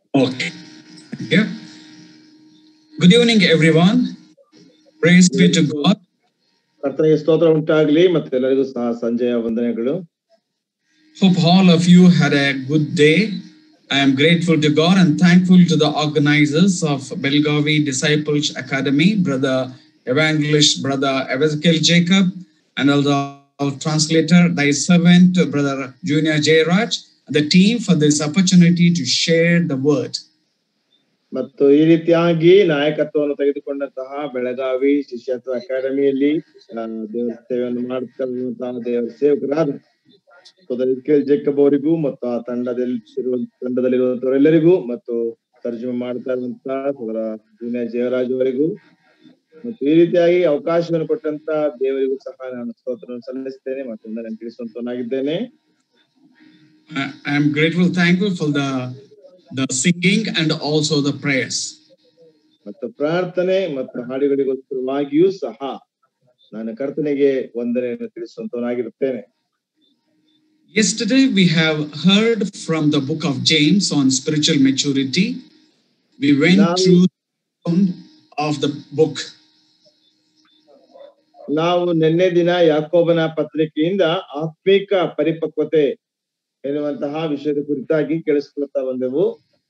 Okay. Yeah. Good evening, everyone. Praise be to God. ಕರ್ತನಿಗೆ ಸ್ತೋತ್ರ ಉಂಟಾಗ್ಲಿ ಮತ್ತೆ ಎಲ್ಲರಿಗೂ ಸಹ ಸಂಜೆಯ ವಂದನೆಗಳು Hope all of you had a good day. I am grateful to God and thankful to the organizers of Belgavi Disciples Academy, Brother Evangelist, Brother Ezekiel Jacob, and also our translator, thy servant, Brother Junior J. Raj, and the team for this opportunity to share the word. ಮತ್ತು ಈ ರೀತಿಯಾಗಿ ನಾಯಕತ್ವವನ್ನು ತೆಗೆದುಕೊಂಡಂತಹ ಬೆಳಗಾವಿ ಶಿಷ್ಯತ್ವ ಅಕಾಡೆಮಿಯಲ್ಲಿ ಆ, ದೇವರ ಸೇವೆಯನ್ನು ಮಾಡುತ್ತಿರುವಂತಹ ದೇವರ ಸೇವಕರಾದ ಸೋದರ ಇಸ್ಕೇಲ್ ಜೇಕಬ್ ಅವರಿಗೂ ಮತ್ತು ಆ ತಂಡದಲ್ಲಿ ತಂಡದಲ್ಲಿರುವಂತವರೆಲ್ಲರಿಗೂ ಮತ್ತು ತರ್ಜುಮೆ ಮಾಡ್ತಾ ಇರುವಂತಹ ಸೋದರ ಜೂನಿಯರ್ ಜಯರಾಜ್ ಅವರಿಗೂ ಮತ್ತು ಈ ರೀತಿಯಾಗಿ ಅವಕಾಶವನ್ನು ಕೊಟ್ಟಂತ ದೇವರಿಗೂ ಸಹ ನಾನು ಸ್ತೋತ್ರವನ್ನು ಸಲ್ಲಿಸ್ತೇನೆ ಮತ್ತು ವಂದನೆ ತಿಳಿಸುವಂತವನಾಗಿದ್ದೇನೆ I I am grateful, thankful for the, the singing and also the prayers. ಮತ್ತು ಪ್ರಾರ್ಥನೆ ಮತ್ತು ಹಾಡುಗಳಿಗೋಸ್ಕರವಾಗಿಯೂ ಸಹ ನಾನು ಕರ್ತನಿಗೆ ವಂದನೆಯನ್ನು ತಿಳಿಸುವಂತವನಾಗಿರುತ್ತೇನೆ Yesterday, we have heard from the book of James on spiritual maturity. We went Now- through the background of the book. ನಾವು ನಿನ್ನೆ ದಿನ ಯಾಕೋಬನ ಪತ್ರಿಕೆಯಿಂದ ಆತ್ಮಿಕ ಪರಿಪಕ್ವತೆ ಎನ್ನುವಂತಹ ವಿಷಯದ ಕುರಿತಾಗಿ ಕೇಳಿಸ್ಕೊಳ್ತಾ ಬಂದೆವು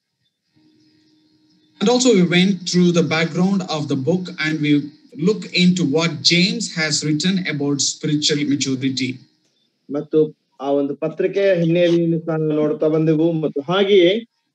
And also, we went through the background of the book and we look into what James has written about spiritual maturity. ಮತ್ತು ಆ ಒಂದು ಪತ್ರಿಕೆಯ ಹಿನ್ನೆಲೆಯನ್ನು ಸಹ ನಾವು ನೋಡ್ತಾ ಬಂದೆವು ಮತ್ತು ಹಾಗೆಯೇ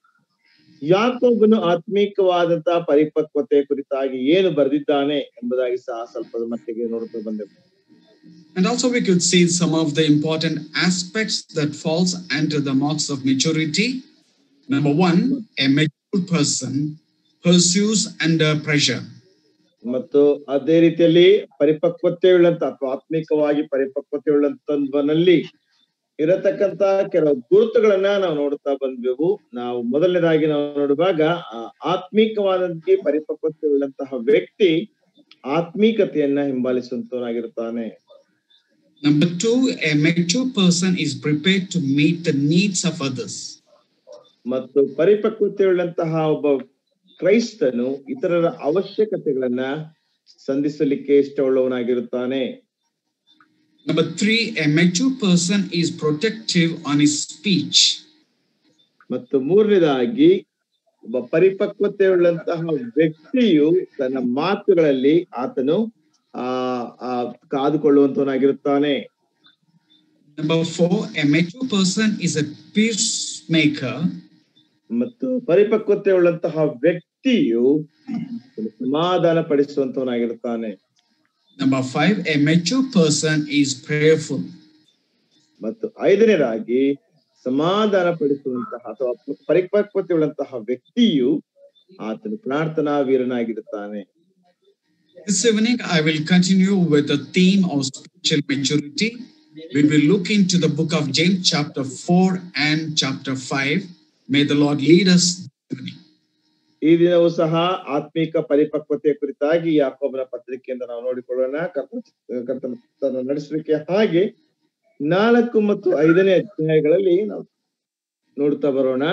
ಯಾಕೋಬನು ಆತ್ಮಿಕವಾದಂತಹ ಪರಿಪಕ್ವತೆ ಕುರಿತಾಗಿ ಏನು ಬರೆದಿದ್ದಾನೆ ಎಂಬುದಾಗಿ ಸಹ ಸ್ವಲ್ಪ ಮಟ್ಟಿಗೆ ನೋಡ್ತಾ ಬಂದೆವು And also, we could see some of the important aspects that falls under the marks of maturity. Number one, a mature person pursues under pressure. ಮತ್ತು ಅದೇ ರೀತಿಯಲ್ಲಿ ಪರಿಪಕ್ವತೆ ಉಳ್ಳಂತ ಅಥವಾ ಆತ್ಮಿಕವಾಗಿ ಪರಿಪಕ್ವತೆ ಉಳ್ಳಂತನಲ್ಲಿ ಇರತಕ್ಕಂತ ಕೆಲವು ಗುರುತುಗಳನ್ನ ನಾವು ನೋಡುತ್ತಾ ಬಂದ್ವೆವು ನಾವು ಮೊದಲನೇದಾಗಿ ನಾವು ನೋಡುವಾಗ ಆ ಆತ್ಮಿಕವಾದಂತೆ ಪರಿಪಕ್ವತೆ ಉಳ್ಳಂತಹ ವ್ಯಕ್ತಿ ಆತ್ಮೀಕತೆಯನ್ನ ಹಿಂಬಾಲಿಸುವಂತವನಾಗಿರುತ್ತಾನೆ Number two, a mature person is prepared to meet the needs of others. ಮತ್ತು ಪರಿಪಕ್ವತೆ ಉಳ್ಳಂತಹ ಒಬ್ಬ ಕ್ರೈಸ್ತನು ಇತರರ ಅವಶ್ಯಕತೆಗಳನ್ನ ಸಂಧಿಸಲಿಕ್ಕೆ ಇಷ್ಟವುಳ್ಳವನಾಗಿರುತ್ತಾನೆ Number three, a mature person is protective on his speech. ಮತ್ತು ಮೂರನೇದಾಗಿ ಒಬ್ಬ ಪರಿಪಕ್ವತೆ ಉಳ್ಳಂತಹ ವ್ಯಕ್ತಿಯು ತನ್ನ ಮಾತುಗಳಲ್ಲಿ ಆತನು ಆ ಆ ಕಾದುಕೊಳ್ಳುವಂತವನಾಗಿರುತ್ತಾನೆ Number four, a mature person is a peacemaker. ಮತ್ತು ಪರಿಪಕ್ವತೆ ಉಳ್ಳಂತಹ ವ್ಯಕ್ತಿಯು ಸಮಾಧಾನ ಪಡಿಸುವಂತವನಾಗಿರುತ್ತಾನೆ Number five, a mature person is prayerful. ಮತ್ತು ಐದನೇದಾಗಿ ಸಮಾಧಾನ ಪಡಿಸುವಂತಹ ಅಥವಾ ಪರಿಪಕ್ವತೆ ಉಳ್ಳಂತಹ ವ್ಯಕ್ತಿಯು ಆತನು ಪ್ರಾರ್ಥನಾ ವೀರನಾಗಿರುತ್ತಾನೆ This evening, I will continue with the theme of spiritual maturity. We will look into the book of James, chapter 4 and chapter 5. May the Lord lead us. this evening. ಈ ದಿನವೂ ಸಹ ಆತ್ಮಿಕ ಪರಿಪಕ್ವತೆಯ ಕುರಿತಾಗಿ ಯಾಕೋಬನ ಪತ್ರಿಕೆಯಿಂದ ನಾವು ನೋಡಿಕೊಳ್ಳೋಣ ಕರ್ತನ ಕರ್ತನ ತನ್ನ ನಡೆಸುವಿಕೆ ಹಾಗೆ ನಾಲ್ಕು ಮತ್ತು ಐದನೇ ಅಧ್ಯಾಯಗಳಲ್ಲಿ ನಾವು ನೋಡ್ತಾ ಬರೋಣ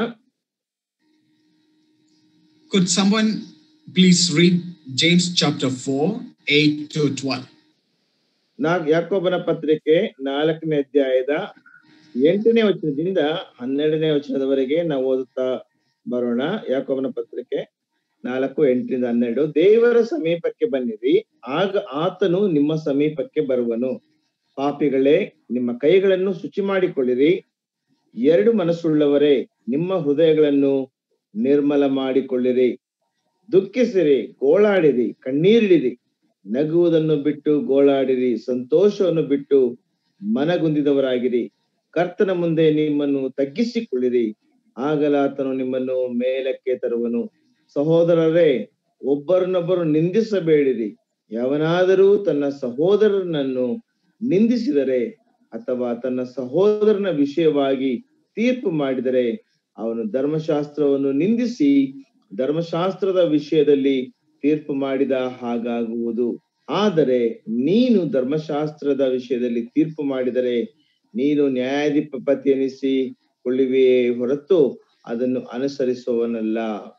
Could someone please read James chapter 4, 8 to 12? ನಾ ಯಾಕೋಬನ ಪತ್ರಿಕೆ ನಾಲ್ಕನೇ ಅಧ್ಯಾಯದ ಎಂಟನೇ ವಚನದಿಂದ ಹನ್ನೆರಡನೇ ವಚನದವರೆಗೆ ನಾವು ಓದುತ್ತಾ ಬರೋಣ ಯಾಕೋಬನ ಪತ್ರಿಕೆ ನಾಲ್ಕು ಎಂಟರಿಂದ ಹನ್ನೆರಡು ದೇವರ ಸಮೀಪಕ್ಕೆ ಬನ್ನಿರಿ ಆಗ ಆತನು ನಿಮ್ಮ ಸಮೀಪಕ್ಕೆ ಬರುವನು ಪಾಪಿಗಳೇ ನಿಮ್ಮ ಕೈಗಳನ್ನು ಶುಚಿ ಮಾಡಿಕೊಳ್ಳಿರಿ ಎರಡು ಮನಸ್ಸುಳ್ಳವರೇ ನಿಮ್ಮ ಹೃದಯಗಳನ್ನು ನಿರ್ಮಲ ಮಾಡಿಕೊಳ್ಳಿರಿ ದುಃಖಿಸಿರಿ ಗೋಳಾಡಿರಿ ಕಣ್ಣೀರಿಡಿರಿ ನಗುವುದನ್ನು ಬಿಟ್ಟು ಗೋಳಾಡಿರಿ ಸಂತೋಷವನ್ನು ಬಿಟ್ಟು ಮನಗುಂದಿದವರಾಗಿರಿ ಕರ್ತನ ಮುಂದೆ ನಿಮ್ಮನ್ನು ತಗ್ಗಿಸಿಕೊಳ್ಳಿರಿ ಆಗಲಾತನು ನಿಮ್ಮನ್ನು ಮೇಲಕ್ಕೆ ತರುವನು ಸಹೋದರರೇ ಒಬ್ಬರನ್ನೊಬ್ಬರು ನಿಂದಿಸಬೇಡಿರಿ ಯಾವನಾದರೂ ತನ್ನ ಸಹೋದರನನ್ನು ನಿಂದಿಸಿದರೆ ಅಥವಾ ತನ್ನ ಸಹೋದರನ ವಿಷಯವಾಗಿ ತೀರ್ಪು ಮಾಡಿದರೆ ಅವನು ಧರ್ಮಶಾಸ್ತ್ರವನ್ನು ನಿಂದಿಸಿ ಧರ್ಮಶಾಸ್ತ್ರದ ವಿಷಯದಲ್ಲಿ ತೀರ್ಪು ಮಾಡಿದ ಹಾಗಾಗುವುದು ಆದರೆ ನೀನು ಧರ್ಮಶಾಸ್ತ್ರದ ವಿಷಯದಲ್ಲಿ ತೀರ್ಪು ಮಾಡಿದರೆ ನೀನು ನ್ಯಾಯಾಧಿಪತಿ ಎನಿಸಿ ಕೊಳ್ಳುವೆಯೇ ಹೊರತು ಅದನ್ನು ಅನುಸರಿಸುವವನಲ್ಲ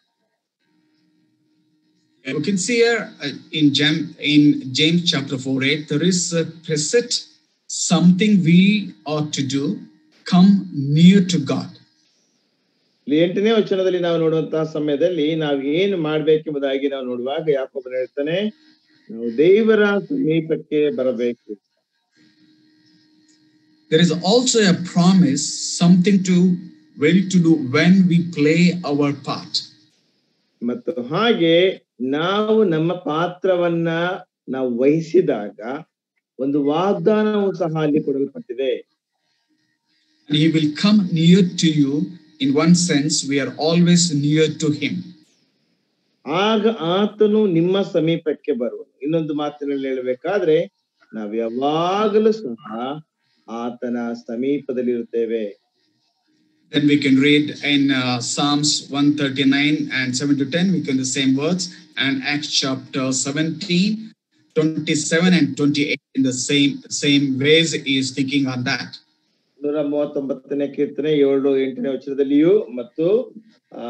We can see here uh, in, Jam, in James chapter 4 8, there is a preset something we ought to do, come near to God. ಇಲ್ಲಿ ಎಂಟನೇ ವಚನದಲ್ಲಿ ನಾವು ನೋಡುವಂತಹ ಸಮಯದಲ್ಲಿ ನಾವು ಏನು ಮಾಡ್ಬೇಕೆಂಬುದಾಗಿ ನಾವು ನೋಡುವಾಗ ಯಾಕೊಬ್ಬನು ಹೇಳ್ತಾನೆ ನಾವು ದೇವರ ಸಮೀಪಕ್ಕೆ ಬರಬೇಕು There is also a promise, something to well to do when we play our part. ಮತ್ತು ಹಾಗೆ ನಾವು ನಮ್ಮ ಪಾತ್ರವನ್ನ ನಾವು ವಹಿಸಿದಾಗ ಒಂದು ವಾಗ್ದಾನವು ಸಹ ಅಲ್ಲಿ ಕೊಡಲ್ಪಟ್ಟಿದೆ And He will come near to you. In one sense, we are always near to Him. ಆಗ ಆತನು ನಿಮ್ಮ ಸಮೀಪಕ್ಕೆ ಬರುವನು ಇನ್ನೊಂದು ಮಾತಿನಲ್ಲಿ ಹೇಳಬೇಕಾದ್ರೆ ನಾವು ಯಾವಾಗಲೂ ಸಹ ಆತನ ಸಮೀಪದಲ್ಲಿರುತ್ತೇವೆ Then we can read in uh, Psalms 139 and 7 to 10, we can the same words, and Acts chapter 17, 27 and 28 in the same same ways he is thinking on that. ನೂರ ಮೂವತ್ತೊಂಬತ್ತನೇ ಕೀರ್ತನೆ ಏಳು ಎಂಟನೇ ವಚನದಲ್ಲಿಯೂ ಮತ್ತು ಆ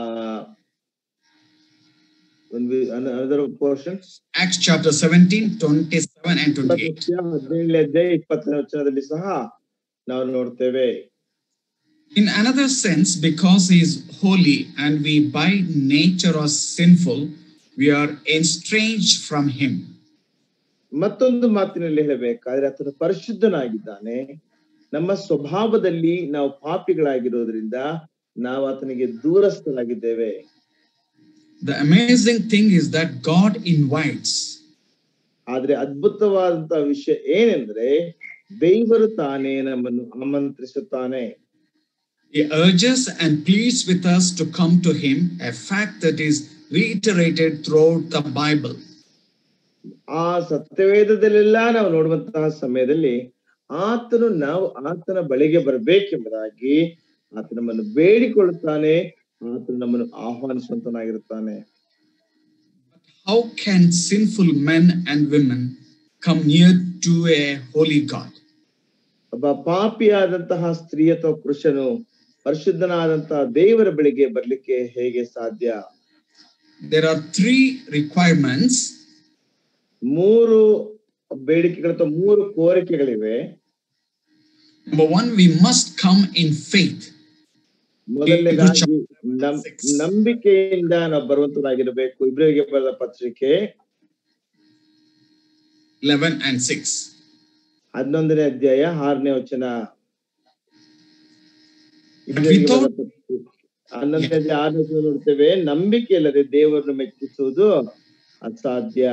ಒಂದು other portion Acts chapter 17, 27 and 28. ಹದಿನೇಳನೇ ಅಧ್ಯಾಯ ಇಪ್ಪತ್ತನೇ ವಚನದಲ್ಲಿ ಸಹ ನಾವು ನೋಡ್ತೇವೆ In another sense, because he is holy and we by nature are sinful, we are estranged from him. ಮತ್ತೊಂದು ಮಾತಿನಲ್ಲಿ ಹೇಳಬೇಕಾದ್ರೆ ಆತನು ಪರಿಶುದ್ಧನಾಗಿದ್ದಾನೆ ನಮ್ಮ ಸ್ವಭಾವದಲ್ಲಿ ನಾವು ಪಾಪಿಗಳಾಗಿರೋದ್ರಿಂದ ನಾವು ಆತನಿಗೆ ದೂರಸ್ಥರಾಗಿದ್ದೇವೆ The amazing thing is that God invites. ಆದ್ರೆ ಅದ್ಭುತವಾದಂತಹ ವಿಷಯ ಏನೆಂದ್ರೆ ದೇವರು ತಾನೇ ನಮ್ಮನ್ನು ಆಮಂತ್ರಿಸುತ್ತಾನೆ He urges and pleads with us to come to him, a fact that is reiterated throughout the Bible. ಆ ಸತ್ಯವೇದದಲ್ಲೆಲ್ಲ ನಾವು ನೋಡುವಂತಹ ಸಮಯದಲ್ಲಿ ಆತನು ನಾವು ಆತನ ಬಳಿಗೆ ಬರಬೇಕೆಂಬುದಾಗಿ ಆತ ನಮ್ಮನ್ನು ಬೇಡಿಕೊಳ್ಳುತ್ತಾನೆ ಆತನು ನಮ್ಮನ್ನು ಆಹ್ವಾನಿಸುವಂತನಾಗಿರುತ್ತಾನೆ How can sinful men and women come near to a holy God? ಒಬ್ಬ ಪಾಪಿಯಾದಂತಹ ಸ್ತ್ರೀ ಅಥವಾ ಪುರುಷನು ಪರಿಶುದ್ಧನಾದಂತಹ ದೇವರ ಬಳಿಗೆ ಬರ್ಲಿಕ್ಕೆ ಹೇಗೆ ಸಾಧ್ಯ There are three requirements. ಮೂರು ಬೇಡಿಕೆಗಳು ಅಥವಾ ಮೂರು ಕೋರಿಕೆಗಳಿವೆ Number one, we must come in faith. ಮೊದಲನೇದಾಗಿ ನಂ ನಂಬಿಕೆಯಿಂದ ನಾವು ಬರುವಂತರಾಗಿರಬೇಕು ಇಬ್ರಿಗೆ ಬರೆದ ಪತ್ರಿಕೆ 11 and 6. ಹನ್ನೊಂದನೇ ಅಧ್ಯಾಯ ಆರನೇ ವಚನ ಇಬ್ರಿಯರಿಗೆ ಬರೆದ ಪತ್ರಿಕೆ. ಹನ್ನೊಂದನೇ ಅಧ್ಯಾಯ ಆರನೇ ವಚನ ನೋಡ್ತೇವೆ ನಂಬಿಕೆ ಇಲ್ಲದೆ ದೇವರನ್ನು ಮೆಚ್ಚಿಸುವುದು ಅಸಾಧ್ಯ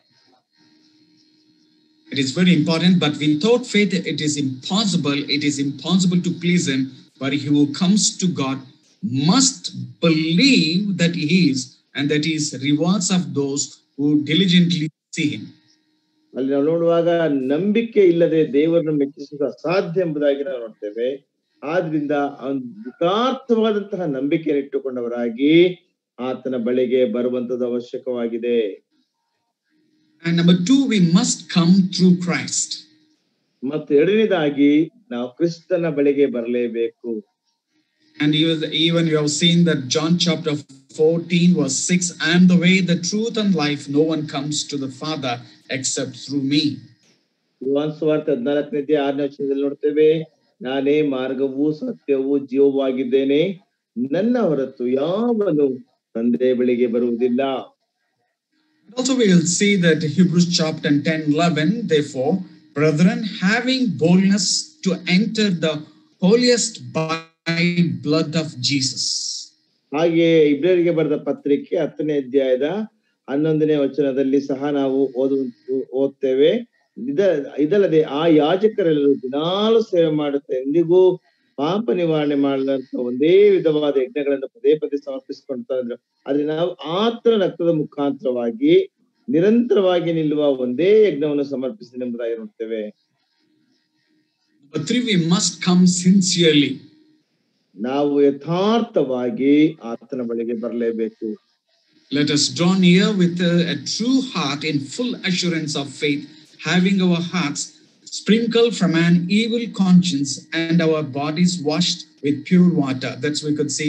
It is very important, but without faith, it is impossible. It is impossible to please Him. But he who comes to God must believe that He is, and that He is rewards of those who diligently see Him. ಅಲ್ಲಿ ನಾವು ನೋಡುವಾಗ ನಂಬಿಕೆ ಇಲ್ಲದೆ ದೇವರನ್ನು ಮೆಚ್ಚಿಸುವುದು ಅಸಾಧ್ಯ ಎಂಬುದಾಗಿ ನಾವು ನೋಡ್ತೇವೆ ಆದ್ರಿಂದ ಅವನ್ ಯಥಾರ್ಥವಾದಂತಹ ನಂಬಿಕೆಯನ್ನು ಇಟ್ಟುಕೊಂಡವರಾಗಿ ಆತನ ಬಳಿಗೆ ಬರುವಂತದ್ದು ಅವಶ್ಯಕವಾಗಿದೆ And number two, we must come through Christ. ಮತ್ತು ಎರಡನೇದಾಗಿ ನಾವು ಕ್ರಿಸ್ತನ ಬಳಿಗೆ ಬರಲೇಬೇಕು And even, even you have seen that John chapter 14, verse 6 I am the way, the truth, and life. No one comes to the Father except through me. ಯುವಾನ್ ಸುವಾರ್ತೆ ಹದಿನಾಲ್ಕನೇ ಅಧ್ಯಾಯ ಆರನೇ ವಚನದಲ್ಲಿ ನೋಡ್ತೇವೆ ನಾನೇ ಮಾರ್ಗವೂ ಸತ್ಯವೂ ಜೀವವಾಗಿದ್ದೇನೆ ನನ್ನ ಹೊರತು ಯಾವನು ತಂದೆ ಬಳಿಗೆ ಬರುವುದಿಲ್ಲ Also, we will see that Hebrews chapter 10, 11, therefore, brethren, having boldness to enter the holiest by blood of Jesus. ಹಾಗೆ ಇಬ್ರಿಯರಿಗೆ ಬರೆದ ಪತ್ರಿಕೆ ಹತ್ತನೇ ಅಧ್ಯಾಯದ ಹನ್ನೊಂದನೇ ವಚನದಲ್ಲಿ ಸಹ ನಾವು ಓದು ಓದ್ತೇವೆ ಇದ ಇದಲ್ಲದೆ ಆ ಯಾಜಕರೆಲ್ಲರೂ ದಿನಾಲು ಸೇವೆ ಮಾಡುತ್ತೆ ಎಂದಿಗೂ ಪಾಪ ನಿವಾರಣೆ ಮಾಡಲಾರಂತ ಒಂದೇ ವಿಧವಾದ ಯಜ್ಞಗಳನ್ನು ಪದೇ ಪದೇ ಸಮರ್ಪಿಸಿಕೊಳ್ತಾ ಇದ್ರು ಆದ್ರೆ ನಾವು ಆತನ ರಕ್ತದ ಮುಖಾಂತರವಾಗಿ ನಿರಂತರವಾಗಿ ನಿಲ್ಲುವ ಒಂದೇ ಯಜ್ಞವನ್ನು ಸಮರ್ಪಿಸಿದೆ ಎಂಬುದಾಗಿ ನೋಡ್ತೇವೆ Number three, we must come sincerely. ನಾವು ಯಥಾರ್ಥವಾಗಿ ಆತನ ಬಳಿಗೆ ಬರಲೇಬೇಕು Let us draw near with a, a true heart in full assurance of faith, having our hearts sprinkled from an evil conscience and our bodies washed with pure water. That's we could see in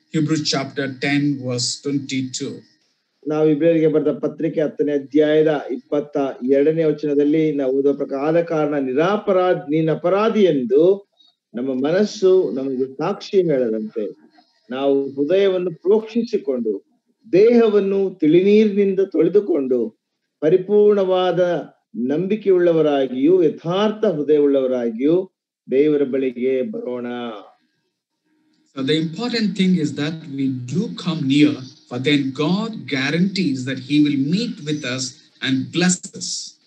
Hebrews chapter 10, verse 22. ನಾವು ಇಬ್ರಿಯರಿಗೆ ಬರೆದ ಪತ್ರಿಕೆ ಹತ್ತನೇ ಅಧ್ಯಾಯದ ಇಪ್ಪತ್ತ ಎರಡನೇ ವಚನದಲ್ಲಿ ನಾವು ಓದುವ ಪ್ರಕಾರ ಆದ ಕಾರಣ ನಿರಾಪರಾಧ ನೀನ್ ಅಪರಾಧಿ ಎಂದು ನಮ್ಮ ಮನಸ್ಸು ನಮಗೆ ಸಾಕ್ಷಿ ಹೇಳದಂತೆ ನಾವು ಹೃದಯವನ್ನು ಪ್ರೋಕ್ಷಿಸಿಕೊಂಡು ದೇಹವನ್ನು ತಿಳಿನೀರಿನಿಂದ ತೊಳೆದುಕೊಂಡು ಪರಿಪೂರ್ಣವಾದ ನಂಬಿಕೆಯುಳ್ಳವರಾಗಿಯೂ ಯಥಾರ್ಥ ಹೃದಯವುಳ್ಳವರಾಗಿಯೂ ದೇವರ ಬಳಿಗೆ ಬರೋಣ So the important thing is that we do come near, for then God guarantees that He will meet with us and bless us.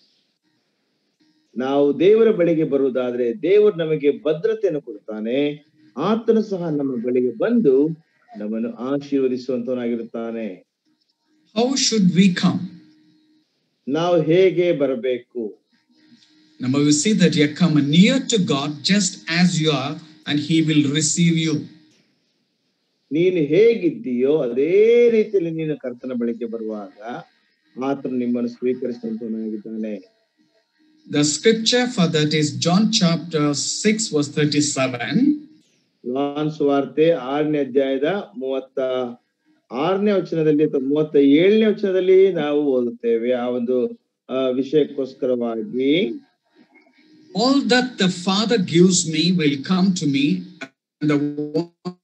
ನಾವು ದೇವರ ಬಳಿಗೆ ಬರುವುದಾದ್ರೆ ದೇವರು ನಮಗೆ ಭದ್ರತೆಯನ್ನು ಕೊಡ್ತಾನೆ ಆತನು ಸಹ ನಮ್ಮ ಬಳಿಗೆ ಬಂದು ನಮ್ಮನ್ನು ಆಶೀರ್ವದಿಸುವಂತವನಾಗಿರುತ್ತಾನೆ How should we come? ನಾವು ಹೇಗೆ ಬರಬೇಕು Number we see that you come near to God just as you are, and He will receive you. ನೀನು ಹೇಗಿದ್ದೀಯೋ ಅದೇ ರೀತಿಯಲ್ಲಿ ನೀನು ಕರ್ತನ ಬಳಿಗೆ ಬರುವಾಗ ಆತನು ನಿಮ್ಮನ್ನು ಸ್ವೀಕರಿಸುವಂತವನಾಗಿದ್ದಾನೆ The scripture for that is John chapter 6, verse 37. ಯೋಹಾನ್ ಸುವಾರ್ತೆ ಆರನೇ ಅಧ್ಯಾಯದ ಮೂವತ್ತ ಆರನೇ ವಚನದಲ್ಲಿ ಅಥವಾ ಮೂವತ್ತ ಏಳನೇ ವಚನದಲ್ಲಿ ನಾವು ಓದುತ್ತೇವೆ ಆ ಒಂದು ಆ, ವಿಷಯಕ್ಕೋಸ್ಕರವಾಗಿ All that the Father gives me will come to me, and the one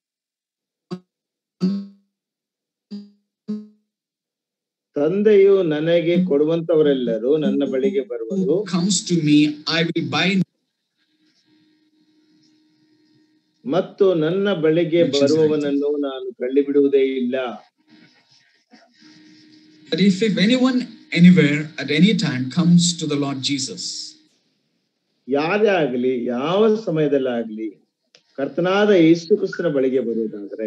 ತಂದೆಯು ನನಗೆ ಕೊಡುವಂತವರೆಲ್ಲರೂ ನನ್ನ ಬಳಿಗೆ ಬರುವರು who comes to me, I will by ಮತ್ತು ನನ್ನ ಬಳಿಗೆ ಬರುವವನನ್ನು ನಾನು ತಳ್ಳಿಬಿಡುವುದೇ ಇಲ್ಲ But if, if anyone anywhere at any time comes to the Lord Jesus, ಯಾರೇ ಆಗ್ಲಿ ಯಾವ ಸಮಯದಲ್ಲಾಗ್ಲಿ ಕರ್ತನಾದ ಯೇಸು ಕ್ರಿಸ್ತನ ಬಳಿಗೆ ಬರುವುದಾದ್ರೆ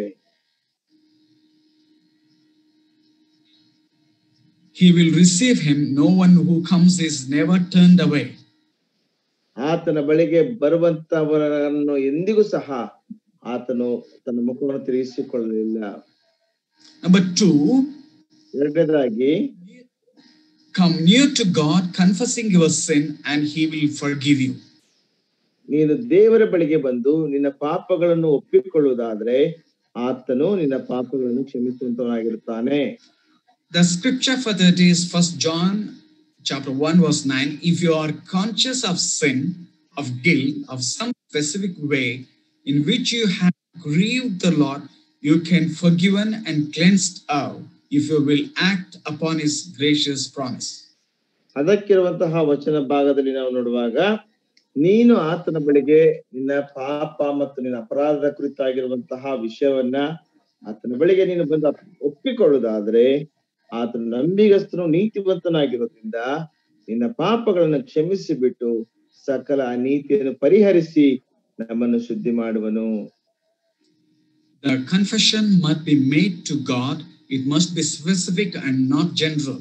he will receive him. No one who comes is never turned away. ಆತನ ಬಳಿಗೆ ಬರುವಂತವರನ್ನು ಎಂದಿಗೂ ಸಹ ಆತನು ತನ್ನ ಮುಖವನ್ನು ತಿರುಗಿಸಿಕೊಳ್ಳಲಿಲ್ಲ Number two, ಎರಡನೇದಾಗಿ come near to God, confessing your sin, and he will forgive you. ನೀನು ದೇವರ ಬಳಿಗೆ ಬಂದು ನಿನ್ನ ಪಾಪಗಳನ್ನು ಒಪ್ಪಿಕೊಳ್ಳುವುದಾದ್ರೆ ಆತನು ನಿನ್ನ ಪಾಪಗಳನ್ನು ಕ್ಷಮಿಸುವಂತವನಾಗಿರುತ್ತಾನೆ The scripture for that is First John chapter 1, verse 9. If you are conscious of sin, of guilt, of some specific way in which you have grieved the Lord, you can forgiven and cleansed out if you will act upon his gracious promise. ಅದಕ್ಕಿರುವಂತಹ ವಚನ ಭಾಗದಲ್ಲಿ ನಾವು ನೋಡುವಾಗ ನೀನು ಆತನ ಬಳಿಗೆ ನಿನ್ನ ಪಾಪ ಮತ್ತು ನಿನ್ನ ಅಪರಾಧದ ಕುರಿತಾಗಿರುವಂತಹ ವಿಷಯವನ್ನ ಆತನ ಬಳಿಗೆ ನೀನು ಬಂದು ಒಪ್ಪಿಕೊಳ್ಳುವುದಾದ್ರೆ ಆತನ ನಂಬಿಗಸ್ತನು ನೀತಿವಂತನಾಗಿರೋದ್ರಿಂದ ನಿನ್ನ ಪಾಪಗಳನ್ನು ಕ್ಷಮಿಸಿ ಬಿಟ್ಟು ಸಕಲ ಅನೀತಿಯನ್ನು ಪರಿಹರಿಸಿ ನಮ್ಮನ್ನು ಶುದ್ಧಿ ಮಾಡುವನು The confession must be made to God, it must be specific and not general.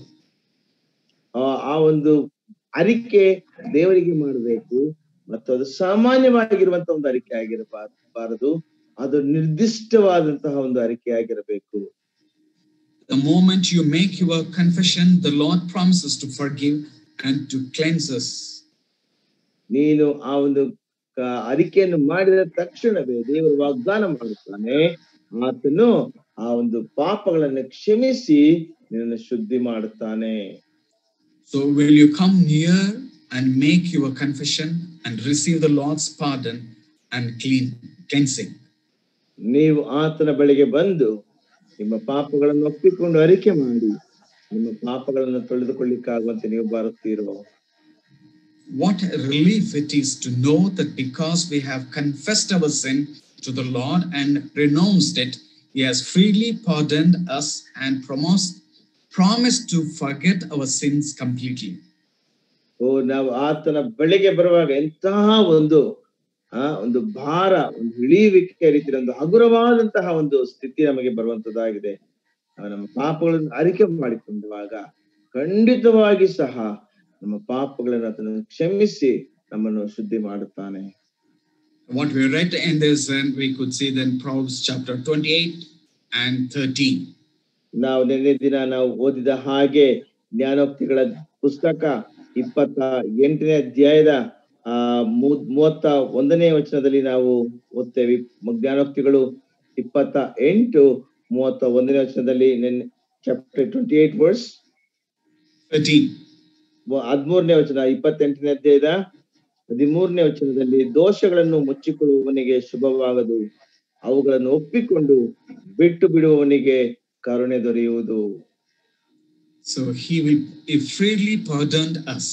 ಆ ಆ ಒಂದು ಅರಿಕೆ ದೇವರಿಗೆ ಮಾಡಬೇಕು ಮತ್ತು ಅದು ಸಾಮಾನ್ಯವಾಗಿರುವಂತ ಒಂದು ಅರಿಕೆ ಆಗಿರಬಾರದು ಅದು ನಿರ್ದಿಷ್ಟವಾದಂತಹ ಒಂದು ಅರಿಕೆ ಆಗಿರಬೇಕು The moment you make your confession, the Lord promises to forgive and to cleanse us. ನೀನು ಆ ಒಂದು ಕ- ಅರಿಕೆಯನ್ನು ಮಾಡಿದ ತಕ್ಷಣವೇ ದೇವರು ವಾಗ್ದಾನ ಮಾಡುತ್ತಾನೆ ಆತನು ಆ ಒಂದು ಪಾಪಗಳನ್ನು ಕ್ಷಮಿಸಿ ನಿನ್ನನ್ನು ಶುದ್ಧಿ ಮಾಡುತ್ತಾನೆ So, will you come near and make your confession and receive the Lord's pardon and clean cleansing? ನೀವು ಆತನ ಬಳಿಗೆ ಬಂದು ನಿಮ್ಮ ಪಾಪಗಳನ್ನು ಒಪ್ಪಿಕೊಂಡು ಅರಿಕೆ ಮಾಡಿ ನಿಮ್ಮ ಪಾಪಗಳನ್ನು ತೊಳೆದುಕೊಳ್ಳಿಕ್ಕಾಗುವಂತೆ ನೀವು ಬರುತ್ತೀರೋ What a relief it is to know that because we have confessed our sin to the Lord and renounced it, He has freely pardoned us and promised, promised to forget our sins completely. ಓ ನಾವು ಆತನ ಬಳಿಗೆ ಬರುವಾಗ ಎಂತಹ ಒಂದು ಆ ಒಂದು ಭಾರ ಒಂದು ಇಳಿಯುವಿಕೆ ರೀತಿಯ ಒಂದು ಹಗುರವಾದಂತಹ ಒಂದು ಸ್ಥಿತಿ ನಮಗೆ ಬರುವಂತದ್ದಾಗಿದೆ ನಾವು ನಮ್ಮ ಪಾಪಗಳನ್ನು ಅರಿಕೆ ಮಾಡಿಕೊಂಡಾಗ ಖಂಡಿತವಾಗಿ ಸಹ ನಮ್ಮ ಪಾಪಗಳನ್ನು ಆತನು ಕ್ಷಮಿಸಿ ನಮ್ಮನ್ನು ಶುದ್ಧಿ ಮಾಡುತ್ತಾನೆ What we read in this, and we could see then Proverbs chapter 28 and 13. ನಾವು ನಿನ್ನೆ ದಿನ ನಾವು ಓದಿದ ಹಾಗೆ ಜ್ಞಾನೋಕ್ತಿಗಳ ಪುಸ್ತಕ ಇಪ್ಪತ್ತ ಎಂಟನೇ ಅಧ್ಯಾಯದ ಆ ಮೂ- ಮೂವತ್ತ ಒಂದನೇ ವಚನದಲ್ಲಿ ನಾವು ಓದ್ತೇವೆ ಮ- ಜ್ಞಾನೋಕ್ತಿಗಳು ಇಪ್ಪತ್ತ ಎಂಟು ಮೂವತ್ತ ಒಂದನೇ ವಚನದಲ್ಲಿ ನಿನ್ನೆ ಚಾಪ್ಟರ್ ಟ್ವೆಂಟಿ ಏಟ್ ವರ್ಸ್ 13. ಹದಿಮೂರನೇ ವಚನ ಇಪ್ಪತ್ತೆಂಟನೇ ಅಧ್ಯಾಯದ ಹದಿಮೂರನೇ ವಚನದಲ್ಲಿ ದೋಷಗಳನ್ನು ಮುಚ್ಚಿಕೊಳ್ಳುವವನಿಗೆ ಶುಭವಾಗದು ಅವುಗಳನ್ನು ಒಪ್ಪಿಕೊಂಡು ಬಿಟ್ಟು ಬಿಡುವವನಿಗೆ ಕರುಣೆ ದೊರೆಯುವುದು So he will he freely pardoned us.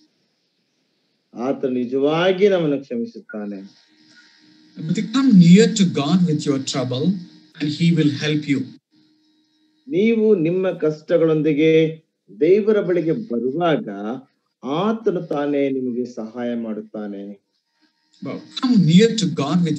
ಆತ ನಿಜವಾಗಿ ನಮ್ಮನ್ನು ಕ್ಷಮಿಸುತ್ತಾನೆ But you come near to God with your trouble and he will help you. ನೀವು ನಿಮ್ಮ ಕಷ್ಟಗಳೊಂದಿಗೆ ದೇವರ ಬಳಿಗೆ ಬರುವಾಗ ಆತನು ತಾನೇ ನಿಮಗೆ ಸಹಾಯ ಮಾಡುತ್ತಾನೆ Well, come near to God with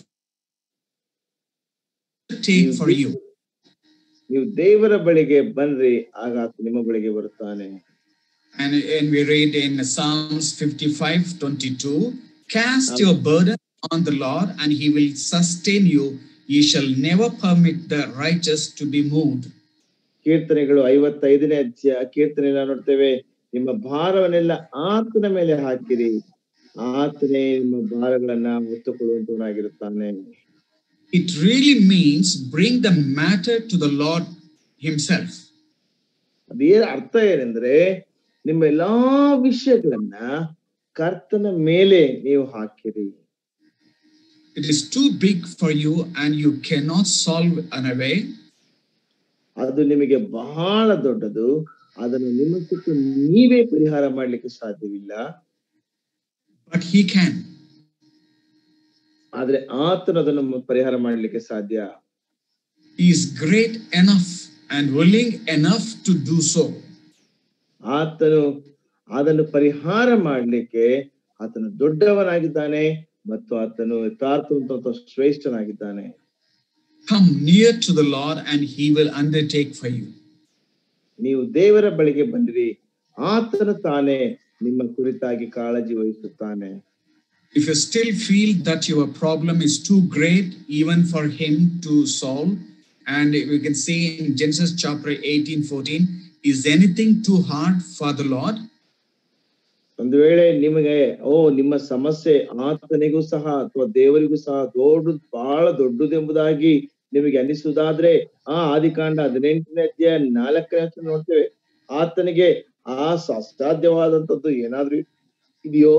take for you. ನೀವು ದೇವರ ಬಳಿಗೆ ಬನ್ರಿ ಆಗ ಆತ ನಿಮ್ಮ ಬಳಿಗೆ ಬರುತ್ತಾನೆ And, and we read in Psalms 55 22 Cast your burden on the Lord, and he will sustain you. Ye shall never permit the righteous to be moved. ಕೀರ್ತನೆಗಳು ಐವತ್ತೈದನೇ ಅಧ್ಯಾಯ ಕೀರ್ತನೆ ನೋಡ್ತೇವೆ ನಿಮ್ಮ ಭಾರವನ್ನೆಲ್ಲ ಆತನ ಮೇಲೆ ಹಾಕಿರಿ ಆತನೇ ನಿಮ್ಮ ಭಾರಗಳನ್ನ ಹೊತ್ತುಕೊಳ್ಳುವಂತವನಾಗಿರುತ್ತಾನೆ It really means bring the matter to the Lord Himself. ಅದೇನ್ ಅರ್ಥ ಏನೆಂದ್ರೆ ನಿಮ್ಮ ಎಲ್ಲಾ ವಿಷಯಗಳನ್ನ ಕರ್ತನ ಮೇಲೆ ನೀವು ಹಾಕಿರಿ It is too big for you, and you cannot solve an away. ಅದು ನಿಮಗೆ ಬಹಳ ದೊಡ್ಡದು ಅದನ್ನು ನಿಮ್ಮಷ್ಟಕ್ಕೆ ನೀವೇ ಪರಿಹಾರ ಮಾಡ್ಲಿಕ್ಕೆ ಸಾಧ್ಯವಿಲ್ಲ But He can. ಆದ್ರೆ ಆತನು ಅದನ್ನು ಪರಿಹಾರ ಮಾಡ್ಲಿಕ್ಕೆ ಸಾಧ್ಯ He is great enough and willing enough to do so. ಆತನು ಅದನ್ನು ಪರಿಹಾರ ಮಾಡ್ಲಿಕ್ಕೆ ಆತನು ದೊಡ್ಡವನಾಗಿದ್ದಾನೆ ಮತ್ತು ಆತನು ಯಥಾರ್ಥವಂತ ಶ್ರೇಷ್ಠನಾಗಿದ್ದಾನೆ Come near to the Lord, and He will undertake for you. ನೀವು ದೇವರ ಬಳಿಗೆ ಬಂದಿರಿ ಆತನು ತಾನೇ ನಿಮ್ಮ ಕುರಿತಾಗಿ ಕಾಳಜಿ ವಹಿಸುತ್ತಾನೆ If you still feel that your problem is too great even for him to solve, and we can see in Genesis chapter 18 14, is anything too hard for the Lord? ಒಂದು ವೇಳೆ ನಿಮಗೆ ಓ ನಿಮ್ಮ ಸಮಸ್ಯೆ ಆತನಿಗೂ ಸಹ ಅಥವಾ ದೇವರಿಗೂ ಸಹ ದೊಡ್ಡ ಬಹಳ ದೊಡ್ಡದೆಂಬುದಾಗಿ ನಿಮಗೆ ಅನಿಸುವುದಾದ್ರೆ ಆ ಆದಿಕಾಂಡ ಹದಿನೆಂಟನೇ ಅಧ್ಯಾಯ ನಾಲ್ಕನೇ ವಚನ ನೋಡ್ತೇವೆ ಆತನಿಗೆ ಆ ಸ- ಅಸಾಧ್ಯವಾದಂತದ್ದು ಏನಾದ್ರೂ ಇದೆಯೋ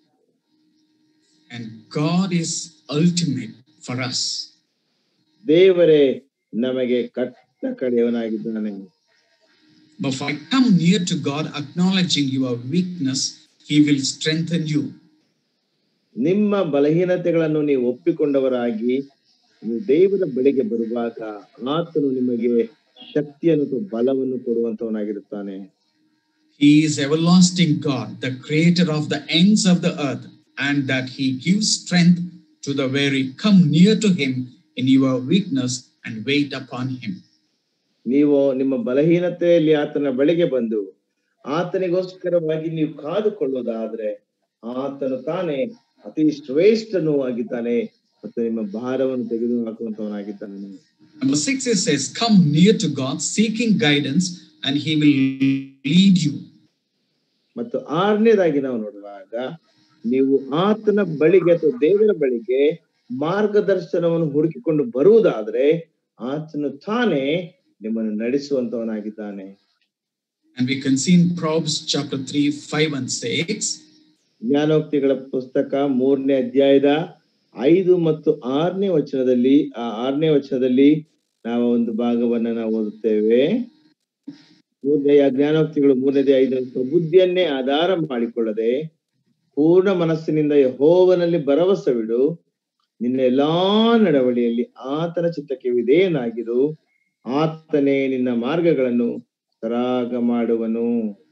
And God is ultimate for us. ದೇವರೇ ನಮಗೆ ಕಟ್ಟ ಕಡೆಯವನಾಗಿದ್ದಾನೆ But if I come near to God, acknowledging your weakness, He will strengthen you. ನಿಮ್ಮ ಬಲಹೀನತೆಗಳನ್ನು ನೀವು ಒಪ್ಪಿಕೊಂಡವರಾಗಿ ನೀವು ದೇವರ ಬಳಿಗೆ ಬರುವಾಗ ಆತನು ನಿಮಗೆ ಶಕ್ತಿಯನ್ನು ಅಥವಾ ಬಲವನ್ನು ಕೊಡುವಂತವನಾಗಿರುತ್ತಾನೆ He is everlasting God, the creator of the ends of the earth, and that He gives strength to the weary. Come near to Him in your weakness and wait upon Him. ನೀವು ನಿಮ್ಮ ಬಲಹೀನತೆಯಲ್ಲಿ ಆತನ ಬಳಿಗೆ ಬಂದು ಆತನಿಗೋಸ್ಕರವಾಗಿ ನೀವು ಕಾದುಕೊಳ್ಳೋದಾದ್ರೆ ಆತನು ತಾನೇ ಅತಿ ಶ್ರೇಷ್ಠನೂ ಆಗಿದ್ದಾನೆ ಮತ್ತು ನಿಮ್ಮ ಭಾರವನ್ನು ತೆಗೆದು ಹಾಕುವಂತವನಾಗಿದ್ದಾನೆ Number six, it says, Come near to God, seeking guidance, and He will lead you. ಮತ್ತು ಆರನೇದಾಗಿ ನಾವು ನೋಡುವಾಗ ನೀವು ಆತನ ಬಳಿಗೆ ಅಥವಾ ದೇವರ ಬಳಿಗೆ ಮಾರ್ಗದರ್ಶನವನ್ನು ಹುಡುಕಿಕೊಂಡು ಬರುವುದಾದ್ರೆ ಆತನು ತಾನೇ ನಿಮ್ಮನ್ನು ನಡೆಸುವಂತವನಾಗಿದ್ದಾನೆ And we can see in Proverbs chapter 3, 5 and 6. ಜ್ಞಾನೋಕ್ತಿಗಳ ಪುಸ್ತಕ ಮೂರನೇ ಅಧ್ಯಾಯದ ಐದು ಮತ್ತು ಆರನೇ ವಚನದಲ್ಲಿ ಆ ಆರನೇ ವಚನದಲ್ಲಿ ನಾವು ಒಂದು ಭಾಗವನ್ನ ನಾವು ಓದುತ್ತೇವೆ ಮೂರನೇ ಜ್ಞಾನೋಕ್ತಿಗಳು ಮೂರನೇ ಐದು ಬುದ್ಧಿಯನ್ನೇ ಆಧಾರ ಮಾಡಿಕೊಳ್ಳದೆ ಪೂರ್ಣ ಮನಸ್ಸಿನಿಂದ ಯಹೋವನಲ್ಲಿ ಭರವಸವಿಡು ನಿನ್ನ ಎಲ್ಲಾ ನಡವಳಿಯಲ್ಲಿ ಆತನ ಚಿತ್ತಕ್ಕೆ ವಿಧೇಯನಾಗಿರು ಆತನೇ ನಿನ್ನ ಮಾರ್ಗಗಳನ್ನು ಸರಾಗ ಮಾಡುವನು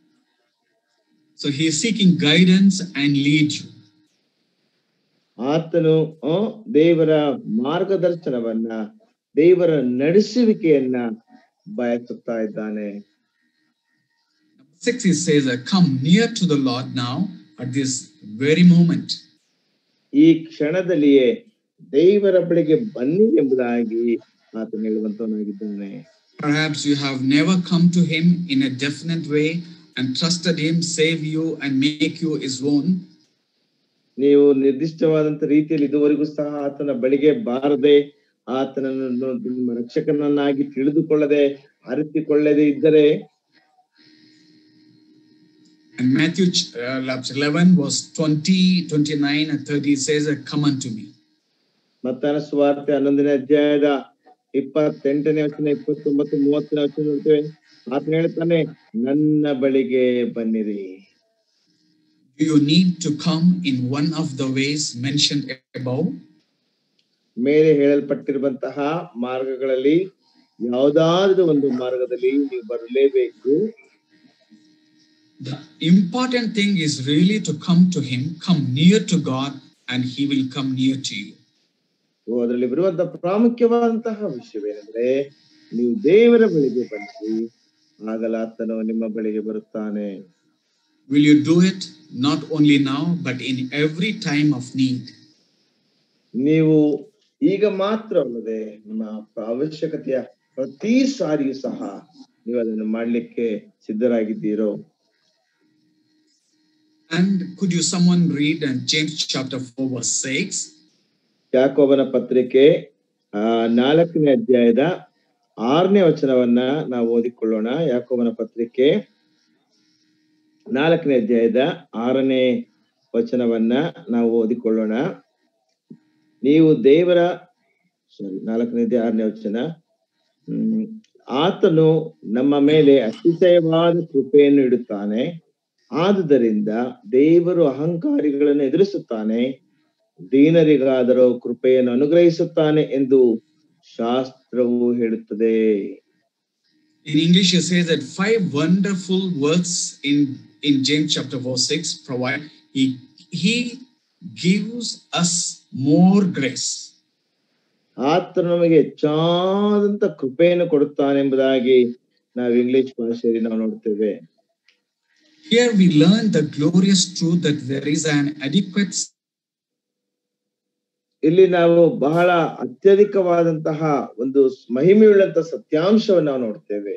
So He is seeking guidance and lead you. ಆತನು ಆ, ದೇವರ ಮಾರ್ಗದರ್ಶನವನ್ನ ದೇವರ ನಡೆಸುವಿಕೆಯನ್ನ ಬಯಸುತ್ತಾ ಇದ್ದಾನೆ Six, he says, uh, Come near to the Lord now at this very moment. ಈ ಕ್ಷಣದಲ್ಲಿಯೇ ದೇವರ ಬಳಿಗೆ ಬನ್ನಿರಿ ಎಂಬುದಾಗಿ ಆತನು ಹೇಳುವಂತವನಾಗಿದ್ದಾನೆ Perhaps you have never come to Him in a definite way and trusted Him, save you, and make you His own. ನೀವು ನಿರ್ದಿಷ್ಟವಾದಂತ ರೀತಿಯಲ್ಲಿ ಇದುವರೆಗೂ ಸಹ ಆತನ ಬಳಿಗೆ ಬಾರದೆ ಆತನನ್ನು ನಿಮ್ಮ ರಕ್ಷಕನನ್ನಾಗಿ ತಿಳಿದುಕೊಳ್ಳದೆ ಅರಿತುಕೊಳ್ಳದೆ ಇದ್ದರೆ And Matthew ch- uh, chapter 11, verse 20, 29, and 30 says, Come unto me. ಮತ್ತಾನ ಸುವಾರ್ತೆ ಹನ್ನೊಂದನೇ ಅಧ್ಯಾಯದ ಇಪ್ಪತ್ತೆಂಟನೇ ವಚನ ಇಪ್ಪತ್ತೊಂಬತ್ತು ಮೂವತ್ತನೇ ವಚನ ನೋಡ್ತೇವೆ ಆತನ ಹೇಳ್ತಾನೆ ನನ್ನ ಬಳಿಗೆ ಬನ್ನಿರಿ Do you need to come in one of the ways mentioned above? ಮೇಲೆ ಹೇಳಲ್ಪಟ್ಟಿರುವಂತಹ ಮಾರ್ಗಗಳಲ್ಲಿ ಯಾವುದಾದ್ರೂ ಒಂದು ಮಾರ್ಗದಲ್ಲಿ ನೀವು ಬರಲೇಬೇಕು The important thing is really to come to Him, come near to God, and He will come near to you. ಅದರಲ್ಲಿ ಬರುವಂತಹ ಪ್ರಾಮುಖ್ಯವಾದಂತಹ ವಿಷಯವೇನೆಂದ್ರೆ ನೀವು ದೇವರ ಬಳಿಗೆ ಬನ್ನಿರಿ ಆಗಲ ಆತನು ನಿಮ್ಮ ಬಳಿಗೆ ಬರುತ್ತಾನೆ Will you do it not only now, but in every time of need? ನೀವು ಈಗ ಮಾತ್ರ ಅಲ್ಲದೆ ನಿಮ್ಮ ಅವಶ್ಯಕತೆಯ ಪ್ರತಿ ಸಾರಿಯೂ ಸಹ ನೀವು ಅದನ್ನು ಮಾಡ್ಲಿಕ್ಕೆ ಸಿದ್ಧರಾಗಿದ್ದೀರೋ And could you someone read in James chapter 4, verse 6? ಯಾಕೋಬನ ಪತ್ರಿಕೆ ಆ ನಾಲ್ಕನೇ ಅಧ್ಯಾಯದ ಆರನೇ ವಚನವನ್ನ ನಾವು ಓದಿಕೊಳ್ಳೋಣ ಯಾಕೋಬನ ಪತ್ರಿಕೆ ನಾಲ್ಕನೇ ಅಧ್ಯಾಯದ ಆರನೇ ವಚನವನ್ನ ನಾವು ಓದಿಕೊಳ್ಳೋಣ ನೀವು ದೇವರ ಸಾರಿ ನಾಲ್ಕನೇ ಅಧ್ಯಾಯ ಆರನೇ ವಚನ ಹ್ಮ್ ಆತನು ನಮ್ಮ ಮೇಲೆ ಅತಿಶಯವಾದ ಕೃಪೆಯನ್ನು ಇಡುತ್ತಾನೆ ಆದುದರಿಂದ ದೇವರು ಅಹಂಕಾರಿಗಳನ್ನು ಎದುರಿಸುತ್ತಾನೆ ದೀನರಿಗಾದರೂ ಕೃಪೆಯನ್ನು ಅನುಗ್ರಹಿಸುತ್ತಾನೆ ಎಂದು ಶಾಸ್ತ್ರವು ಹೇಳುತ್ತದೆ In English, it says that five wonderful words in, in James chapter 4, 6 provide, he, he gives us more grace. ಆತನು ನಮಗೆ ಹೆಚ್ಚಾದಂತ ಕೃಪೆಯನ್ನು ಕೊಡುತ್ತಾನೆ ಎಂಬುದಾಗಿ ನಾವು ಇಂಗ್ಲಿಷ್ ಭಾಷೆಯಲ್ಲಿ ನಾವು ನೋಡ್ತೇವೆ Here we learn the glorious truth that there is an adequate ಇಲ್ಲಿ ನಾವು ಬಹಳ ಅತ್ಯಧಿಕವಾದಂತಹ ಒಂದು ಮಹಿಮೆಯುಳ್ಳಂತ ಸತ್ಯಾಂಶವನ್ನು ನಾವು ನೋಡ್ತೇವೆ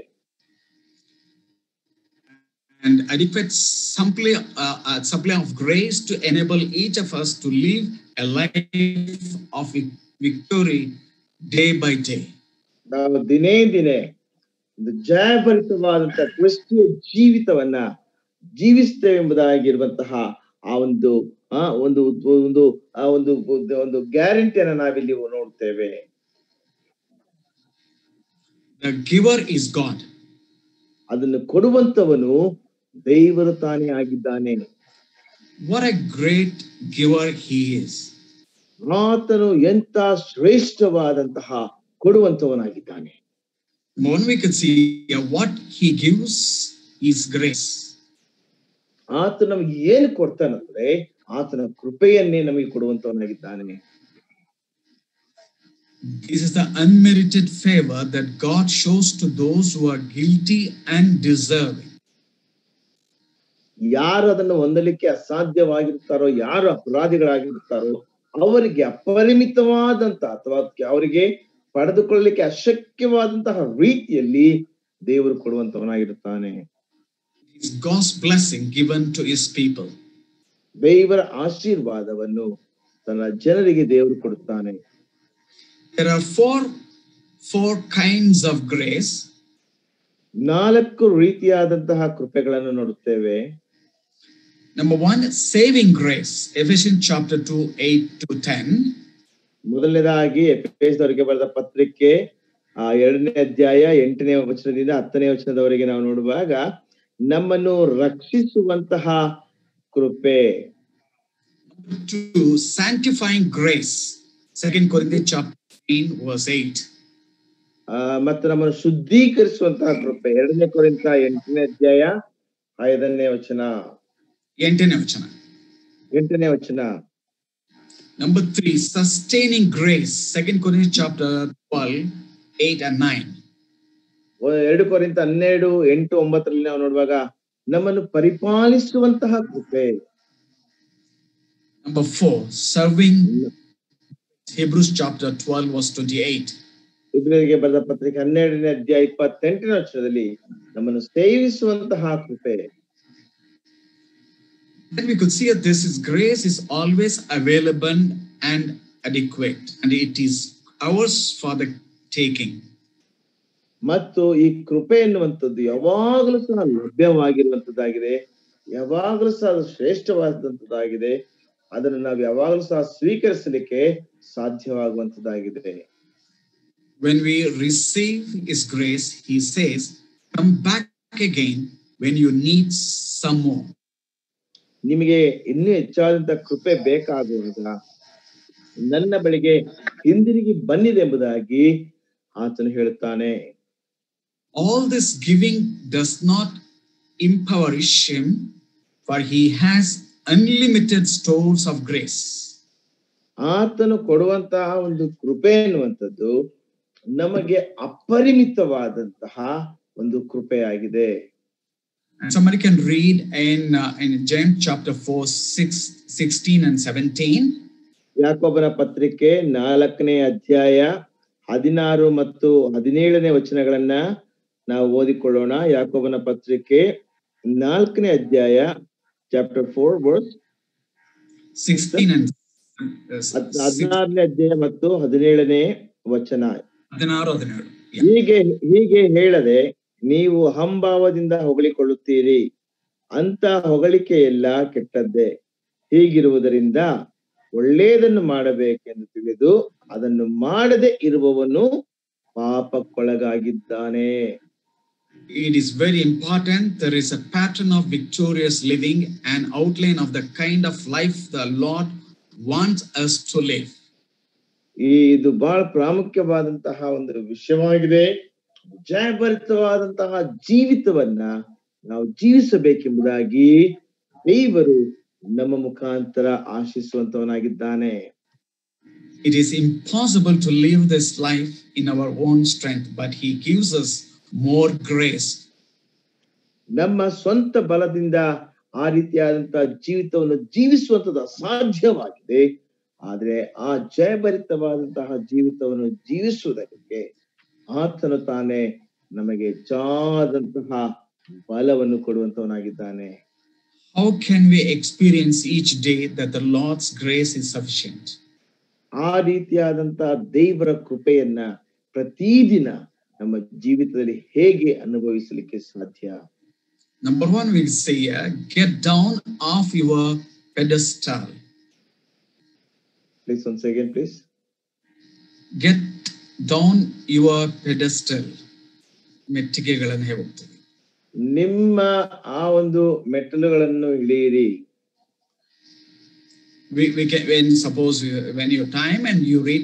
and adequate supply, uh, uh, supply of grace to enable each of us to live a life of vic- victory day by day. ನಾವು ದಿನೇ ದಿನೇ ಒಂದು ಜಯಭರಿತವಾದಂತ ಕ್ರಿಸ್ತಿಯ ಜೀವಿತವನ್ನ ಜೀವಿಸ್ತೇವೆ ಎಂಬುದಾಗಿರುವಂತಹ ಆ ಒಂದು ಆ ಒಂದು ಒಂದು ಆ ಒಂದು ಒಂದು ಗ್ಯಾರಂಟಿಯನ್ನ ನಾವಿಲ್ಲಿ ನೋಡ್ತೇವೆ The giver is God. ಅದನ್ನು ಕೊಡುವಂತವನು ದೇವರು ತಾನೇ ಆಗಿದ್ದಾನೆ What a great giver he is. ಆತನು ಎಂತ ಶ್ರೇಷ್ಠವಾದಂತಹ ಕೊಡುವಂತವನಾಗಿದ್ದಾನೆ One we could see uh, what he gives is grace. ಆತ ನಮಗೆ ಏನು ಕೊಡ್ತಾನಂದ್ರೆ ಆತನ ಕೃಪೆಯನ್ನೇ ನಮಗೆ ಕೊಡುವಂತವನಾಗಿದ್ದಾನೆ This is the unmerited favor that God shows to those who are guilty and deserving. ಯಾರು ಅದನ್ನು ಹೊಂದಲಿಕ್ಕೆ ಅಸಾಧ್ಯವಾಗಿರ್ತಾರೋ ಯಾರು ಅಪರಾಧಿಗಳಾಗಿರ್ತಾರೋ ಅವರಿಗೆ ಅಪರಿಮಿತವಾದಂತ ಅಥವಾ ಅವರಿಗೆ ಪಡೆದುಕೊಳ್ಳಲಿಕ್ಕೆ ಅಶಕ್ಯವಾದಂತಹ ರೀತಿಯಲ್ಲಿ ದೇವರು ಕೊಡುವಂತವನಾಗಿರುತ್ತಾನೆ It's God's blessing given to his people. ದೇವರ ಆಶೀರ್ವಾದವನ್ನು ತನ್ನ ಜನರಿಗೆ ದೇವರು ಕೊಡುತ್ತಾನೆ There are four, four kinds of grace. ನಾಲ್ಕು ರೀತಿಯಾದಂತಹ ಕೃಪೆಗಳನ್ನು ನೋಡುತ್ತೇವೆ Number one, saving grace. Ephesians chapter 2, 8 to 10. ಮೊದಲನೇದಾಗಿ ಎಫೆಸದವರಿಗೆ ಬರೆದ ಪತ್ರಿಕೆ ಆ ಎರಡನೇ ಅಧ್ಯಾಯ ಎಂಟನೇ ವಚನದಿಂದ ಹತ್ತನೇ ವಚನದವರೆಗೆ ನಾವು ನೋಡುವಾಗ ನಮ್ಮನ್ನು ರಕ್ಷಿಸುವಂತಹ ಕೃಪೆ Number two, sanctifying grace. Second Corinthians chapter 15, verse 8. ಆ ಮತ್ತು ನಮ್ಮನ್ನು ಶುದ್ಧೀಕರಿಸುವಂತಹ ಕೃಪೆ ಎರಡನೇ ಕೊರಿಂತ ಎಂಟನೇ ಅಧ್ಯಾಯ ಐದನೇ ವಚನ ಎಂಟನೇ ವಚನ. ಎಂಟನೇ ವಚನ Number three, sustaining grace. Second Corinthians chapter 12, 8 and 9. ಒ- ಎರಡು ಕೊರಿಂತ ಹನ್ನೆರಡು ಎಂಟು ಒಂಬತ್ತರಲ್ಲಿ ನಾವು ನೋಡುವಾಗ ನಮ್ಮನ್ನು ಪರಿಪಾಲಿಸುವಂತಹ ಕೃಪೆ Number four, serving Hebrews chapter 12, verse 28. ಇಬ್ರಿಯರಿಗೆ ಬರೆದ ಪತ್ರಿಕೆ ಹನ್ನೆರಡನೇ ಅಧ್ಯಾಯ ಇಪ್ಪತ್ತೆಂಟನೇ ವರ್ಷದಲ್ಲಿ ನಮ್ಮನ್ನು ಸೇವಿಸುವಂತಹ ಕೃಪೆ Then we could see that this is grace is always available and adequate, and it is ours for the taking. ಮತ್ತು ಈ ಕೃಪೆ ಎನ್ನುವಂಥದ್ದು ಯಾವಾಗಲೂ ಸಹ ಲಭ್ಯವಾಗಿರುವಂತದ್ದಾಗಿದೆ ಯಾವಾಗಲೂ ಸಹ ಅದು ಶ್ರೇಷ್ಠವಾದಂತದ್ದಾಗಿದೆ ಅದನ್ನು ನಾವು ಯಾವಾಗಲೂ ಸಹ ಸ್ವೀಕರಿಸಲಿಕ್ಕೆ ಸಾಧ್ಯವಾಗುವಂತದ್ದಾಗಿದೆ When we receive His grace, He says, Come back again when you need some more. ನಿಮಗೆ ಇನ್ನೂ ಹೆಚ್ಚಾದಂತ ಕೃಪೆ ಬೇಕಾಗುವಾಗ ನನ್ನ ಬಳಿಗೆ ಹಿಂದಿರುಗಿ ಬನ್ನಿದೆ ಎಂಬುದಾಗಿ ಆತನು ಹೇಳುತ್ತಾನೆ All this giving does not impoverish Him, for He has unlimited stores of grace. ಆತನು ಕೊಡುವಂತಹ ಒಂದು ಕೃಪೆ ಎನ್ನುವಂಥದ್ದು ನಮಗೆ ಅಪರಿಮಿತವಾದಂತಹ ಒಂದು ಕೃಪೆಯಾಗಿದೆ And somebody can read in, uh, in James chapter 4, 6, 16 and 17. ಯಾಕೋಬನ ಪತ್ರಿಕೆ ನಾಲ್ಕನೇ ಅಧ್ಯಾಯ ಹದಿನಾರು ಮತ್ತು ಹದಿನೇಳನೇ ವಚನಗಳನ್ನ ನಾವು ಓದಿಕೊಳ್ಳೋಣ ಯಾಕೋಬನ ಪತ್ರಿಕೆ ನಾಲ್ಕನೇ ಅಧ್ಯಾಯ chapter four verse 16 and uh, six- ಹದಿನಾರನೇ ಅಧ್ಯಾಯ ಮತ್ತು ಹದಿನೇಳನೇ ವಚನ ಹದಿನಾರು ಹದಿನೇಳು Yeah. ಹೀಗೆ ಹೀಗೆ ಹೇಳದೆ ನೀವು ಅಹಂಭಾವದಿಂದ ಹೊಗಳಿಕೊಳ್ಳುತ್ತೀರಿ ಅಂತ ಹೊಗಳಿಕೆ ಎಲ್ಲ ಕೆಟ್ಟದ್ದೇ ಹೀಗಿರುವುದರಿಂದ ಒಳ್ಳೆಯದನ್ನು ಮಾಡಬೇಕೆಂದು ತಿಳಿದು ಅದನ್ನು ಮಾಡದೆ ಇರುವವನು ಪಾಪಕ್ಕೊಳಗಾಗಿದ್ದಾನೆ It is very important. There is a pattern of victorious living and outline of the kind of life the Lord wants us to live. ಈ ಇದು ಬಹಳ ಪ್ರಾಮುಖ್ಯವಾದಂತಹ ಒಂದು ವಿಷಯವಾಗಿದೆ ಜಯಭರಿತವಾದಂತಹ ಜೀವಿತವನ್ನ ನಾವು ಜೀವಿಸಬೇಕೆಂಬುದಾಗಿ ದೇವರು ನಮ್ಮ ಮುಖಾಂತರ ಆಶಿಸುವಂತವನಾಗಿದ್ದಾನೆ It is impossible to live this life in our own strength, but He gives us more grace. ನಮ್ಮ ಸ್ವಂತ ಬಲದಿಂದ ಆ ರೀತಿಯಾದಂತಹ ಜೀವಿತವನ್ನು ಜೀವಿಸುವಂತದ್ದು ಅಸಾಧ್ಯವಾಗಿದೆ ಆದ್ರೆ ಆ ಜಯಭರಿತವಾದಂತಹ ಜೀವಿತವನ್ನು ಜೀವಿಸುವುದಕ್ಕೆ ಆತನು ತಾನೇ ನಮಗೆ ಹೆಚ್ಚಾದಂತಹ ಬಲವನ್ನು ಕೊಡುವಂತವನಾಗಿದ್ದಾನೆ How can we experience each day that the Lord's grace is sufficient? ಆ ರೀತಿಯಾದಂತಹ ದೇವರ ಕೃಪೆಯನ್ನ ಪ್ರತಿದಿನ ನಮ್ಮ ಜೀವಿತದಲ್ಲಿ ಹೇಗೆ ಅನುಭವಿಸಲಿಕ್ಕೆ ಸಾಧ್ಯ Number one, we say, uh, get down off your pedestal. Please ಒಂದ್ second please Get down your pedestal. ಮೆಟ್ಟಿಗೆಗಳನ್ನು ಹೋಗ್ತದೆ ನಿಮ್ಮ ಆ ಒಂದು ಮೆಟ್ಟಲುಗಳನ್ನು ಇಳಿಯಿರಿ we, we can when suppose you- when you time and you read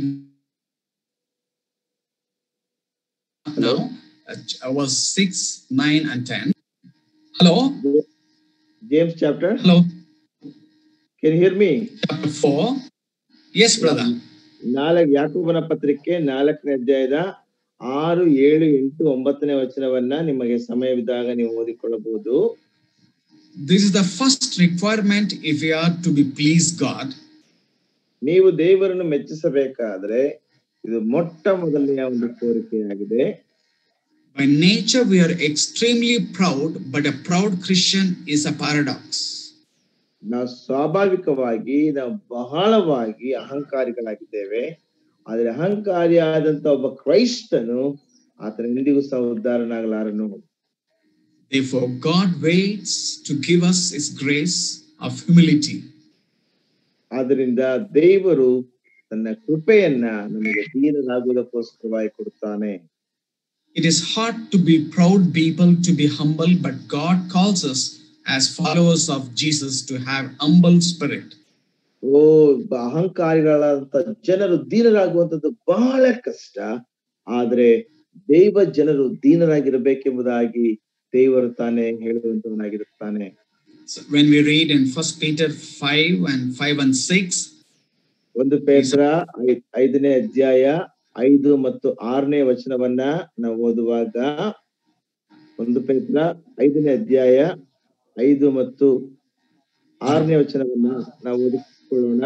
now uh, was 6 9 and 10 hello James chapter hello can hear me chapter 4 yes brother ನಾಲ್ಕು ಯಾಕೋಬನ ಪತ್ರಿಕೆ ನಾಲ್ಕನೇ ಅಧ್ಯಾಯದ ಆರು ಏಳು ಎಂಟು ಒಂಬತ್ತನೇ ವಚನವನ್ನ ನಿಮಗೆ ಸಮಯವಿದ್ದಾಗ ನೀವು ಓದಿಕೊಳ್ಳಬಹುದು this is the first requirement if we are to be please god ನೀವು ದೇವರನ್ನು ಮೆಚ್ಚಿಸಬೇಕಾದ್ರೆ ಇದು ಮೊಟ್ಟ ಮೊದಲನೆಯ ಒಂದು ಕೋರಿಕೆಯಾಗಿದೆ by nature we are extremely proud but a proud christian is a paradox ನಾವು ಸ್ವಾಭಾವಿಕವಾಗಿ ನಾವು ಬಹಳವಾಗಿ ಅಹಂಕಾರಿಗಳಾಗಿದ್ದೇವೆ ಆದ್ರೆ ಅಹಂಕಾರಿಯಾದಂತ ಒಬ್ಬ ಕ್ರೈಸ್ತನು ಆತನ ಎಂದಿಗೂ ಸಹ ಉದ್ಧಾರನಾಗಲಾರನು therefore god waits to give us his grace of humility ಆದ್ರಿಂದ ದೇವರು ತನ್ನ ಕೃಪೆಯನ್ನ ನಮಗೆ ದೀನರಾಗುವುದಕ್ಕೋಸ್ಕರವಾಗಿ ಕೊಡುತ್ತಾನೆ It is hard to be proud people to be humble, but God calls us as followers of Jesus to have humble spirit. ಓ ಬ- ಅಹಂಕಾರಿಗಳಾದಂತ ಜನರು ದೀನರಾಗುವಂತದ್ದು ಬಹಳ ಕಷ್ಟ ಆದ್ರೆ ದೈವ ಜನರು ದೀನರಾಗಿರಬೇಕೆಂಬುದಾಗಿ ದೇವರು ತಾನೇ ಹೇಳುವಂತವನಾಗಿರುತ್ತಾನೆ So when we read in First Peter 5 and 5 and 6, ಒಂದು ಪೇತ್ರ ಐ- ಐದನೇ ಅಧ್ಯಾಯ ಐದು ಮತ್ತು ಆರನೇ ವಚನವನ್ನ ನಾವು ಓದುವಾಗ ಒಂದು ಪೇತ್ರ ಐದನೇ ಅಧ್ಯಾಯ ಐದು ಮತ್ತು ಆರನೇ ವಚನವನ್ನ ನಾವು ಓದಿಕೊಳ್ಳೋಣ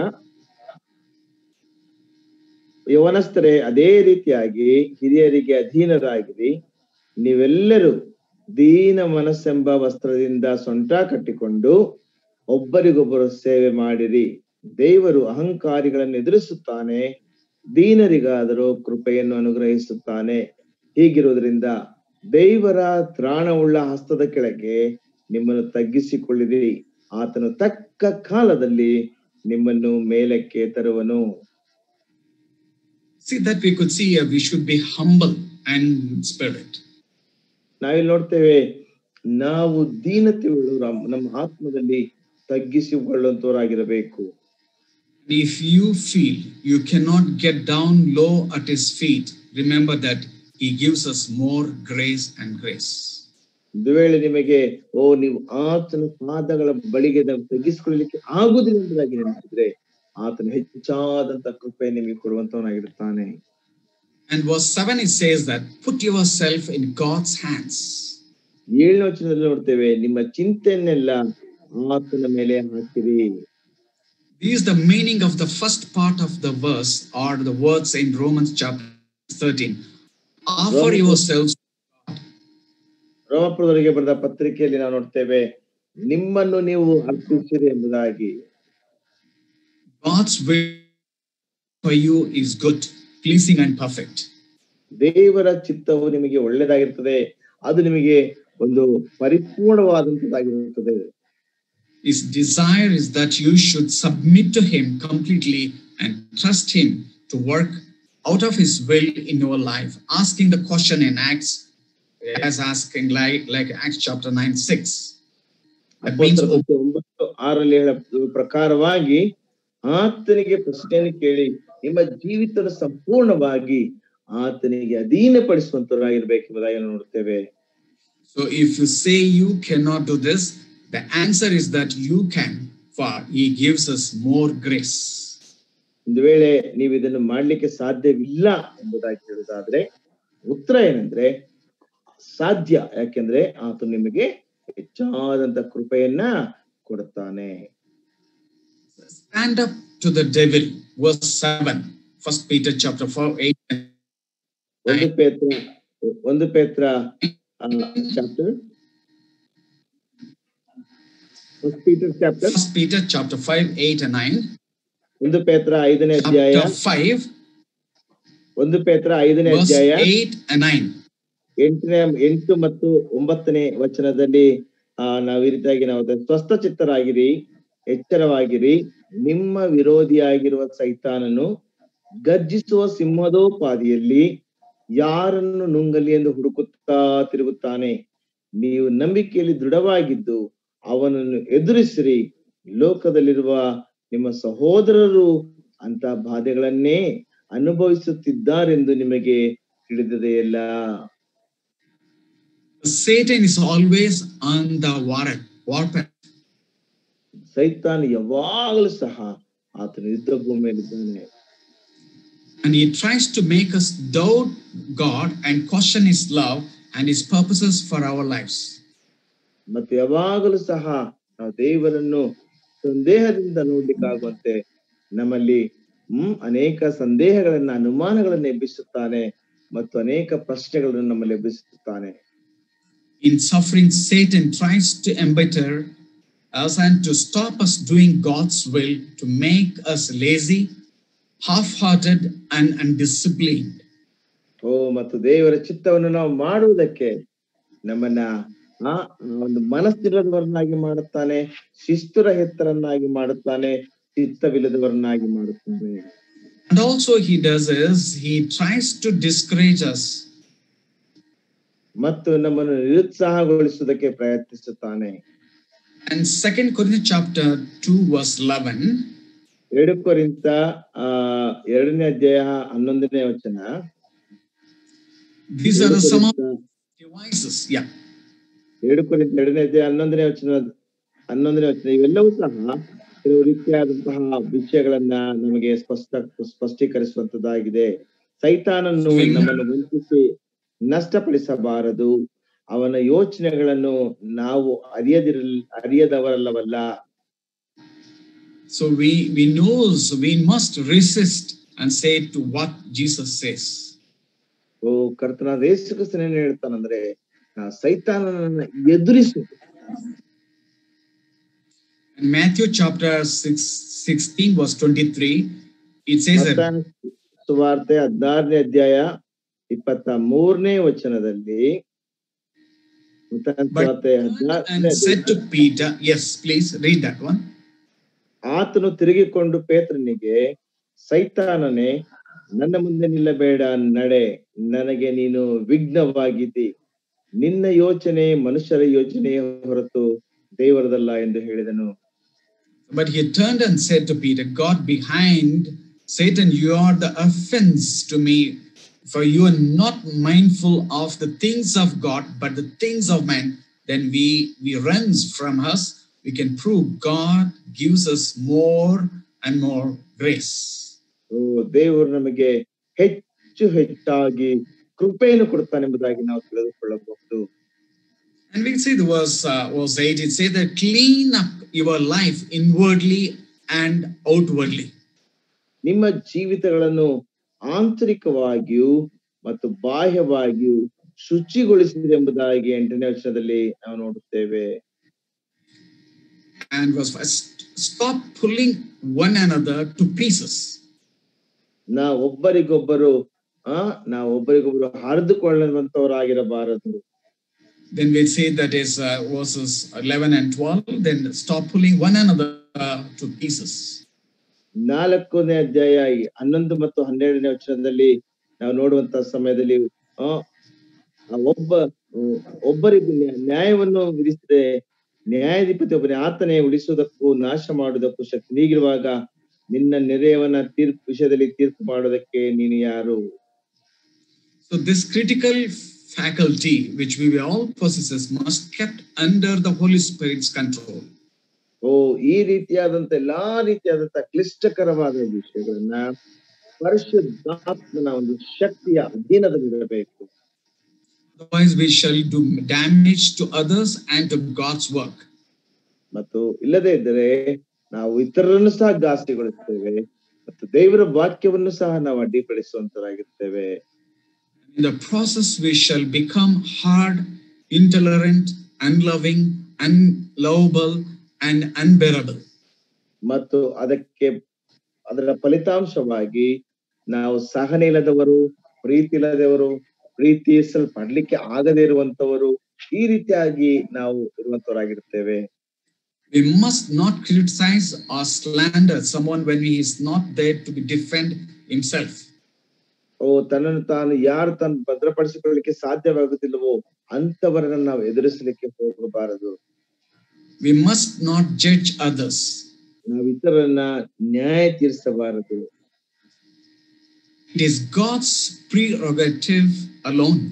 ಯವನಸ್ಥರೇ ಅದೇ ರೀತಿಯಾಗಿ ಹಿರಿಯರಿಗೆ ಅಧೀನರಾಗಿರಿ ನೀವೆಲ್ಲರೂ ದೀನ ಮನಸ್ಸೆಂಬ ವಸ್ತ್ರದಿಂದ ಸೊಂಟ ಕಟ್ಟಿಕೊಂಡು ಒಬ್ಬರಿಗೊಬ್ಬರು ಸೇವೆ ಮಾಡಿರಿ ದೇವರು ಅಹಂಕಾರಿಗಳನ್ನು ಎದುರಿಸುತ್ತಾನೆ ದೀನರಿಗಾದರೂ ಕೃಪೆಯನ್ನು ಅನುಗ್ರಹಿಸುತ್ತಾನೆ ಹೀಗಿರುವುದರಿಂದ ದೇವರ ತ್ರಾಣವುಳ್ಳ ಹಸ್ತದ ಕೆಳಗೆ ನಿಮ್ಮನ್ನು ತಗ್ಗಿಸಿಕೊಳ್ಳಿರಿ ಆತನು ತಕ್ಕ ಕಾಲದಲ್ಲಿ ನಿಮ್ಮನ್ನು ಮೇಲಕ್ಕೆ ತರುವನು See that we could see here, we should be humble and spirit. ನಾವಿಲ್ಲಿ ನೋಡ್ತೇವೆ ನಾವು ದೀನತೆ ಉಳ್ಳವರು ನಮ್ಮ ಆತ್ಮದಲ್ಲಿ ತಗ್ಗಿಸಿಕೊಳ್ಳುವಂತವರಾಗಿರಬೇಕು If you feel you cannot get down low at his feet, remember that he gives us more grace and grace. ಒಂದು ವೇಳೆ ನಿಮಗೆ ಓ ನೀವು ಆತನ ಪಾದಗಳ ಬಳಿಗೆ ನಾವು ತಗ್ಗಿಸಿಕೊಳ್ಳಲಿಕ್ಕೆ ಆಗುದಿಲ್ಲ ಎಂಬುದಾಗಿ ನೆನಪಿದ್ರೆ ಆತನ ಹೆಚ್ಚಾದಂತ ಕೃಪೆ ನಿಮಗೆ ಕೊಡುವಂತವನಾಗಿರುತ್ತಾನೆ And verse 7 it says that put yourself in God's hands. ಏಳನೇ ವಚನದಲ್ಲಿ ನೋಡ್ತೇವೆ ನಿಮ್ಮ ಚಿಂತೆಯನ್ನೆಲ್ಲ ಆತನ ಮೇಲೆ ಹಾಕಿರಿ This is the meaning of the first part of the verse or the words in Romans chapter 13. Offer Romans- yourselves ರೋಮಪುರದವರಿಗೆ ಬರೆದ ಪತ್ರಿಕೆಯಲ್ಲಿ ನಾವು ನೋಡ್ತೇವೆ ನಿಮ್ಮನ್ನು ನೀವು ಅರ್ಪಿಸಿರಿ ಎಂಬುದಾಗಿ God's will for you is good, pleasing, and perfect. ದೇವರ ಚಿತ್ತವು ನಿಮಗೆ ಒಳ್ಳೆಯದಾಗಿರ್ತದೆ ಅದು ನಿಮಗೆ ಒಂದು ಪರಿಪೂರ್ಣವಾದಂತದ್ದಾಗಿರುತ್ತದೆ His desire is that you should submit to Him completely and trust Him to work out of His will in your life. Asking the question in Acts, as asking like, like Acts chapter 9, 6. That means ಅಪೊಸ್ತಲರ ಕೃತ್ಯ ಒಂಬತ್ತು ಆರಲ್ಲಿ ಹೇಳ ಪ್ರಕಾರವಾಗಿ ಆತನಿಗೆ ಪ್ರಶ್ನೆಯನ್ನು ಕೇಳಿ ನಿಮ್ಮ ಜೀವಿತದ ಸಂಪೂರ್ಣವಾಗಿ ಆತನಿಗೆ ಅಧೀನಪಡಿಸುವಂತರಾಗಿರ್ಬೇಕೆಂಬುದಾಗಿ ನಾವು ನೋಡ್ತೇವೆ So if you say you cannot do this, the answer is that you can, for He gives us more grace. ಒಂದು ವೇಳೆ ನೀವು ಇದನ್ನು ಮಾಡ್ಲಿಕ್ಕೆ ಸಾಧ್ಯವಿಲ್ಲ ಎಂಬುದಾಗಿ ಹೇಳುವುದಾದ್ರೆ ಉತ್ತರ ಏನಂದ್ರೆ ಸಾಧ್ಯ ಯಾಕೆಂದ್ರೆ ಆತ ನಿಮಗೆ ಹೆಚ್ಚಾದಂತ ಕೃಪೆಯನ್ನ ಕೊಡುತ್ತಾನೆ Stand up to the devil, verse 7, First Peter chapter 4, 8. ಒಂದು ಪೇತ್ರ ಒಂದು ಪೇತ್ರ chapter Peter chapter First Peter chapter 5, 8 and 9. ಒಂದು ಪೇತ್ರ ಐದನೇ ಅಧ್ಯಾಯ Chapter 5, ಒಂದು ಪೇತ್ರ ಐದನೇ verse ಅಧ್ಯಾಯ 8 and 9. ಎಂಟನೇ ಎಂಟು ಮತ್ತು ಒಂಬತ್ತನೇ ವಚನದಲ್ಲಿ ಆ ನಾವು ಈ ರೀತಿಯಾಗಿ ನಾವು ಓದ್ತೇವೆ. ಸ್ವಸ್ಥ ಚಿತ್ತರಾಗಿರಿ ಎಚ್ಚರವಾಗಿರಿ ನಿಮ್ಮ ವಿರೋಧಿಯಾಗಿರುವ ಸೈತಾನನು ಗರ್ಜಿಸುವ ಸಿಂಹದೋಪಾದಿಯಲ್ಲಿ ಯಾರನ್ನು ನುಂಗಲಿ ಎಂದು ಹುಡುಕುತ್ತಾ ತಿರುಗುತ್ತಾನೆ ನೀವು ನಂಬಿಕೆಯಲ್ಲಿ ದೃಢವಾಗಿದ್ದು ಅವನನ್ನು ಎದುರಿಸಿರಿ ಲೋಕದಲ್ಲಿರುವ ನಿಮ್ಮ ಸಹೋದರರು ಅಂತ ಬಾಧೆಗಳನ್ನೇ ಅನುಭವಿಸುತ್ತಿದ್ದಾರೆಂದು ನಿಮಗೆ ತಿಳಿದದೆಯಲ್ಲ Satan is always on the war, warpath. ಸೈತಾನ್ ಯಾವಾಗಲೂ ಸಹ ಆತನ ಯುದ್ಧ ಭೂಮಿಯಲ್ಲಿದ್ದಾನೆ And he tries to make us doubt God and question his love and his purposes for our lives. ಮತ್ತು ಯಾವಾಗಲೂ ಸಹ ನಾವು ದೇವರನ್ನು ಸಂದೇಹದಿಂದ ನೋಡ್ಲಿಕ್ಕಾಗುವಂತೆ ನಮ್ಮಲ್ಲಿ ಹ್ಮ್ ಅನೇಕ ಸಂದೇಹಗಳನ್ನ ಅನುಮಾನಗಳನ್ನ ಎಬ್ಬಿಸುತ್ತಾನೆ ಮತ್ತು ಅನೇಕ ಪ್ರಶ್ನೆಗಳನ್ನು ನಮ್ಮಲ್ಲಿ ಎಬ್ಬಿಸುತ್ತಾನೆ In suffering, Satan tries to embitter us and to stop us doing God's will, to make us lazy, half hearted, and undisciplined. ಓ ಮತ್ತು ದೇವರ ಚಿತ್ತವನ್ನು ನಾವು ಮಾಡುವುದಕ್ಕೆ ನಮ್ಮನ್ನ ಆ ಒಂದು ಮನಸ್ಸಿಲ್ಲದವರನ್ನಾಗಿ ಮಾಡುತ್ತಾನೆ ಶಿಸ್ತುರಹಿತರನ್ನಾಗಿ ಮಾಡುತ್ತಾನೆ ಚಿತ್ತವಿಲ್ಲದವರನ್ನಾಗಿ ಮಾಡುತ್ತಾನೆ And also, he does is he tries to discourage us. ಮತ್ತು ನಮ್ಮನ್ನು ನಿರುತ್ಸಾಹಗೊಳಿಸುವುದಕ್ಕೆ ಪ್ರಯತ್ನಿಸುತ್ತಾನೆ And Second Corinthians chapter 2, verse 11, ಎರಡು ಕೊರಿಂತ ಆ ಎರಡನೇ ಅಧ್ಯಾಯ ಹನ್ನೊಂದನೇ ವಚನ these are ಎರಡು some of ಕೊರಿಂಥ- the devices. Yeah. ಎರಡು ಕೊರಿಂತ ಎರಡನೇ ಅಧ್ಯಾಯ ಹನ್ನೊಂದನೇ ವಚನ ಹನ್ನೊಂದನೇ ವಚನ ಇವೆಲ್ಲವೂ ಸಹ ಕೆಲವು ರೀತಿಯಾದಂತಹ ವಿಷಯಗಳನ್ನ ನಮಗೆ ಸ್ಪಷ್ಟ ಸ್ಪಷ್ಟೀಕರಿಸುವಂತದ್ದಾಗಿದೆ ಸೈತಾನನ್ನು ನಮ್ಮನ್ನು ವಂಚಿಸಿ ನಷ್ಟಪಡಿಸಬಾರದು ಅವನ ಯೋಚನೆಗಳನ್ನು ನಾವು ಅರಿಯದಿರಲ್ ಅರಿಯದವರಲ್ಲವಲ್ಲ So we we know so we must resist and say to what Jesus says. ಓ ಕರ್ತನಾದ ಯೇಸು ಕ್ರಿಸ್ತನ ಏನ್ ಹೇಳ್ತಾನಂದ್ರೆ ಆ ಸೈತಾನನನ್ನ ಎದುರಿಸು In Matthew chapter 6, 16, verse 23, it says that ಮತ್ತಾಯ ಸುವಾರ್ತೆ ಹದಿನಾರನೇ ಅಧ್ಯಾಯ ಇಪ್ಪತ್ತ ಮೂರನೇ ವಚನದಲ್ಲಿ ಮತ್ತಾಯನ ಸುವಾರ್ತೆ And ಹದಿನಾರನೇ said to Peter, Yes, please read that one. ಆತನು ತಿರುಗಿಕೊಂಡು ಪೇತ್ರನಿಗೆ ಸೈತಾನನೇ ನನ್ನ ಮುಂದೆ ನಿಲ್ಲಬೇಡ ನಡೆ ನನಗೆ ನೀನು ವಿಘ್ನವಾಗಿದ್ದಿ ನಿನ್ನ ಯೋಚನೆ ಮನುಷ್ಯರ ಯೋಚನೆಯ ಹೊರತು ದೇವರದಲ್ಲ ಎಂದು ಹೇಳಿದನು But he turned and said to Peter, God behind Satan, you are the offense to me, for you are not mindful of the things of God, but the things of man. Then we we runs from us. We can prove God gives us more and more grace. ಓ ದೇವರು ನಮಗೆ ಹೆಚ್ಚು ಹೆಚ್ಚಾಗಿ ಕೃಪೆಯನ್ನು ಕೊಡ್ತಾನೆಂಬುದಾಗಿ ನಾವು ತಿಳಿದುಕೊಳ್ಳಬಹುದು And we see the verse, uh, verse 8, it says that clean up your life inwardly and outwardly. ನಿಮ್ಮ ಜೀವಿತಗಳನ್ನು ಆಂತರಿಕವಾಗಿಯೂ ಮತ್ತು ಬಾಹ್ಯವಾಗಿಯೂ ಶುಚಿಗೊಳಿಸಿದೆ ಎಂಬುದಾಗಿ ಎಂಟನೇ ವರ್ಷದಲ್ಲಿ ನಾವು ನೋಡುತ್ತೇವೆ And verse 5, st- stop pulling one another to pieces. ನಾವು ಒಬ್ಬರಿಗೊಬ್ಬರು ಆ ನಾವು ಒಬ್ಬರಿಗೊಬ್ಬರು ಹರಿದುಕೊಳ್ಳುವಂತವರಾಗಿರಬಾರದು Then we see that is uh, verses 11 and 12. Then stop pulling one another uh, to pieces. ನಾಲ್ಕನೇ ಅಧ್ಯಾಯ ಈ ಹನ್ನೊಂದು ಮತ್ತು ಹನ್ನೆರಡನೇ ವಚನದಲ್ಲಿ ನಾವು ನೋಡುವಂತ ಸಮಯದಲ್ಲಿ ಆ ಆ ಒಬ್ಬ ಹ್ಮ್, ಒಬ್ಬರಿಗೆ ನ್ಯಾ- ನ್ಯಾಯವನ್ನು ವಿಧಿಸಿದ್ರೆ ನ್ಯಾಯಾಧಿಪತಿ ಒಬ್ಬನೇ ಆತನೇ ಉಳಿಸುವುದಕ್ಕೂ ನಾಶ ಮಾಡುವುದಕ್ಕೂ ಶಕ್ತಿ ನೀಗಿರುವಾಗ ನಿನ್ನ ನೆರೆಯವನ ತೀರ್ಪು ವಿಷಯದಲ್ಲಿ ತೀರ್ಪು ಮಾಡುವುದಕ್ಕೆ ನೀನು ಯಾರು So this critical faculty, which we all possesses, must kept under the Holy Spirit's control. ಓ ಈ ರೀತಿಯಾದಂತ ಎಲ್ಲಾ ರೀತಿಯಾದಂತ ಕ್ಲಿಷ್ಟಕರವಾದ ವಿಷಯಗಳನ್ನ ಪರಿಶುದ್ಧಾತ್ಮನ ಒಂದು ಶಕ್ತಿಯ ಅಧೀನದಲ್ಲಿರಬೇಕು Otherwise, we shall do damage to others and to God's work. ಮತ್ತು ಇಲ್ಲದೇ ಇದ್ದರೆ ನಾವು ಇತರರನ್ನು ಸಹ ಘಾಸಿಗೊಳಿಸ್ತೇವೆ ಮತ್ತು ದೇವರ ವಾಕ್ಯವನ್ನು ಸಹ ನಾವು ಅಡ್ಡಿಪಡಿಸುವಂತರಾಗಿರ್ತೇವೆ In the process, we shall become hard, intolerant, unloving, unlovable, and unbearable. ಮತ್ತು ಅದಕ್ಕೆ ಅದರ ಫಲಿತಾಂಶವಾಗಿ ನಾವು ಸಹನೆ ಇಲ್ಲದವರು ಪ್ರೀತಿ ಇಲ್ಲದವರು ಪ್ರೀತಿಸಲ್ಪಡ್ಲಿಕ್ಕೆ ಆಗದೇ ಇರುವಂತವರು ಈ ರೀತಿಯಾಗಿ ನಾವು ಇರುವಂತವರಾಗಿರ್ತೇವೆ We must not criticize or slander someone when he is not there to be defend himself. ಓ ತನ್ನನ್ನು ತಾನು ಯಾರು ತಾನು ಭದ್ರಪಡಿಸಿಕೊಳ್ಳಲಿಕ್ಕೆ ಸಾಧ್ಯವಾಗುತ್ತಿಲ್ಲವೋ ಅಂತವರನ್ನ ನಾವು ಎದುರಿಸಲಿಕ್ಕೆ ಹೋಗಬಾರದು We must not judge others. ನಾವು ಇತರರನ್ನ ನ್ಯಾಯ ತೀರಿಸಬಾರದು It is God's prerogative alone.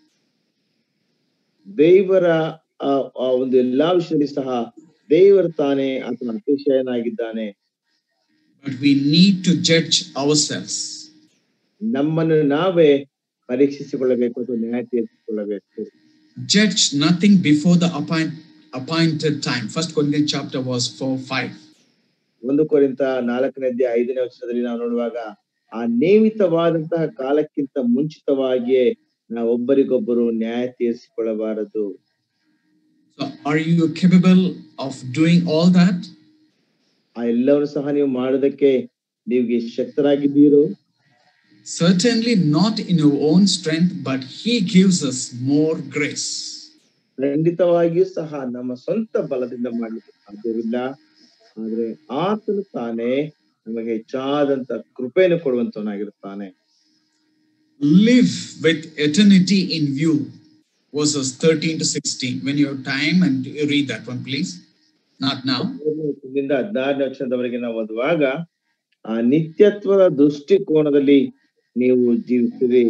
ದೇವರ ಆ ಆ ಒಂದು ಎಲ್ಲಾ ವಿಷಯದಲ್ಲಿ ಸಹ ದೇವರು ತಾನೇ ಆತನ ಅತಿಶಯನಾಗಿದ್ದಾನೆ But we need to judge ourselves. ನಮ್ಮನ್ನು ನಾವೇ ಪರೀಕ್ಷಿಸಿಕೊಳ್ಳಬೇಕು ಅಥವಾ ನ್ಯಾಯ ತೀರಿಸಿಕೊಳ್ಳಬೇಕು Judge nothing before the appoint, appointed time. First Corinthians chapter was 4 5. ಒಂದು ಕೊರಿಂತ ನಾಲ್ಕನೇ ಅಧ್ಯಾಯ ಐದನೇ ವರ್ಷದಲ್ಲಿ ನಾವು ನೋಡುವಾಗ ಆ ನೇಮಿತವಾದಂತಹ ಕಾಲಕ್ಕಿಂತ ಮುಂಚಿತವಾಗಿಯೇ ನಾವು ಒಬ್ಬರಿಗೊಬ್ಬರು ನ್ಯಾಯ ತೀರಿಸಿಕೊಳ್ಳಬಾರದು So, are you capable of doing all that? ಆ ಎಲ್ಲವನ್ನು ಸಹ ನೀವು ಮಾಡೋದಕ್ಕೆ ನೀವು ಶಕ್ತರಾಗಿದ್ದೀರೋ Certainly not in your own strength, but He gives us more grace. ಖಂಡಿತವಾಗಿಯೂ ಸಹ ನಮ್ಮ ಸ್ವಂತ ಬಲದಿಂದ ಮಾಡಲಿಕ್ಕೆ ಸಾಧ್ಯವಿಲ್ಲ ಆದ್ರೆ ಆತನು ತಾನೇ ನಮಗೆ ಹೆಚ್ಚಾದಂತ ಕೃಪೆಯನ್ನು ಕೊಡುವಂತವನಾಗಿರುತ್ತಾನೆ Live with eternity in view. Verses 13 to 16. When you have time and you read that one, please. Not now. ಹದಿಮೂರರಿಂದ ಹದಿನಾರನೇ ವರ್ಷದವರೆಗೆ ನಾವು ಓದುವಾಗ ಆ ನಿತ್ಯತ್ವದ ದೃಷ್ಟಿಕೋನದಲ್ಲಿ ನೀವು ಜೀವಿಸಿರಿ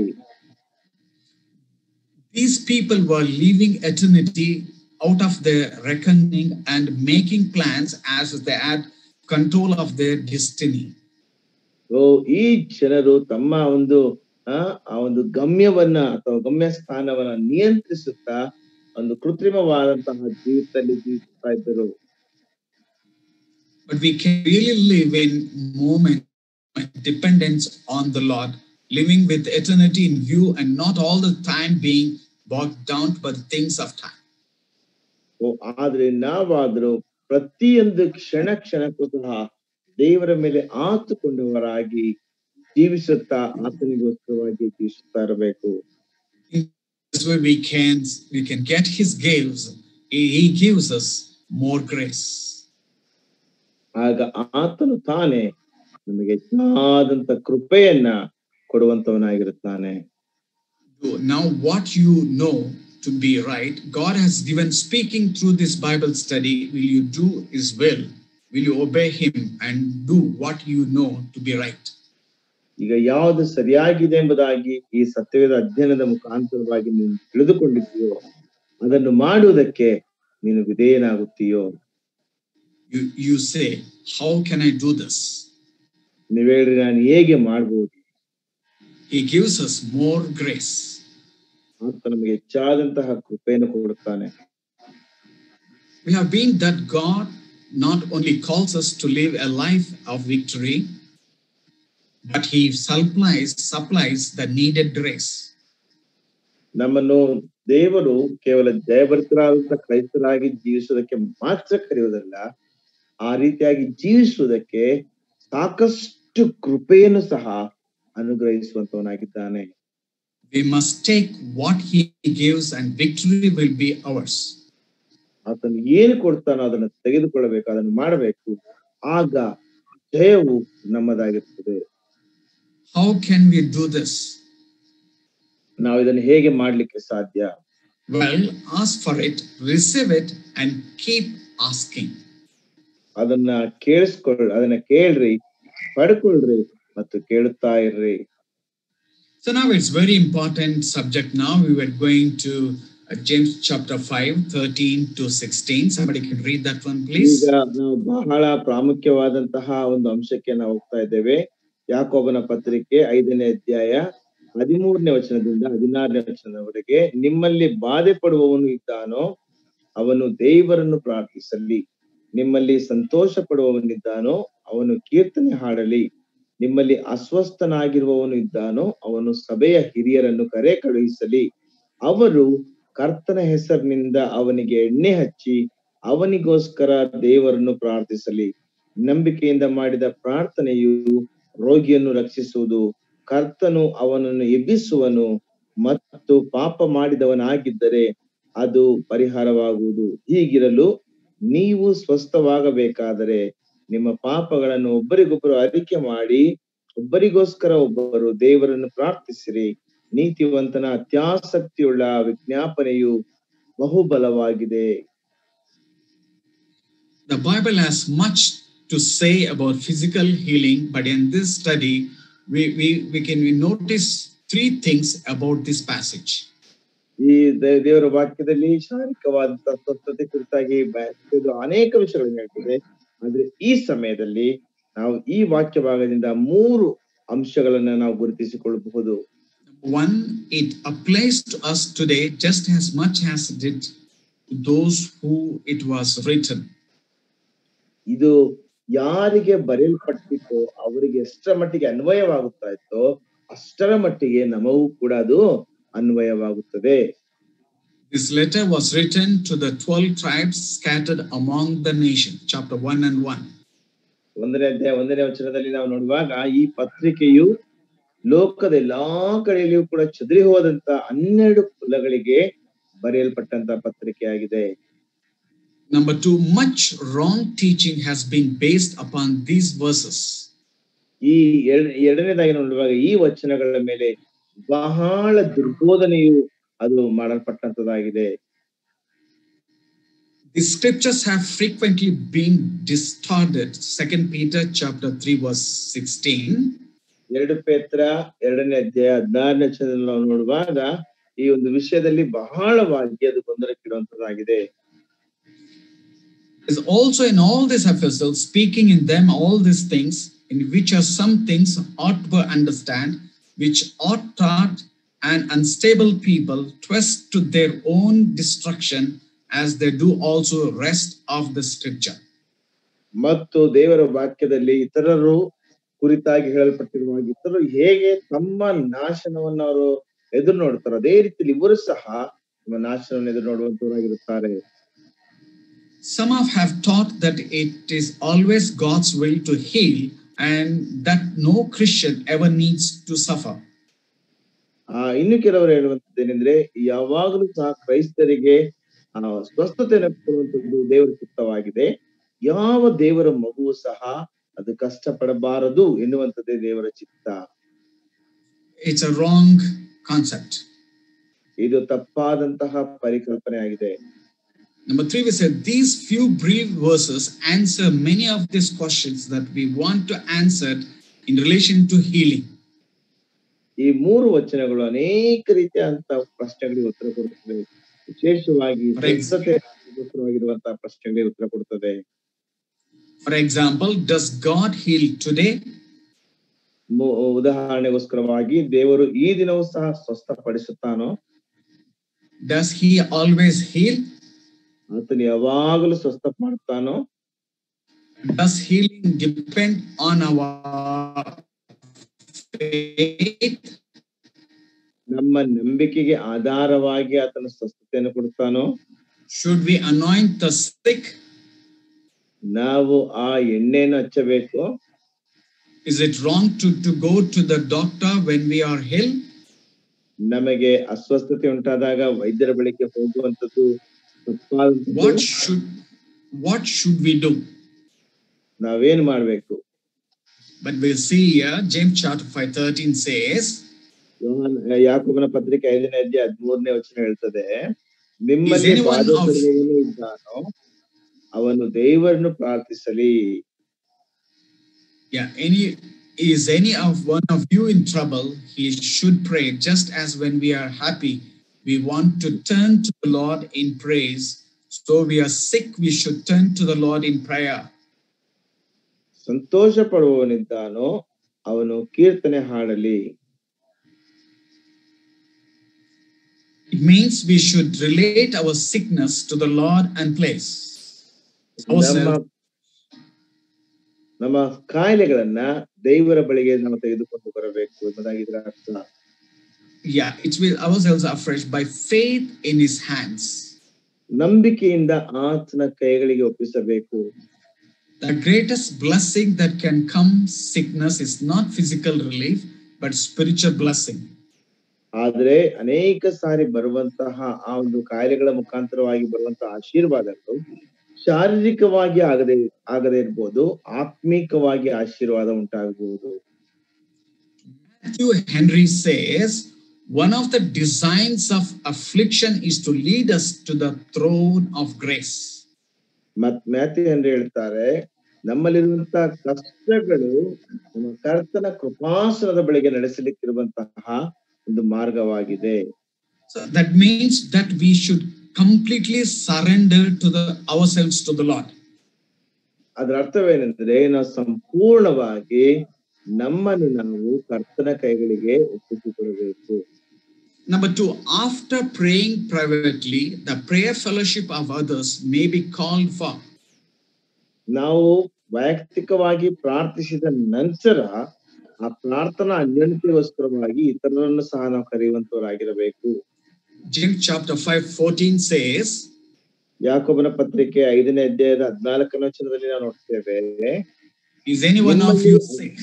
These people were leaving eternity out of their reckoning and making plans as if they had control of their destiny. ಓ ಈ ಜನರು ತಮ್ಮ ಒಂದು ಆ ಆ ಒಂದು ಗಮ್ಯವನ್ನ ಅಥವಾ ಗಮ್ಯ ಸ್ಥಾನವನ್ನ ನಿಯಂತ್ರಿಸುತ್ತಾ ಒಂದು ಕೃತ್ರಿಮವಾದಂತಹ ಜೀವಿತದಲ್ಲಿ ಜೀವಿಸ್ತಾ ಇದ್ದರು But we can really live in moment dependence on the Lord, living with eternity in view and not all the time being bogged down by the things of time. ಓ ಆದ್ರೆ ನಾವಾದ್ರೂ ಪ್ರತಿಯೊಂದು ಕ್ಷಣ ಕ್ಷಣಕ್ಕೂ ಸಹ ದೇವರ ಮೇಲೆ ಆತುಕೊಂಡವರಾಗಿ ಜೀವಿಸುತ್ತಾ ಆತನಿಗೋಸ್ಕರವಾಗಿ ಜೀವಿಸುತ್ತಾ ಇರಬೇಕು This way we can we can get his gifts. He, he gives us more grace. ಆಗ ಆತನು ತಾನೇ ನಮಗೆ ಹೆಚ್ಚಾದಂತ ಕೃಪೆಯನ್ನ ಕೊಡುವಂತವನಾಗಿರುತ್ತಾನೆ Now, what you know to be right, God has given speaking through this Bible study. Will you do His will? Will you obey Him and do what you know to be right? ಈಗ ಯಾವುದು ಸರಿಯಾಗಿದೆ ಎಂಬುದಾಗಿ ಈ ಸತ್ಯವೇದ ಅಧ್ಯಯನದ ಮುಖಾಂತರವಾಗಿ ನೀನು ತಿಳಿದುಕೊಂಡಿದ್ದೀಯೋ ಅದನ್ನು ಮಾಡುವುದಕ್ಕೆ ನೀನು ವಿಧೇಯನಾಗುತ್ತೀಯೋ You, you say, How can I do this? ನೀವ್ ಹೇಳ್ರಿ ನಾನು ಹೇಗೆ ಮಾಡ್ಬೋದು He gives us more grace. ಆತ ನಮಗೆ ಹೆಚ್ಚಾದಂತಹ ಕೃಪೆಯನ್ನು ಕೊಡುತ್ತಾನೆ We have been that God not only calls us to live a life of victory, but He supplies, supplies the needed grace. ನಮ್ಮನ್ನು ದೇವರು ಕೇವಲ ಜಯಭರಿತರಾದಂತ ಕ್ರೈಸ್ತರಾಗಿ ಜೀವಿಸುವುದಕ್ಕೆ ಮಾತ್ರ ಕರೆಯುವುದಲ್ಲ ಆ ರೀತಿಯಾಗಿ ಜೀವಿಸುವುದಕ್ಕೆ ಸಾಕಷ್ಟು ಕೃಪೆಯನ್ನು ಸಹ ಅನುಗ್ರಹಿಸುವಂತವನಾಗಿದ್ದಾನೆ We must take what He gives, and victory will be ours. ಆತನು ಏನು ಕೊಡ್ತಾನೋ ಅದನ್ನು ತೆಗೆದುಕೊಳ್ಳಬೇಕು ಅದನ್ನು ಮಾಡಬೇಕು ಆಗ ಜಯವು ನಮ್ಮದಾಗಿರ್ತದೆ How can we do this? ನಾವು ಇದನ್ನು ಹೇಗೆ ಮಾಡ್ಲಿಕ್ಕೆ ಸಾಧ್ಯ Well, ask for it, receive it, and keep asking. ಅದನ್ನ ಕೇಳಿಸ್ಕೊಳ್ ಅದನ್ನ ಕೇಳ್ರಿ ಪಡ್ಕೊಳ್ರಿ ಮತ್ತು ಕೇಳುತ್ತಾ ಇರ್ರಿ So now it's very important subject. Now we were going to uh, James chapter 5, 13 to 16. Somebody can read that one, please. ಈಗ ನಾವು ಬಹಳ ಪ್ರಾಮುಖ್ಯವಾದಂತಹ ಒಂದು ಅಂಶಕ್ಕೆ ನಾವು ಹೋಗ್ತಾ ಇದ್ದೇವೆ ಯಾಕೋಬನ ಪತ್ರಿಕೆ ಐದನೇ ಅಧ್ಯಾಯ ಹದಿಮೂರನೇ ವಚನದಿಂದ ಹದಿನಾರನೇ ವಚನದವರೆಗೆ ನಿಮ್ಮಲ್ಲಿ ಬಾಧೆ ಪಡುವವನು ಇದ್ದಾನೋ ಅವನು ದೇವರನ್ನು ಪ್ರಾರ್ಥಿಸಲಿ ನಿಮ್ಮಲ್ಲಿ ಸಂತೋಷ ಪಡುವವನಿದ್ದಾನೋ ಅವನು ಕೀರ್ತನೆ ಹಾಡಲಿ ನಿಮ್ಮಲ್ಲಿ ಅಸ್ವಸ್ಥನಾಗಿರುವವನು ಇದ್ದಾನೋ ಅವನು ಸಭೆಯ ಹಿರಿಯರನ್ನು ಕರೆ ಕಳುಹಿಸಲಿ ಅವರು ಕರ್ತನ ಹೆಸರಿನಿಂದ ಅವನಿಗೆ ಎಣ್ಣೆ ಹಚ್ಚಿ ಅವನಿಗೋಸ್ಕರ ದೇವರನ್ನು ಪ್ರಾರ್ಥಿಸಲಿ ನಂಬಿಕೆಯಿಂದ ಮಾಡಿದ ಪ್ರಾರ್ಥನೆಯು ರೋಗಿಯನ್ನು ರಕ್ಷಿಸುವುದು ಕರ್ತನು ಅವನನ್ನು ಎಬ್ಬಿಸುವನು ಮತ್ತು ಪಾಪ ಮಾಡಿದವನಾಗಿದ್ದರೆ ಅದು ಪರಿಹಾರವಾಗುವುದು ಹೀಗಿರಲು ನೀವು ಸ್ವಸ್ಥವಾಗಬೇಕಾದರೆ ನಿಮ್ಮ ಪಾಪಗಳನ್ನು ಒಬ್ಬರಿಗೊಬ್ಬರು ಅರಿಕೆ ಮಾಡಿ ಒಬ್ಬರಿಗೋಸ್ಕರ ಒಬ್ಬರು ದೇವರನ್ನು ಪ್ರಾರ್ಥಿಸಿರಿ ನೀತಿವಂತನ ಅತ್ಯಾಸಕ್ತಿಯುಳ್ಳ ವಿಜ್ಞಾಪನೆಯು ಬಹುಬಲವಾಗಿದೆ The Bible has much to say about physical healing, but in this study, we, we, we can we notice three things about this passage. ಈ ದೇ- ದೇವರ ವಾಕ್ಯದಲ್ಲಿ ಶಾರೀರಿಕವಾದಂತಹ ಸ್ವಸ್ಥತೆ ಕುರಿತಾಗಿ ಬಯಸಿದ ಅನೇಕ ವಿಷಯಗಳನ್ನು ಹೇಳ್ತಿದೆ ಆದ್ರೆ ಈ ಸಮಯದಲ್ಲಿ ನಾವು ಈ ವಾಕ್ಯ ಭಾಗದಿಂದ ಮೂರು ಅಂಶಗಳನ್ನ ನಾವು ಗುರುತಿಸಿಕೊಳ್ಳಬಹುದು One, it applies to us today just as much as it did to those who it was written. ಇದು ಯಾರಿಗೆ ಬರೆಯಲ್ಪಟ್ಟಿತ್ತೋ ಅವರಿಗೆ ಎಷ್ಟರ ಮಟ್ಟಿಗೆ ಅನ್ವಯವಾಗುತ್ತಾ ಇತ್ತೋ ಅಷ್ಟರ ಮಟ್ಟಿಗೆ ನಮಗೂ ಕೂಡ ಅದು ಅನ್ವಯವಾಗುತ್ತದೆ This letter was written to the 12 tribes scattered among the nation, chapter 1 and 1. ಒಂದನೇ ಅಧ್ಯಾಯ ಒಂದನೇ ವಚನದಲ್ಲಿ ನಾವು ನೋಡುವಾಗ ಈ ಪತ್ರಿಕೆಯು ಲೋಕದ ಎಲ್ಲಾ ಕಡೆಯಲ್ಲಿಯೂ ಕೂಡ ಚದುರಿ ಹೋದಂತ ಹನ್ನೆರಡು ಕುಲಗಳಿಗೆ ಬರೆಯಲ್ಪಟ್ಟಂತ ಪತ್ರಿಕೆಯಾಗಿದೆ Number two, much wrong teaching has been based upon these verses. ಈ ಎರಡ್- ಎರಡನೇದಾಗಿ ನೋಡುವಾಗ ಈ ವಚನಗಳ ಮೇಲೆ ಬಹಳ ದುರ್ಬೋಧನೆಯು ಅದು ಮಾಡಲ್ಪಟ್ಟಂತದಾಗಿದೆ The scriptures have frequently been distorted. Second Peter chapter 3 verse 16. ಎರಡು ಪೇತ್ರ ಎರಡನೇ ಅಧ್ಯಾಯ ಹದಿನಾರನೇ ವಚನದಲ್ಲಿ ನಾವು ನೋಡುವಾಗ ಈ ಒಂದು ವಿಷಯದಲ್ಲಿ ಬಹಳವಾಗಿ ಅದು ಗೊಂದಲಕ್ಕಿಡುವಂತದ್ದಾಗಿದೆ Is also in all these epistles, speaking in them all these things, in which are some things ought to understand, which ought taught and unstable people twist to their own destruction, as they do also rest of the scripture. ಮತ್ತು ದೇವರ ವಾಕ್ಯದಲ್ಲಿ ಇತರರು ಕುರಿತಾಗಿ ಹೇಳಲ್ಪಟ್ಟಿರುವ ಹಾಗೆ ಇತರರು ಹೇಗೆ ತಮ್ಮ ನಾಶನವನ್ನು ಅವರು ಎದುರು ನೋಡ್ತಾರೆ ಅದೇ ರೀತಿಯಲ್ಲಿ ಇವರು ಸಹ ತಮ್ಮ ನಾಶನವನ್ನು ಎದುರು ನೋಡುವಂತವರಾಗಿರುತ್ತಾರೆ Some of have taught that it is always God's will to heal and that no Christian ever needs to suffer. ಆ ಇನ್ನು ಕೆಲವರು ಹೇಳುವಂತದ್ದೇನೆಂದ್ರೆ ಯಾವಾಗಲೂ ಸಹ ಕ್ರೈಸ್ತರಿಗೆ ಆ ಸ್ವಸ್ಥತೆಯನ್ನು ಕೊಡುವಂತದ್ದು ದೇವರ ಚಿತ್ತವಾಗಿದೆ ಯಾವ ದೇವರ ಮಗುವು ಸಹ ಅದು ಕಷ್ಟಪಡಬಾರದು ಎನ್ನುವಂಥದ್ದೇ ದೇವರ ಚಿತ್ತ It's a wrong concept. ಇದು ತಪ್ಪಾದಂತಹ ಪರಿಕಲ್ಪನೆ ಆಗಿದೆ Number three, we said these few brief verses answer many of these questions that we want to answer in relation to healing. ಈ ಮೂರು ವಚನಗಳು ಅನೇಕ ರೀತಿಯಾದಂತಹ ಪ್ರಶ್ನೆಗಳಿಗೆ ಉತ್ತರ ಕೊಡುತ್ತವೆ ವಿಶೇಷವಾಗಿ For example- ಸ್ವಸ್ಥತೆಗೋಸ್ಕರವಾಗಿರುವಂತಹ ಪ್ರಶ್ನೆಗಳಿಗೆ ಉತ್ತರ ಕೊಡುತ್ತದೆ For example, does God heal today? ಮು- ಉದಾಹರಣೆಗೋಸ್ಕರವಾಗಿ ದೇವರು ಈ ದಿನವೂ ಸಹ ಸ್ವಸ್ಥಪಡಿಸುತ್ತಾನೋ Does He always heal? ಆತನು ಯಾವಾಗಲೂ ಸ್ವಸ್ಥ ಮಾಡ್ತಾನೋ Does healing depend on our faith? ನಮ್ಮ ನಂಬಿಕೆಗೆ ಆಧಾರವಾಗಿ ಆತನು ಸ್ವಸ್ಥತೆಯನ್ನು ಕೊಡ್ತಾನೋ Should we anoint the sick? ನಾವು ಆ ಎಣ್ಣೆಯನ್ನು ಹಚ್ಚಬೇಕು Is it wrong to, to go to the doctor when we are ill? ನಮಗೆ ಅಸ್ವಸ್ಥತೆ ಉಂಟಾದಾಗ ವೈದ್ಯರ ಬಳಿಗೆ ಹೋಗುವಂತದ್ದು ತಪ್ಪಾದಂಥದ್ದು. What should what should we do? ನಾವೇನ್ ಮಾಡ್ಬೇಕು But we'll see here, James chapter 5 13 says, ಯೋಹಾನ್ ಯಾಕೋಬನ ಪತ್ರಿಕೆ ಐದನೇ ಅಧ್ಯಾಯ ಹದಿಮೂರನೇ ವಚನ ಹೇಳ್ತದೆ ನಿಮ್ಮಲ್ಲಿ Is anyone of- ಬಾಧಿಸುವವನು ಇದ್ದಾನೋ ಅವನು ದೇವರನ್ನು ಪ್ರಾರ್ಥಿಸಲಿ Yeah, any is any of one of you in trouble, he should pray just as when we are happy, we want to turn to the Lord in praise. So we are sick, we should turn to the Lord in prayer. ಸಂತೋಷ ಪಡುವವನಿದ್ದಾನೋ ಅವನು ಕೀರ್ತನೆ ಹಾಡಲಿ It means we should relate our sickness to the Lord and place. ನಮ್ಮ Ourselves. ನಮ್ಮ ಕಾಯಿಲೆಗಳನ್ನ ದೇವರ ಬಳಿಗೆ ನಾವು ತೆಗೆದುಕೊಂಡು ಬರಬೇಕು ಎಂಬುದಾಗಿ ಇದರ ಅರ್ಥ Yeah, it will ourselves afresh by faith in his hands. ನಂಬಿಕೆಯಿಂದ ಆತನ ಕೈಗಳಿಗೆ ಒಪ್ಪಿಸಬೇಕು The greatest blessing that can come sickness is not physical relief, but spiritual blessing. ಆದ್ರೆ ಅನೇಕ ಸಾರಿ ಬರುವಂತಹ ಆ ಒಂದು ಕಾಯಿಲೆಗಳ ಮುಖಾಂತರವಾಗಿ ಬರುವಂತಹ ಆಶೀರ್ವಾದಗಳು ಶಾರೀರಿಕವಾಗಿ ಆಗದೆ ಆಗದೆ ಇರ್ಬೋದು ಆತ್ಮಿಕವಾಗಿ ಆಶೀರ್ವಾದ ಉಂಟಾಗಬಹುದು Matthew Henry says, one of the designs of affliction is to lead us to the throne of grace. ಮತ್ ಮ್ಯಾಥ್ಯೂ ಹೆನ್ರಿ ಹೇಳ್ತಾರೆ ನಮ್ಮಲ್ಲಿರುವಂತಹ ಕಷ್ಟಗಳು ನಮ್ಮ ಕರ್ತನ ಕೃಪಾಸನದ ಬಳಿಗೆ ನಡೆಸಲಿಕ್ಕಿರುವಂತಹ ಒಂದು ಮಾರ್ಗವಾಗಿದೆ So that means that we should completely surrender to the ourselves to the Lord. ಅದರ ಅರ್ಥವೇನೆಂದ್ರೆ ನಾವು ಸಂಪೂರ್ಣವಾಗಿ ನಮ್ಮನ್ನು ನಾವು ಕರ್ತನ ಕೈಗಳಿಗೆ ಒಪ್ಪಿಸಿಕೊಡಬೇಕು Number two, after praying privately, the prayer fellowship of others may be called for. ನಾವು ವೈಯಕ್ತಿಕವಾಗಿ ಪ್ರಾರ್ಥಿಸಿದ ನಂತರ ಆ ಪ್ರಾರ್ಥನಾ ಅನ್ಯೋನ್ಯತೆಗೋಸ್ಕರವಾಗಿ ಇತರರನ್ನು ಸಹ ನಾವು ಕರೆಯುವಂತವರಾಗಿರಬೇಕು James chapter 5, 14 says, ಯಾಕೊಬ್ಬನ ಪತ್ರಿಕೆ ಐದನೇ ಅಧ್ಯಾಯದ ಹದಿನಾಲ್ಕನೇ ವಚನದಲ್ಲಿ ನಾವು ನೋಡ್ತೇವೆ Is any one of you sick?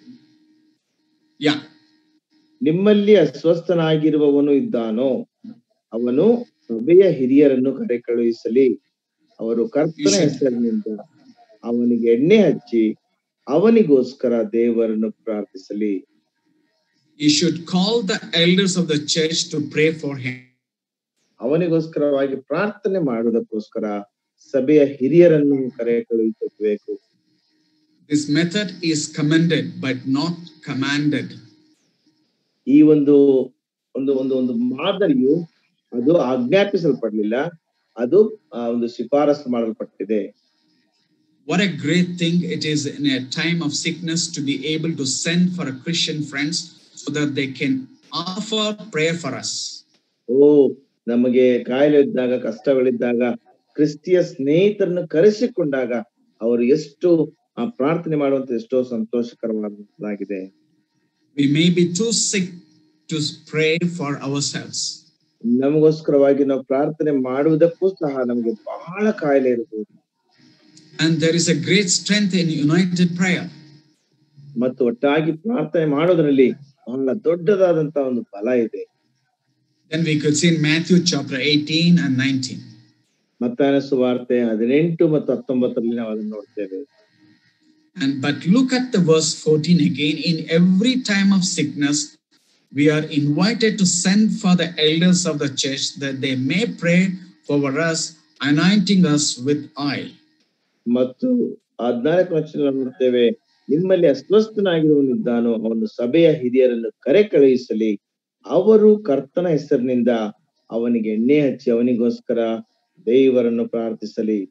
Yeah. ನಿಮ್ಮಲ್ಲಿ ಅಸ್ವಸ್ಥನಾಗಿರುವವನು ಇದ್ದಾನೋ ಅವನು ಸಭೆಯ ಹಿರಿಯರನ್ನು ಕರೆ ಕಳುಹಿಸಲಿ ಅವರು ಕರ್ತನ ಹೆಸರಿನಿಂದ ಅವನಿಗೆ ಎಣ್ಣೆ ಹಚ್ಚಿ ಅವನಿಗೋಸ್ಕರ ದೇವರನ್ನು ಪ್ರಾರ್ಥಿಸಲಿ You should call the elders of the church to pray for him. ಅವನಿಗೋಸ್ಕರವಾಗಿ ಪ್ರಾರ್ಥನೆ ಮಾಡುವುದಕ್ಕೋಸ್ಕರ ಸಭೆಯ ಹಿರಿಯರನ್ನು ಕರೆ ಕಳುಹಿಸಬೇಕು This method is commended but not commanded. ಈ ಒಂದು ಒಂದು ಒಂದು ಒಂದು ಮಾದರಿಯು ಅದು ಆಜ್ಞಾಪಿಸಲ್ಪಡ್ಲಿಲ್ಲ ಅದು ಆ, ಒಂದು ಶಿಫಾರಸು ಮಾಡಲ್ಪಟ್ಟಿದೆ What a great thing it is in a time of sickness to be able to send for a Christian friends so that they can offer prayer for us. ಓ ನಮಗೆ ಕಾಯಿಲೆ ಇದ್ದಾಗ ಕಷ್ಟಗಳಿದ್ದಾಗ ಕ್ರಿಸ್ತಿಯ ಸ್ನೇಹಿತರನ್ನು ಕರೆಸಿಕೊಂಡಾಗ ಅವರು ಎಷ್ಟು ಆ, ಪ್ರಾರ್ಥನೆ ಮಾಡುವಂತ ಎಷ್ಟೋ ಸಂತೋಷಕರವಾದದ್ದಾಗಿದೆ We may be too sick to pray for ourselves. ನಮಗೋಸ್ಕರವಾಗಿ ನಾವು ಪ್ರಾರ್ಥನೆ ಮಾಡುವುದಕ್ಕೂ ಸಹ ನಮಗೆ ಬಹಳ ಕಾಯಿಲೆ ಇರಬಹುದು And there is a great strength in united prayer. ಮತ್ತು ಒಟ್ಟಾಗಿ ಪ್ರಾರ್ಥನೆ ಮಾಡೋದ್ರಲ್ಲಿ ಬಹಳ ದೊಡ್ಡದಾದಂತ ಒಂದು ಫಲ ಇದೆ Then we could see in Matthew chapter 18 and 19. ಮತ್ತಾಯನ ಸುವಾರ್ತೆ ಹದಿನೆಂಟು ಮತ್ತು ಹತ್ತೊಂಬತ್ತರಲ್ಲಿ ನಾವು ಅದನ್ನು ನೋಡ್ತೇವೆ And but look at the verse 14 again. In every time of sickness, we are invited to send for the elders of the church that they may pray for us, anointing us with oil. ಮತ್ತು ಹದಿನಾಲ್ಕು ವಚನ ನೋಡ್ತೇವೆ ನಿಮ್ಮಲ್ಲಿ ಅಸ್ವಸ್ಥನಾಗಿರುವವನಿದ್ದಾನೋ ಅವನು ಸಭೆಯ ಹಿರಿಯರನ್ನು ಕರೆ ಕಳುಹಿಸಲಿ ಅವರು ಕರ್ತನ ಹೆಸರಿನಿಂದ ಅವನಿಗೆ ಎಣ್ಣೆ ಹಚ್ಚಿ ಅವನಿಗೋಸ್ಕರ ದೇವರನ್ನು ಪ್ರಾರ್ಥಿಸಲಿ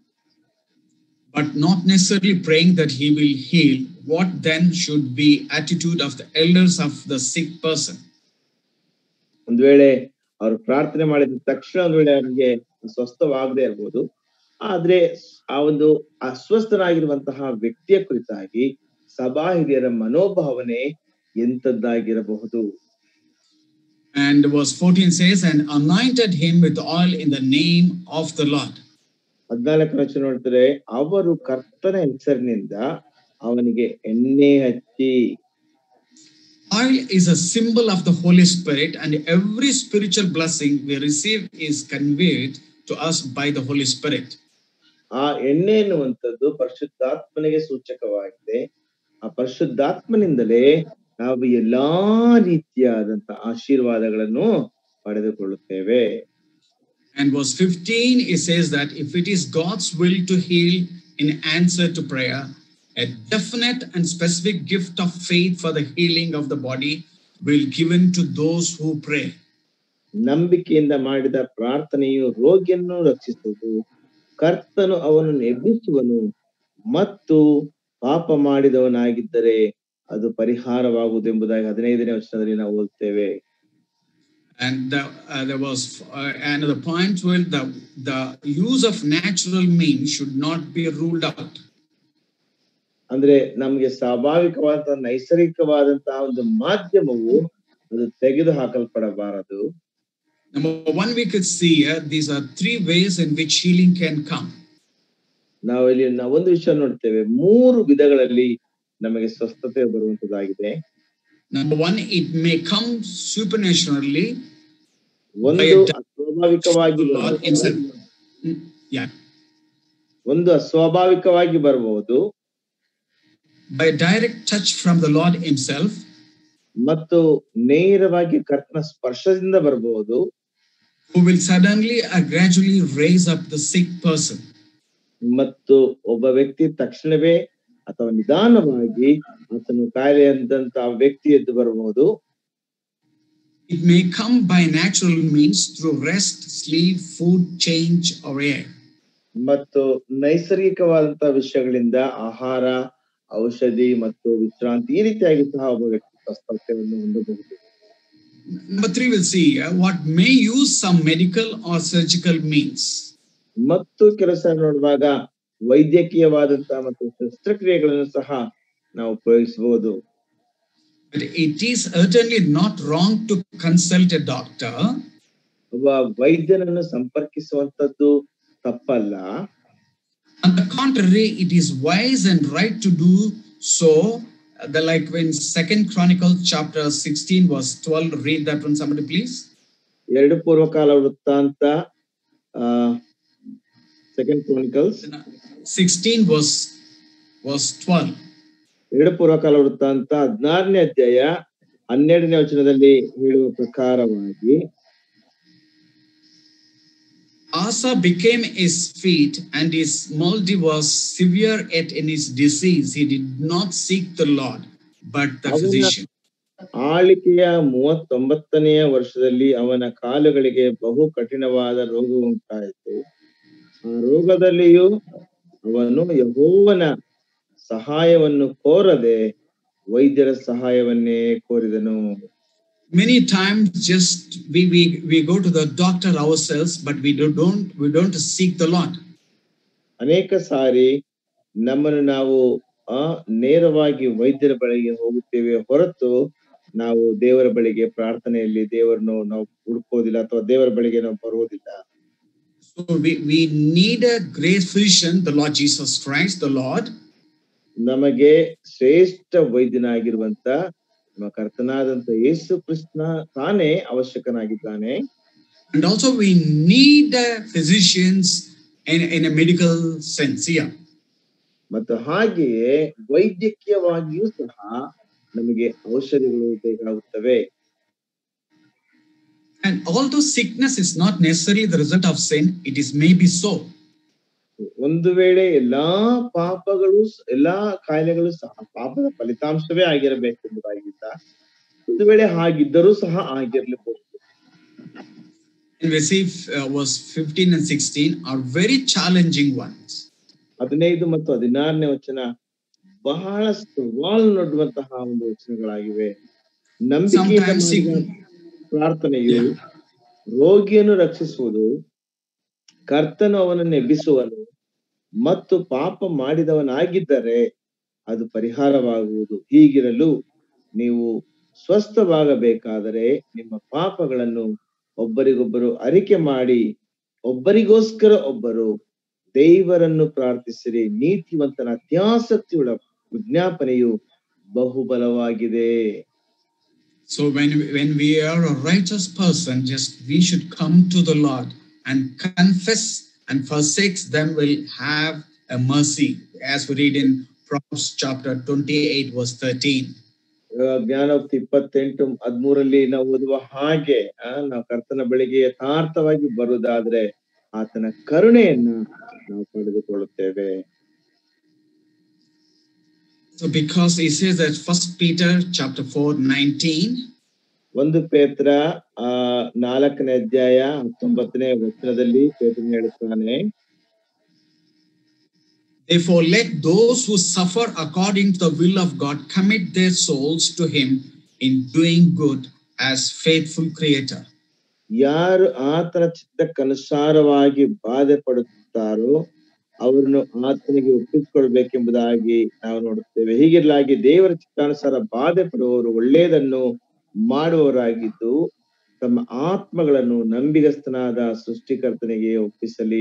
But not necessarily praying that he will heal. What then should be attitude of the elders of the sick person? ಒಂದ್ ವೇಳೆ ಅವ್ರು ಪ್ರಾರ್ಥನೆ ಮಾಡಿದ ತಕ್ಷಣ ಒಂದ್ ವೇಳೆ ಅವರಿಗೆ ಸ್ವಸ್ಥವಾಗದೆ ಇರ್ಬೋದು ಆದ್ರೆ ಆ ಒಂದು ಅಸ್ವಸ್ಥನಾಗಿರುವಂತಹ ವ್ಯಕ್ತಿಯ ಕುರಿತಾಗಿ ಸಭಾ ಹಿರಿಯರ ಮನೋಭಾವನೆ ಎಂತದ್ದಾಗಿರಬಹುದು And verse 14 says, and anointed him with oil in the name of the Lord. ಹದ್ನಾಲ್ಕು ವಚನ ನೋಡ್ತಾರೆ ಅವರು ಕರ್ತನ ಹೆಸರಿನಿಂದ ಅವನಿಗೆ ಎಣ್ಣೆ ಹಚ್ಚಿ Oil is a symbol of the Holy Spirit, and every spiritual blessing we receive is conveyed to us by the Holy Spirit. ಆ ಎಣ್ಣೆ ಎನ್ನುವಂಥದ್ದು ಪರಿಶುದ್ಧಾತ್ಮನಿಗೆ ಸೂಚಕವಾಗಿದೆ ಆ ಪರಿಶುದ್ಧಾತ್ಮನಿಂದಲೇ ನಾವು ಎಲ್ಲಾ ರೀತಿಯಾದಂತ ಆಶೀರ್ವಾದಗಳನ್ನು ಪಡೆದುಕೊಳ್ಳುತ್ತೇವೆ And verse 15, it says that if it is God's will to heal in answer to prayer, a definite and specific gift of faith for the healing of the body will given to those who pray. ನಂಬಿಕೆಯಿಂದ ಮಾಡಿದ ಪ್ರಾರ್ಥನೆಯು ರೋಗಿಯನ್ನು ರಕ್ಷಿಸುವುದು ಕರ್ತನು ಅವನನ್ನು ಎಬ್ಬಿಸುವನು ಮತ್ತು ಪಾಪ ಮಾಡಿದವನಾಗಿದ್ದರೆ ಅದು ಪರಿಹಾರವಾಗುವುದೆಂಬುದಾಗಿ ಹದಿನೈದನೇ ವರ್ಷದಲ್ಲಿ ನಾವು ಓದ್ತೇವೆ And the, uh, there was uh, another point where the, the use of natural means should not be ruled out. ಅಂದ್ರೆ ನಮ್ಗೆ ಸ್ವಾಭಾವಿಕವಾದ ನೈಸರ್ಗಿಕವಾದಂತಹ ಒಂದು ಮಾಧ್ಯಮವು ಅದು ತೆಗೆದು ಹಾಕಲ್ಪಡಬಾರದು Number one, we could see uh, these are three ways in which healing can come. ನಾವು ಇಲ್ಲಿ ನಾವು ಒಂದು ವಿಷಯ ನೋಡ್ತೇವೆ ಮೂರು ವಿಧಗಳಲ್ಲಿ ನಮಗೆ ಸ್ವಸ್ಥತೆ ಬರುವಂತದ್ದಾಗಿದೆ Number one, it may come supernaturally. ಒಂದು ಅಸ್ವಾಭಾವಿಕವಾಗಿ The Lord himself. Mm, Yeah, ಒಂದು ಅಸ್ವಾಭಾವಿಕವಾಗಿ ಬರಬಹುದು by a direct touch from the Lord Himself, ಮತ್ತು ನೇರವಾಗಿ ಕರ್ತನ ಸ್ಪರ್ಶದಿಂದ ಬರಬಹುದು who will suddenly or gradually raise up the sick person. ಮತ್ತು ಒಬ್ಬ ವ್ಯಕ್ತಿ ತಕ್ಷಣವೇ ಅಥವಾ ನಿಧಾನವಾಗಿ ಆತನು ಕಾಯಿಲೆಯಾದಂತ ವ್ಯಕ್ತಿ ಎದ್ದು ಬರಬಹುದು It may come by natural means through rest, sleep, food, change, or air. ಮತ್ತು ನೈಸರ್ಗಿಕವಾದಂತ ವಿಷಯಗಳಿಂದ ಆಹಾರ ಔಷಧಿ ಮತ್ತು ವಿಶ್ರಾಂತಿ ಈ ರೀತಿಯಾಗಿ ಸಹ ಒಬ್ಬ ವ್ಯಕ್ತಿ ಸ್ವಸ್ಥತೆಯನ್ನು ಹೊಂದಬಹುದು Number three, we'll see uh, what may use some medical or surgical means. ಮತ್ತು ಕೆಲಸ ನೋಡುವಾಗ ವೈದ್ಯಕೀಯವಾದಂತಹ ಮತ್ತು ಶಸ್ತ್ರಕ್ರಿಯೆಗಳನ್ನು ಸಹ ನಾವು ಉಪಯೋಗಿಸಬಹುದು But it is certainly not wrong to consult a doctor ಒಬ್ಬ ವೈದ್ಯನನ್ನು ಸಂಪರ್ಕಿಸುವಂತದ್ದು ತಪ್ಪಲ್ಲ On the contrary, it is wise and right to do so. The like when Second Chronicles chapter 16 verse 12, read that one, somebody please. ಎರಡು ಪೂರ್ವಕಾಲ ವೃತ್ತಾಂತ second Chronicles 16 verse verse 12. ಎರಡು ಪೂರ್ವಕಾಲ ವೃತ್ತಾಂತ ಹದಿನಾರನೇ ಅಧ್ಯಾಯ ಹನ್ನೆರಡನೇ ವಚನದಲ್ಲಿ ಹೇಳುವ ಪ್ರಕಾರವಾಗಿ Asa became his feet, and his malady was severe yet in his disease. He did not seek the Lord, but the Avana- physician. ಆಳಿಕೆಯ ಮೂವತ್ತೊಂಬತ್ತನೆಯ ವರ್ಷದಲ್ಲಿ ಅವನ ಕಾಲುಗಳಿಗೆ ಬಹು ಕಠಿಣವಾದ ರೋಗ ಉಂಟಾಯಿತು ಆ ರೋಗದಲ್ಲಿಯೂ ಅವನು ಯಹೋವನ ಸಹಾಯವನ್ನು ಕೋರದೆ ವೈದ್ಯರ ಸಹಾಯವನ್ನೇ ಕೋರಿದನು Many times, just we, we we go to the doctor ourselves, but we do, don't we don't seek the Lord. ಅನೇಕ ಸಾರಿ ನಮ್ಮನ್ನು ನಾವು ಆ ನೇರವಾಗಿ ವೈದ್ಯರ ಬಳಿಗೆ ಹೋಗುತ್ತೇವೆ ಹೊರತು ನಾವು ದೇವರ ಬಳಿಗೆ ಪ್ರಾರ್ಥನೆಯಲ್ಲಿ ದೇವರನ್ನು ನಾವು ಹುಡುಕೋದಿಲ್ಲ ಅಥವಾ ದೇವರ ಬಳಿಗೆ ನಾವು ಬರುವುದಿಲ್ಲ So we, we need a great physician, the Lord Jesus Christ, the Lord, ನಮಗೆ ಶ್ರೇಷ್ಠ ವೈದ್ಯನಾಗಿರುವಂತ ನಮ್ಮ ಕರ್ತನಾದಂತ ಯೇಸು ಕೃಷ್ಣ ತಾನೇ ಅವಶ್ಯಕನಾಗಿದ್ದಾನೆ And also, we need uh, physicians in, in a medical sense here. ಮತ್ತು ಹಾಗೆಯೇ ವೈದ್ಯಕೀಯವಾಗಿಯೂ ಸಹ ನಮಗೆ ಔಷಧಿಗಳು ಬೇಕಾಗುತ್ತವೆ And although sickness is not necessarily the result of sin, it is maybe so. ಒಂದು ವೇಳೆ ಎಲ್ಲಾ ಪಾಪಗಳು ಎಲ್ಲಾ ಕಾಯಿಲೆಗಳು ಸಹ ಪಾಪದ ಫಲಿತಾಂಶವೇ ಆಗಿರಬೇಕೆಂಬುದಾಗಿದ್ದ ಒಂದು ವೇಳೆ ಹಾಗಿದ್ದರೂ ಸಹ ಆಗಿರ್ಲಿಬಹುದು And we see uh, verse 15 and 16 are very challenging ones. ಹದಿನೈದು ಮತ್ತು ಹದಿನಾರನೇ ವಚನ ಬಹಳ ಸವಾಲು ನೋಡುವಂತಹ ಒಂದು ವಚನಗಳಾಗಿವೆ ನಂಬಿಕೆಯಿಂದ Sometimes ಮಾಡಿದ sick- ಪ್ರಾರ್ಥನೆಯು ರೋಗಿಯನ್ನು ರಕ್ಷಿಸುವುದು ಕರ್ತನು ಅವನನ್ನು ಎಬ್ಬಿಸುವನು ಮತ್ತು ಪಾಪ ಮಾಡಿದವನಾಗಿದ್ದರೆ ಅದು ಪರಿಹಾರವಾಗುವುದು ಹೀಗಿರಲು ನೀವು ಸ್ವಸ್ಥವಾಗಬೇಕಾದರೆ ನಿಮ್ಮ ಪಾಪಗಳನ್ನು ಒಬ್ಬರಿಗೊಬ್ಬರು ಅರಿಕೆ ಮಾಡಿ ಒಬ್ಬರಿಗೋಸ್ಕರ ಒಬ್ಬರು ದೇವರನ್ನು ಪ್ರಾರ್ಥಿಸಿರಿ ನೀತಿವಂತನ ಅತ್ಯಾಸಕ್ತಿಯುಳ್ಳ ವಿಜ್ಞಾಪನೆಯು ಬಹುಬಲವಾಗಿದೆ So when when we are a righteous person, just we should come to the Lord and confess and forsakes them will have a mercy, as we read in Proverbs chapter 28, verse 13. ಆ, ಜ್ಞಾನೋಕ್ತಿ ಇಪ್ಪತ್ತೆಂಟು ಹದ್ಮೂರಲ್ಲಿ ನಾವು ಓದುವ ಹಾಗೆ ಆ, ನಾವು ಕರ್ತನ ಬಳಿಗೆ ಯಥಾರ್ಥವಾಗಿ ಬರುವುದಾದ್ರೆ ಆತನ ಕರುಣೆಯನ್ನ ನಾವು ಪಡೆದುಕೊಳ್ಳುತ್ತೇವೆ So because he says that First Peter chapter 4, 19, ಒಂದು ಪೇತ್ರ ಆ ನಾಲ್ಕನೇ ಅಧ್ಯಾಯ ಹತ್ತೊಂಬತ್ತನೇ ವಚನದಲ್ಲಿ ಪೇತ್ರನ ಹೇಳುತ್ತಾನೆ Therefore, let those who suffer according to the will of God commit their souls to Him in doing good as faithful Creator. ಯಾರು ಆತನ ಚಿತ್ತಕ್ಕನುಸಾರವಾಗಿ ಬಾಧೆ ಪಡುತ್ತಾರೋ ಅವರನ್ನು ಆತನಿಗೆ ಒಪ್ಪಿಸಿಕೊಳ್ಬೇಕೆಂಬುದಾಗಿ ನಾವು ನೋಡುತ್ತೇವೆ ಹೀಗಿರಲಾಗಿ ದೇವರ ಚಿತ್ತಾನುಸಾರ ಬಾಧೆ ಪಡುವವರು ಒಳ್ಳೆಯದನ್ನು ಮಾಡುವವರಾಗಿದ್ದು ತಮ್ಮ ಆತ್ಮಗಳನ್ನು ನಂಬಿಗಸ್ತನಾದ ಸೃಷ್ಟಿಕರ್ತನಿಗೆ ಒಪ್ಪಿಸಲಿ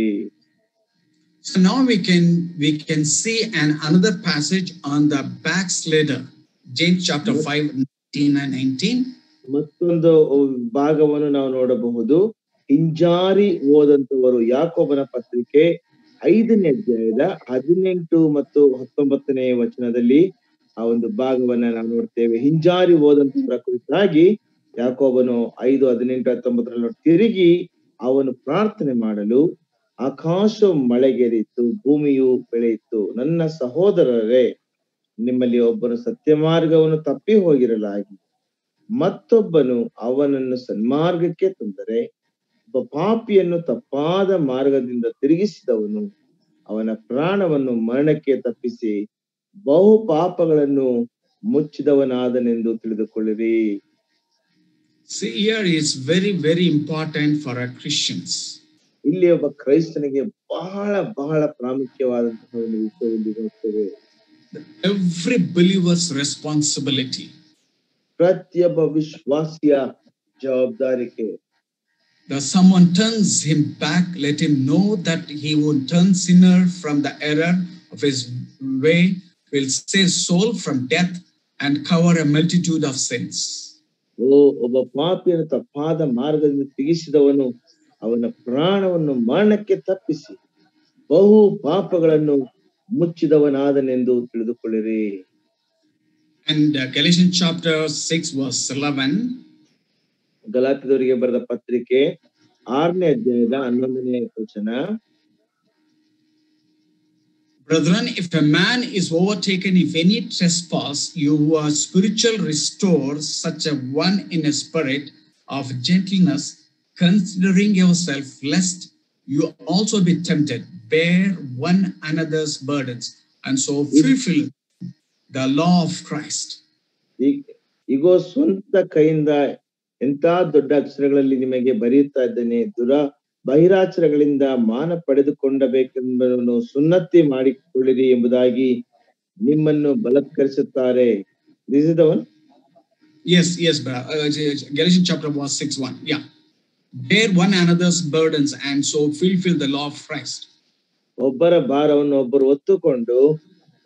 So now we can we can see an another passage on the backslider, James chapter 5, 19 and 19. ಮತ್ತೊಂದು ಭಾಗವನ್ನು ನಾವು ನೋಡಬಹುದು ಹಿಂಜಾರಿ ಓದಂತವರು ಯಾಕೋಬನ ಪತ್ರಿಕೆ ಐದನೇ ಅಧ್ಯಾಯದ ಹದಿನೆಂಟು ಮತ್ತು ಹತ್ತೊಂಬತ್ತನೇ ವಚನದಲ್ಲಿ ಆ ಒಂದು ಭಾಗವನ್ನ ನಾವು ನೋಡ್ತೇವೆ ಹಿಂಜಾರಿ ಓದಂತವರ ಕುರಿತಾಗಿ ಯಾಕೋಬನು ಐದು ಹದಿನೆಂಟು ಹತ್ತೊಂಬತ್ತರಲ್ಲಿ ತಿರುಗಿ ಅವನು ಪ್ರಾರ್ಥನೆ ಮಾಡಲು ಆಕಾಶವು ಮಳೆಗೆರಿತು ಭೂಮಿಯು ಬೆಳೆಯಿತು ನನ್ನ ಸಹೋದರರೇ ನಿಮ್ಮಲ್ಲಿ ಒಬ್ಬನು ಸತ್ಯ ಮಾರ್ಗವನ್ನು ತಪ್ಪಿ ಹೋಗಿರಲಾಗಿ ಮತ್ತೊಬ್ಬನು ಅವನನ್ನು ಸನ್ಮಾರ್ಗಕ್ಕೆ ತಂದರೆ ಒಬ್ಬ ಪಾಪಿಯನ್ನು ತಪ್ಪಾದ ಮಾರ್ಗದಿಂದ ತಿರುಗಿಸಿದವನು ಅವನ ಪ್ರಾಣವನ್ನು ಮರಣಕ್ಕೆ ತಪ್ಪಿಸಿ ಬಹು ಪಾಪಗಳನ್ನು ಮುಚ್ಚಿದವನಾದನೆಂದು ತಿಳಿದುಕೊಳ್ಳಿರಿ See, here is very, very important for our Christians. ಇಲ್ಲಿ ಒಬ್ಬ ಕ್ರೈಸ್ತನಿಗೆ ಬಹಳ ಬಹಳ ಪ್ರಾಮುಖ್ಯವಾದಂತಹ ಒಂದು ವಿಷಯವನ್ನು ನೋಡ್ತೇವೆ Every believer's responsibility. ಪ್ರತಿಯೊಬ್ಬ ವಿಶ್ವಾಸಿಯ ಜವಾಬ್ದಾರಿಕೆ That someone turns him back, let him know that he will turn sinner from the error of his way, will save soul from death and cover a multitude of sins. ಓ ಒಬ್ಬ ಪಾಪಿಯನ್ನು ತಪ್ಪಾದ ಮಾರ್ಗದಿಂದ ತೆಗಿಸಿದವನು ಅವನ ಪ್ರಾಣವನ್ನು ಮರಣಕ್ಕೆ ತಪ್ಪಿಸಿ ಬಹು ಪಾಪಗಳನ್ನು ಮುಚ್ಚಿದವನಾದನೆಂದು ತಿಳಿದುಕೊಳ್ಳಿರಿ And uh, Galatians chapter 6, verse 11. ಗಲಾತಿದವರಿಗೆ ಬರೆದ ಪತ್ರಿಕೆ ಆರನೇ ಅಧ್ಯಾಯದ ಹನ್ನೊಂದನೇ ವಚನ Brethren, if a man is overtaken if any trespass, you who are spiritual, restore such a one in a spirit of gentleness, considering yourself, lest you also be tempted. Bear one another's burdens, and so fulfill the law of Christ. ಈ- ಈಗೋ ಸ್ವಂತ ಕೈಯಿಂದ ಎಂತ ದೊಡ್ಡ ಅಕ್ಷರಗಳಲ್ಲಿ ನಿಮಗೆ ಬರೆಯುತ್ತಾ ಇದ್ದೇನೆ ದುರ ಬಹಿರಾಚರಗಳಿಂದ ಮಾನ ಪಡೆದುಕೊಂಡಬೇಕೆಂಬುದನ್ನು ಸುನ್ನತಿ ಮಾಡಿಕೊಳ್ಳಿರಿ ಎಂಬುದಾಗಿ ನಿಮ್ಮನ್ನು ಬಲತ್ಕರಿಸುತ್ತಾರೆ this is the one Yes, yes, bro. Uh, Galatians chapter was 6 1. Yeah. Bear one another's burdens, and so fulfill the law of Christ. ಒಬ್ಬರ ಭಾರವನ್ನು ಒಬ್ಬರು ಹೊತ್ತುಕೊಂಡು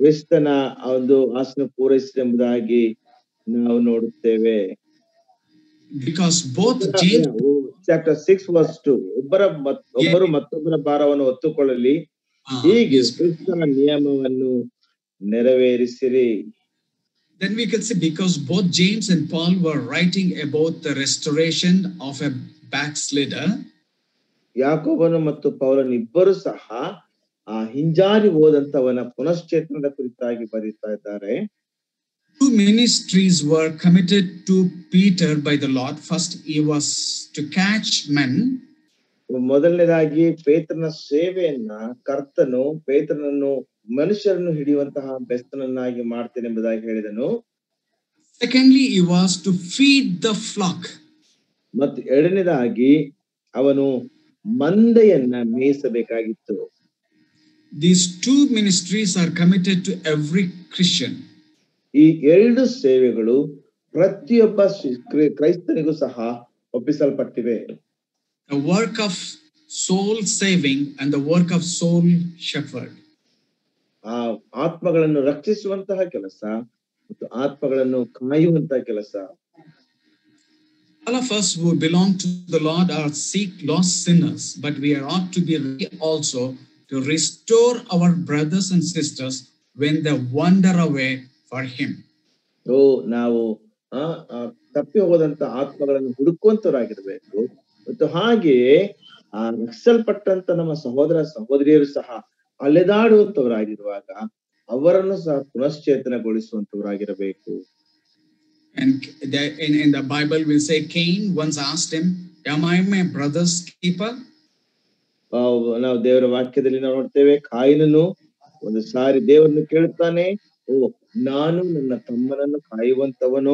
ಕ್ರಿಸ್ತನ ಆ ಒಂದು ಆಸನ ಪೂರೈಸಿದೆಂಬುದಾಗಿ ನಾವು ನೋಡುತ್ತೇವೆ Because both James chapter six verse two ಒಬ್ಬರ ಮತ್- ಒಬ್ಬರು ಮತ್ತೊಬ್ಬರ ಭಾರವನ್ನು ಹೊತ್ತುಕೊಳ್ಳಲಿ Ah, ಹೀಗೆ yes. ಕ್ರಿಸ್ತನ ನಿಯಮವನ್ನು ನೆರವೇರಿಸಿರಿ Then we can see because both James and Paul were writing about the restoration of a backslider. ಯಾಕೋಬನು ಮತ್ತು ಪೌಲನ್ ಇಬ್ಬರು ಸಹ ಆ ಹಿಂಜಾರಿ ಹೋದಂತವನ ಪುನಶ್ಚೇತನದ ಕುರಿತಾಗಿ ಬರೀತಾ ಇದ್ದಾರೆ Two ministries were committed to Peter by the Lord. First, he was to catch men, ಮೊದಲನೇದಾಗಿ ಪೇತ್ರನ ಸೇವೆಯನ್ನ ಕರ್ತನು ಪೇತ್ರನನ್ನು ಮನುಷ್ಯರನ್ನು ಹಿಡಿಯುವಂತಹ ಬೆಸ್ತನನ್ನಾಗಿ ಮಾಡ್ತೇನೆ ಎಂಬುದಾಗಿ ಹೇಳಿದನು secondly, he was to feed the flock. ಮತ್ತು ಎರಡನೇದಾಗಿ ಅವನು ಮಂದೆಯನ್ನ ಮೇಯಿಸಬೇಕಾಗಿತ್ತು These two ministries are committed to every Christian. ಈ ಎರಡು ಸೇವೆಗಳು ಪ್ರತಿಯೊಬ್ಬ ಶಿ- ಕ್ರೈ- ಕ್ರೈಸ್ತನಿಗೂ ಸಹ ಒಪ್ಪಿಸಲ್ಪಟ್ಟಿವೆ The work of soul saving and the work of soul shepherd. ಆ ಆತ್ಮಗಳನ್ನು ರಕ್ಷಿಸುವಂತಹ ಕೆಲಸ ಮತ್ತು ಆತ್ಮಗಳನ್ನು ಕಾಯುವಂತಹ ಕೆಲಸ All of us who belong to the Lord are seek lost sinners, but we are ought to be ready also to restore our brothers and sisters when they wander away for Him. ಓ ನಾವು ಆ ಆ ತಪ್ಪಿ ಹೋದಂತ ಆತ್ಮಗಳನ್ನು ಹುಡುಕುವಂತವರಾಗಿರ್ಬೇಕು ಮತ್ತು ಹಾಗೆಯೇ ಆ ರಕ್ಷಲ್ಪಟ್ಟಂತ ನಮ್ಮ ಸಹೋದರ ಸಹೋದರಿಯರು ಸಹ ಅಲೆದಾಡುವಂತವರಾಗಿರುವಾಗ ಅವರನ್ನು ಸಹ ಪುನಶ್ಚೇತನಗೊಳಿಸುವಂತವರಾಗಿರಬೇಕು And the, in, in the Bible, we say Cain once asked him, Am I my brother's keeper? ಆ, ನಾವು ದೇವರ ವಾಕ್ಯದಲ್ಲಿ ನಾವು ನೋಡ್ತೇವೆ ಕಾಯಿನನು ಒಂದು ಸಾರಿ ದೇವರನ್ನು ಕೇಳುತ್ತಾನೆ ಓ ನಾನು ನನ್ನ ತಮ್ಮನನ್ನು ಕಾಯುವಂತವನೋ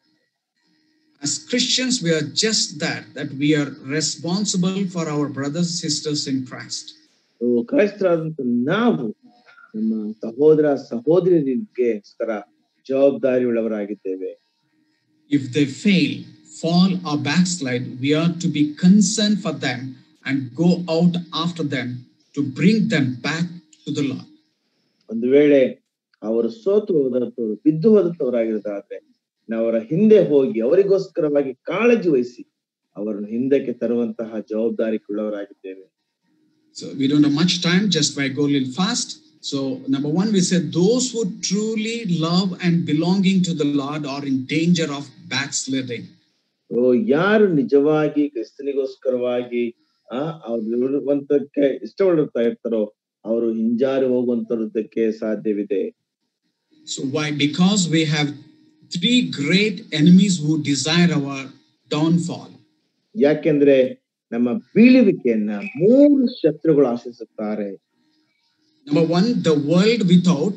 As Christians, we are just that, that we are responsible for our brothers and sisters in Christ. ಓ, ಕ್ರೈಸ್ತರಾದಂತ ನಾವು ನಮ್ಮ ಸಹೋದರ ಸಹೋದರಿಗೋಸ್ಕರ ಜವಾಬ್ದಾರಿ ಉಳ್ಳವರಾಗಿದ್ದೇವೆ If they fail, fall, or backslide, we are to be concerned for them and go out after them to bring them back to the Lord. ಒಂದು ವೇಳೆ ಅವರು ಸೋತು ಹೋದಂತವ್ರು ಬಿದ್ದು ಹೋದಂತವರಾಗಿರೋದಾದ್ರೆ ನಾವು ಅವರ ಹಿಂದೆ ಹೋಗಿ ಅವರಿಗೋಸ್ಕರವಾಗಿ ಕಾಳಜಿ ವಹಿಸಿ ಅವರನ್ನು ಹಿಂದಕ್ಕೆ ತರುವಂತಹ ಜವಾಬ್ದಾರಿಯುಳ್ಳವರಾಗಿದ್ದೇವೆ So we don't have much time, just by go a little fast. So number one, we said those who truly love and belonging to the Lord are in danger of backsliding. ಓ ಯಾರು ನಿಜವಾಗಿ ಕ್ರಿಸ್ತನಿಗೋಸ್ಕರವಾಗಿ ಆ ಅವ್ರು ಇರುವಂತಕ್ಕೆ ಇಷ್ಟಪಡುತ್ತಾ ಇರ್ತಾರೋ ಅವರು ಹಿಂಜಾರಿ ಹೋಗುವಂತದ್ದಕ್ಕೆ ಸಾಧ್ಯವಿದೆ So why? Because we have three great enemies who desire our downfall. ಯಾಕೆಂದ್ರೆ ನಮ್ಮ ಬೀಳುವಿಕೆಯನ್ನ ಮೂರು ಶತ್ರುಗಳು ಆಶಿಸುತ್ತಾರೆ Number one, the world without.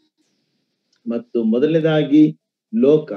ಮತ್ತು ಮೊದಲನೇದಾಗಿ ಲೋಕ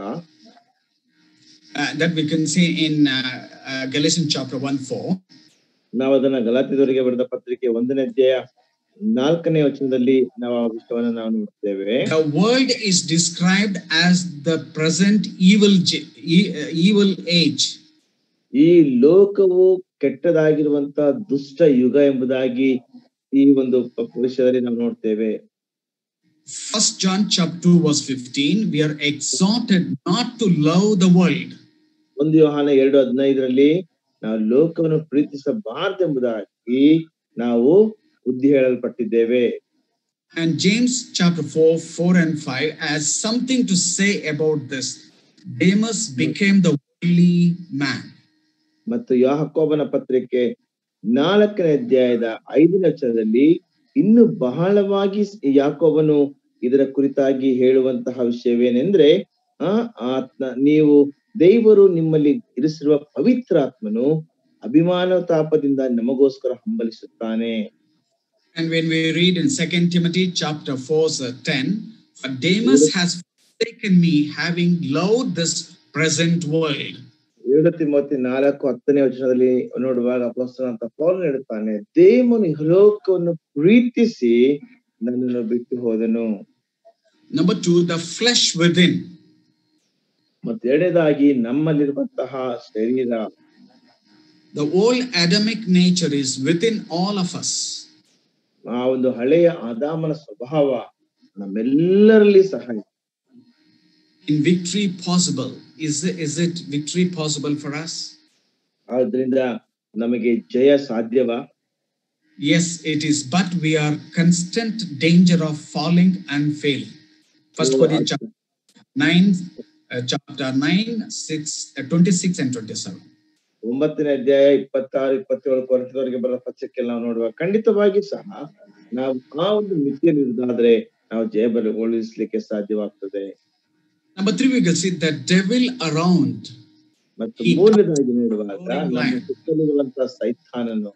uh, that we can see in uh, uh, Galatians chapter 1 4. ನಾವು ಅದನ್ನ ಗಲಾತಿದವರಿಗೆ ಬರೆದ ಪತ್ರಿಕೆ ಒಂದನೇ ಅಧ್ಯಾಯ ನಾಲ್ಕನೇ ವಚನದಲ್ಲಿ ನಾವು ಆ ವಿಷಯವನ್ನ ನಾವು ನೋಡ್ತೇವೆ The world is described as the present evil, ge- e- uh, evil age. ಈ ಲೋಕವು ಕೆಟ್ಟದಾಗಿರುವಂತ ದುಷ್ಟ ಯುಗ ಎಂಬುದಾಗಿ ಈ ಒಂದು ಪ- ವಿಷಯದಲ್ಲಿ ನಾವು ನೋಡ್ತೇವೆ First John chapter 2 verse 15, we are exhorted not to love the world. ಒಂದು ಯೋಹಾನ ಎರಡು ಹದಿನೈದರಲ್ಲಿ ನಾವು ಲೋಕವನ್ನು ಪ್ರೀತಿಸಬಾರ್ದೆಂಬುದಾಗಿ ನಾವು ಬುದ್ಧಿ ಹೇಳಲ್ಪಟ್ಟಿದ್ದೇವೆ And James chapter 4, 4 and 5 has something to say about this. Demas became the worldly man. ಮತ್ತು ಯಾಕೋಬನ ಪತ್ರಿಕೆ ನಾಲ್ಕನೇ ಅಧ್ಯಾಯದ ಐದನೇ ವಚನದಲ್ಲಿ ಇನ್ನು ಬಹಳವಾಗಿ ಯಾಕೋಬನು ಇದರ ಕುರಿತಾಗಿ ಹೇಳುವಂತಹ ವಿಷಯವೇನೆಂದ್ರೆ ಆ ಆತ್ಮ ನೀವು ದೇವರು ನಿಮ್ಮಲ್ಲಿ ಇರಿಸಿರುವ ಪವಿತ್ರಾತ್ಮನು ಅಭಿಮಾನ ತಾಪದಿಂದ ನಮಗೋಸ್ಕರ ಹಂಬಲಿಸುತ್ತಾನೆ And when we read in 2 Timothy chapter 4, verse 10, for Demas has forsaken me, having loved this present world. ಎರಡು ತಿಮೋತಿ ನಾಲ್ಕು ಹತ್ತನೇ ವಚನದಲ್ಲಿ ನೋಡುವಾಗ ಅಪೋಸ್ತಲ ಅಂತ ಪೌಲ್ ಹೇಳುತ್ತಾನೆ ದೇವನು ಇಹಲೋಕವನ್ನು ಪ್ರೀತಿಸಿ ನನ್ನನ್ನು ಬಿಟ್ಟು ಹೋದನು Number two, the flesh within. ಮತ್ತು ಎರಡನೇದಾಗಿ ನಮ್ಮಲ್ಲಿರುವಂತಹ ಶರೀರ The old Adamic nature is within all of us. ಆ ಒಂದು ಹಳೆಯ ಆದಾಮನ ಸ್ವಭಾವ ನಮ್ಮೆಲ್ಲರಲ್ಲಿ ಸಹಾಯ In victory possible, is, is it victory possible for us? ಆದ್ರಿಂದ ನಮಗೆ ಜಯ ಸಾಧ್ಯವಾ Yes, it is, but we are constant danger of falling and failing. First Corinthians chapter 9, uh, chapter 9, 6, uh, 26 and 27. ಒಂಬತ್ತನೇ ಅಧ್ಯಾಯ ಇಪ್ಪತ್ತಾರು ಇಪ್ಪತ್ತೇಳು ಕೊರತದವರೆಗೆ ಬರೋ ಪಕ್ಷಕ್ಕೆ ನಾವು ನೋಡುವ ಖಂಡಿತವಾಗಿ ಸಹ ನಾವು ಆ ಒಂದು ಮಿತಿಯಲ್ಲಿ ಇರುವುದಾದ್ರೆ ನಾವು ಜಯ ಬಲಗೊಳಿಸ್ಲಿಕ್ಕೆ ಸಾಧ್ಯವಾಗ್ತದೆ Number three, we can see the devil around. ಮತ್ತು ಈ- ಮೂರನೇದಾಗಿ ನೋಡುವಾಗ Roaring ನಮ್ಮ lion. ಸುತ್ತಲಿರುವಂತಹ ಸೈತಾನನು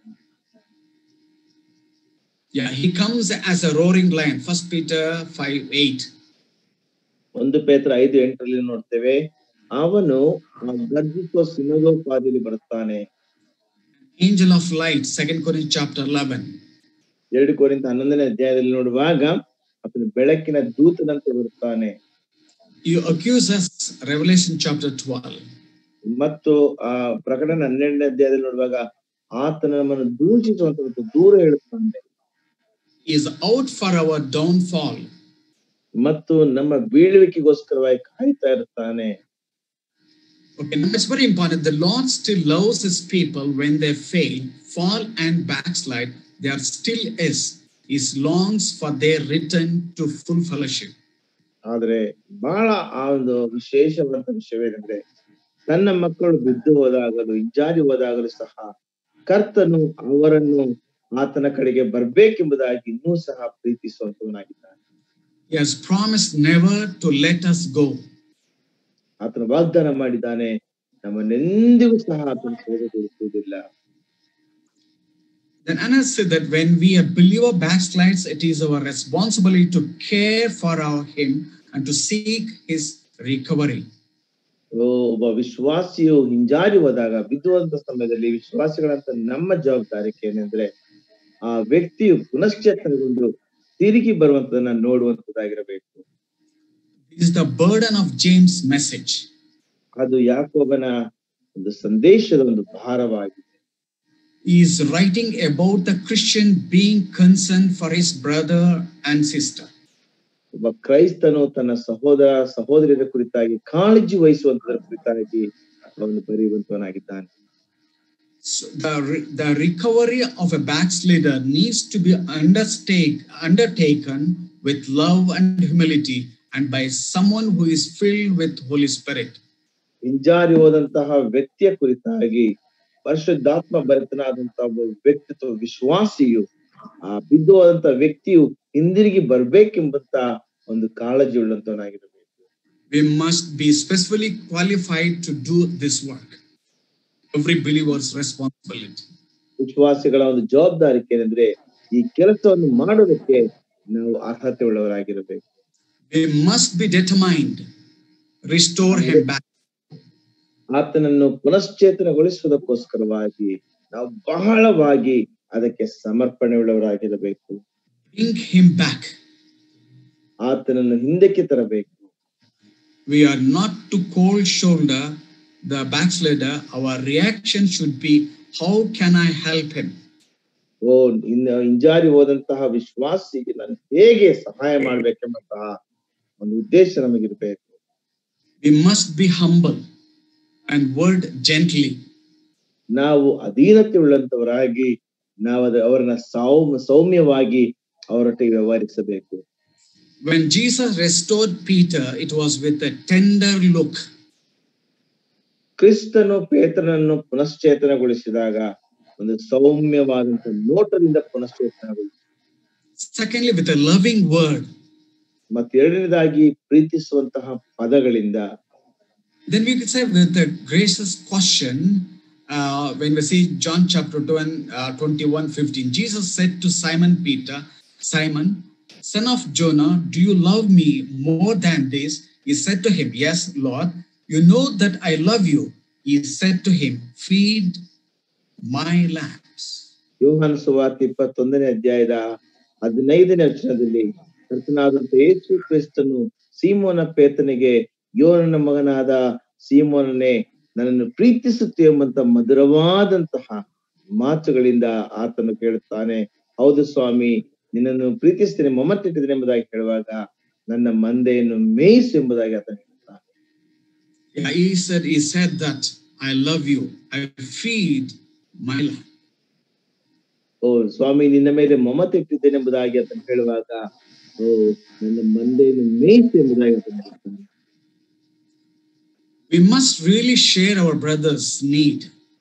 Yeah, he comes as a roaring lion. First Peter 5, 8. ಒಂದು ಪೇತ್ರ ಐದು ಎಂಟರಲ್ಲಿ ನೋಡ್ತೇವೆ ಅವನು ಆ ಗರ್ಜಿಸುವ ಸಿಂಹದೋಪಾದಿಯಲ್ಲಿ ಬರುತ್ತಾನೆ Angel of light, Second Corinthians chapter 11. ಎರಡು ಕೋರಿಂತ ಹನ್ನೊಂದನೇ ಅಧ್ಯಾಯದಲ್ಲಿ ನೋಡುವಾಗ ಆತನು ಬೆಳಕಿನ ದೂತನಂತೆ ಬರುತ್ತಾನೆ You accuse us, Revelation chapter 12. ಮತ್ತು ಆ ಪ್ರಕಟಣೆ ಹನ್ನೆರಡನೇ ಅಧ್ಯಾಯದಲ್ಲಿ ನೋಡುವಾಗ ಆತನ ನಮ್ಮನ್ನು ದೂಷಿಸುವಂತ ಮತ್ತು ದೂರ ಹೇಳುತ್ತಾನೆ He is out for our downfall. ಮತ್ತು ನಮ್ಮ ಬೀಳುವಿಕೆಗೋಸ್ಕರವಾಗಿ ಕಾಯ್ತಾ ಇರ್ತಾನೆ Okay, now it's very important. The Lord still loves his people when they fail, fall, and backslide. They are still is. He longs for their return to full fellowship. ಆದ್ರೆ ಬಹಳ ಆ ಒಂದು ವಿಶೇಷವಾದ ವಿಷಯವೇನೆಂದ್ರೆ ತನ್ನ ಮಕ್ಕಳು ಬಿದ್ದು ಹೋದಾಗಲೂ ಹಿಂಜಾರಿ ಹೋದಾಗಲೂ ಸಹ ಕರ್ತನು ಅವರನ್ನು ಆತನ ಕಡೆಗೆ ಬರ್ಬೇಕೆಂಬುದಾಗಿ ಇನ್ನೂ ಸಹ ಪ್ರೀತಿಸುವಂತವನಾಗಿದ್ದಾನೆ He has promised never to let us go. ಆತನ ವಾಗ್ದಾನ ಮಾಡಿದ್ದಾನೆ ನಮ್ಮನ್ನೆಂದಿಗೂ ಸಹ ಆತನು ಹೋಗಗೊಳಿಸುವುದಿಲ್ಲ Then Anna said that when we a believer backslides, it is our responsibility to care for our him and to seek his recovery. ಓ, ಒಬ್ಬ ವಿಶ್ವಾಸಿಯು ಹಿಂಜಾರಿ ಹೋದಾಗ ಬಿದ್ದುವಂತ ಸಮಯದಲ್ಲಿ ವಿಶ್ವಾಸಿಗಳಂತ ನಮ್ಮ ಜವಾಬ್ದಾರಿಕೆ ಏನೆಂದ್ರೆ ಆ ವ್ಯಕ್ತಿಯು ಪುನಶ್ಚೇತನಗೊಂಡು ತಿರುಗಿ ಬರುವಂತದನ್ನ ನೋಡುವಂತದ್ದಾಗಿರಬೇಕು This is the burden of James' message. ಅದು ಯಾಕೋಬನ ಒಂದು ಸಂದೇಶದ ಒಂದು ಭಾರವಾಗಿದೆ He is writing about the Christian being concerned for his brother and sister. ಒಬ್ಬ ಕ್ರೈಸ್ತನು ತನ್ನ ಸಹೋದರ ಸಹೋದರಿಯರ ಕುರಿತಾಗಿ ಕಾಳಜಿ ವಹಿಸುವಂತದರ ಕುರಿತಾಗಿ ಅವನು ಬರೆಯುವಂತವನಾಗಿದ್ದಾನೆ So the, re- the recovery of a backslider needs to be undertake, undertaken with love and humility and by someone who is filled with Holy Spirit. ಹಿಂಜಾರಿ ಹೋದಂತಹ ವ್ಯಕ್ತಿಯ ಕುರಿತಾಗಿ ಪರಿಶುದ್ಧಾತ್ಮ ಭರಿತನಾದಂತಹ ಒಬ್ಬ ವ್ಯಕ್ತಿತ್ವ ವಿಶ್ವಾಸಿಯು ಆ ಬಿದ್ದು ಹೋದಂತಹ ವ್ಯಕ್ತಿಯು ಹಿಂದಿರುಗಿ ಬರ್ಬೇಕೆಂಬಂತ ಒಂದು ಕಾಳಜಿ ಉಳ್ಳಂತವನಾಗಿರಬೇಕು We must be specially qualified to do this work. Every believer's responsibility. ವಿಶ್ವಾಸಿಗಳ ಒಂದು ಜವಾಬ್ದಾರಿಕೆ ಏನಂದ್ರೆ ಈ ಕೆಲಸವನ್ನು ಮಾಡೋದಕ್ಕೆ ನಾವು ಅರ್ಹತೆ ಉಳ್ಳವರಾಗಿರಬೇಕು We must be determined, restore him back. ಆತನನ್ನು ಪುನಶ್ಚೇತನಗೊಳಿಸುವುದಕ್ಕೋಸ್ಕರವಾಗಿ ನಾವು ಬಹಳವಾಗಿ ಅದಕ್ಕೆ ಸಮರ್ಪಣೆ ಉಳ್ಳವರಾಗಿರಬೇಕು bring him back. ಆತನನ್ನು ಹಿಂದಕ್ಕೆ ತರಬೇಕು We are not to cold shoulder the backslider. Our reaction should be, How can I help him? ಓ ಇನ್ನು ಹಿಂಜಾರಿ ಹೋದಂತಹ ವಿಶ್ವಾಸಿಗೆ ನಾನು ಹೇಗೆ ಸಹಾಯ ಮಾಡ್ಬೇಕೆಂಬಂತಹ ಒಂದು ಉದ್ದೇಶ ನಮಗಿರ್ಬೇಕು We must be humble and word gently. ನಾವು ಅಧೀನತೆ ಉಳ್ಳಂತವರಾಗಿ ನಾವು ಅದ ಅವರನ್ನ ಸೌಮ್ಯ ಸೌಮ್ಯವಾಗಿ ಅವರೊಟ್ಟಿಗೆ ವ್ಯವಹರಿಸಬೇಕು When Jesus restored Peter, it was with a tender look. ಕ್ರಿಸ್ತನು ಪೇತ್ರನನ್ನು ಪುನಶ್ಚೇತನಗೊಳಿಸಿದಾಗ ಒಂದು ಸೌಮ್ಯವಾದಂತಹ ನೋಟದಿಂದ ಪುನಶ್ಚೇತನಗೊಳಿಸಿ Secondly, with a loving word. ಮತ್ತೆ ಎರಡನೇದಾಗಿ ಪ್ರೀತಿಸುವಂತಹ ಪದಗಳಿಂದ Then we could say with a gracious question, uh, when we see John chapter 2 uh, 21 15, Jesus said to Simon Peter, Simon, son of Jonah, do you love me more than this? He said to him, Yes, Lord, you know that I love you. He said to him, Feed my lambs. ಯೋಹಾನ ಸುವಾರ್ತೆ ಇಪ್ಪತ್ತೊಂದನೇ ಅಧ್ಯಾಯದ ಹದಿನೈದನೇ ವಚನದಲ್ಲಿ ಕರ್ತನಾದಂತ ಯೇಸು ಕ್ರಿಸ್ತನು ಸೀಮೋನ ಪೇತನಿಗೆ ಯೋನನ ಮಗನಾದ ಸೀಮೋನನೇ ನನ್ನನ್ನು ಪ್ರೀತಿಸುತ್ತೆ ಎಂಬಂತ ಮಧುರವಾದಂತಹ ಮಾತುಗಳಿಂದ ಆತನು ಕೇಳುತ್ತಾನೆ ಹೌದು ಸ್ವಾಮಿ ನಿನ್ನನ್ನು ಪ್ರೀತಿಸ್ತೇನೆ ಮಮತ್ತಿಟ್ಟಿದ್ದೇನೆ ಎಂಬುದಾಗಿ ಹೇಳುವಾಗ ನನ್ನ ಮಂದೆಯನ್ನು ಮೇಯಿಸು ಎಂಬುದಾಗಿ ಆತನು ಹೇಳ್ತಾನೆ Yeah, he said, he said that I love you. I feed my lamb. ಓ ಸ್ವಾಮಿ ನಿನ್ನ ಮೇಲೆ ಮಮತೆ ಇಟ್ಟಿದ್ದೇನೆ ಎಂಬುದಾಗಿ ಆತನು ಹೇಳುವಾಗ ಓ ನನ್ನ ಮಂದೆಯನ್ನು ಮೇಯಿಸು ಎಂಬುದಾಗಿ ಆತನು ಹೇಳ್ತಾನೆ We must really share our brother's need.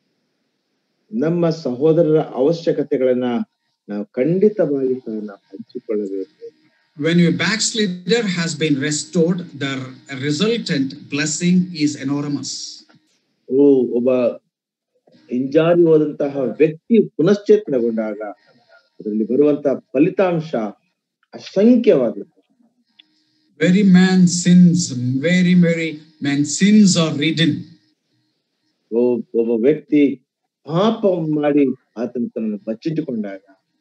ನಮ್ಮ ಸಹೋದರರ ಅವಶ್ಯಕತೆಗಳನ್ನ ನಾವು ಖಂಡಿತವಾಗಿ ಸಹ ನಾವು ಹಂಚಿಕೊಳ್ಳಬೇಕು When your backslider has been restored, the resultant blessing is enormous. ಓ ಒಬ್ಬ ಹಿಂಜಾರಿ ಹೋದಂತಹ ವ್ಯಕ್ತಿ ಪುನಶ್ಚೇತನಗೊಂಡಾಗ ಅದರಲ್ಲಿ ಬರುವಂತಹ ಫಲಿತಾಂಶ ಅಸಂಖ್ಯವಾದದ್ದು Very man sins, very, very man sins are ridden. ಓ ಒಬ್ಬ ವ್ಯಕ್ತಿ ಪಾಪ ಮಾಡಿ ಆತನ ತನ್ನನ್ನು ಬಚ್ಚಿಟ್ಟುಕೊಂಡಾಗ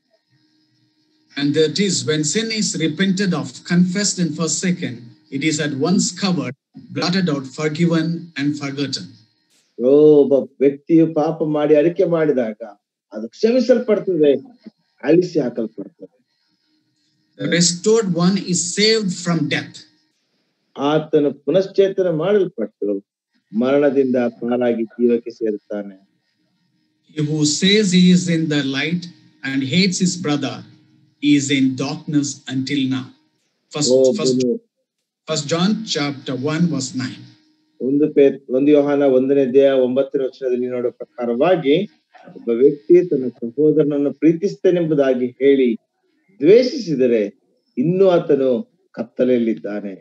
And that is when sin is repented of, confessed, and forsaken, it is at once covered, blotted out, forgiven, and forgotten. ಓ ಒಬ್ಬ ವ್ಯಕ್ತಿಯು ಪಾಪ ಮಾಡಿ ಅರಿಕೆ ಮಾಡಿದಾಗ ಅದು ಕ್ಷಮಿಸಲ್ಪಡ್ತದೆ ಅಳಿಸಿ ಹಾಕಲ್ಪಡ್ತದೆ The restored one is saved from death. ಆತನು ಪುನಶ್ಚೇತನ ಮಾಡಲ್ಪಟ್ಟು ಮರಣದಿಂದ ಪಾರಾಗಿ ಜೀವಕ್ಕೆ ಸೇರುತ್ತಾನೆ He who says he is in the light and hates his brother is in darkness until now. First, O first, ಒಬ್ಬನು first John chapter 1, verse 9. ಒಂದು pay ಒಂದು ಯೋಹಾನ ಒಂದನೇ ದೇಹ ಒಂಬತ್ತನೇ ವರ್ಷದಲ್ಲಿ ನೋಡುವ ಪ್ರಕಾರವಾಗಿ ಒಬ್ಬ ವ್ಯಕ್ತಿ ತನ್ನ ಸಹೋದರನನ್ನು ಪ್ರೀತಿಸ್ತೇನೆಂಬುದಾಗಿ ಹೇಳಿ ದ್ವೇಷಿಸಿದರೆ ಇನ್ನೂ ಆತನು ಕತ್ತಲೆಯಲ್ಲಿದ್ದಾನೆ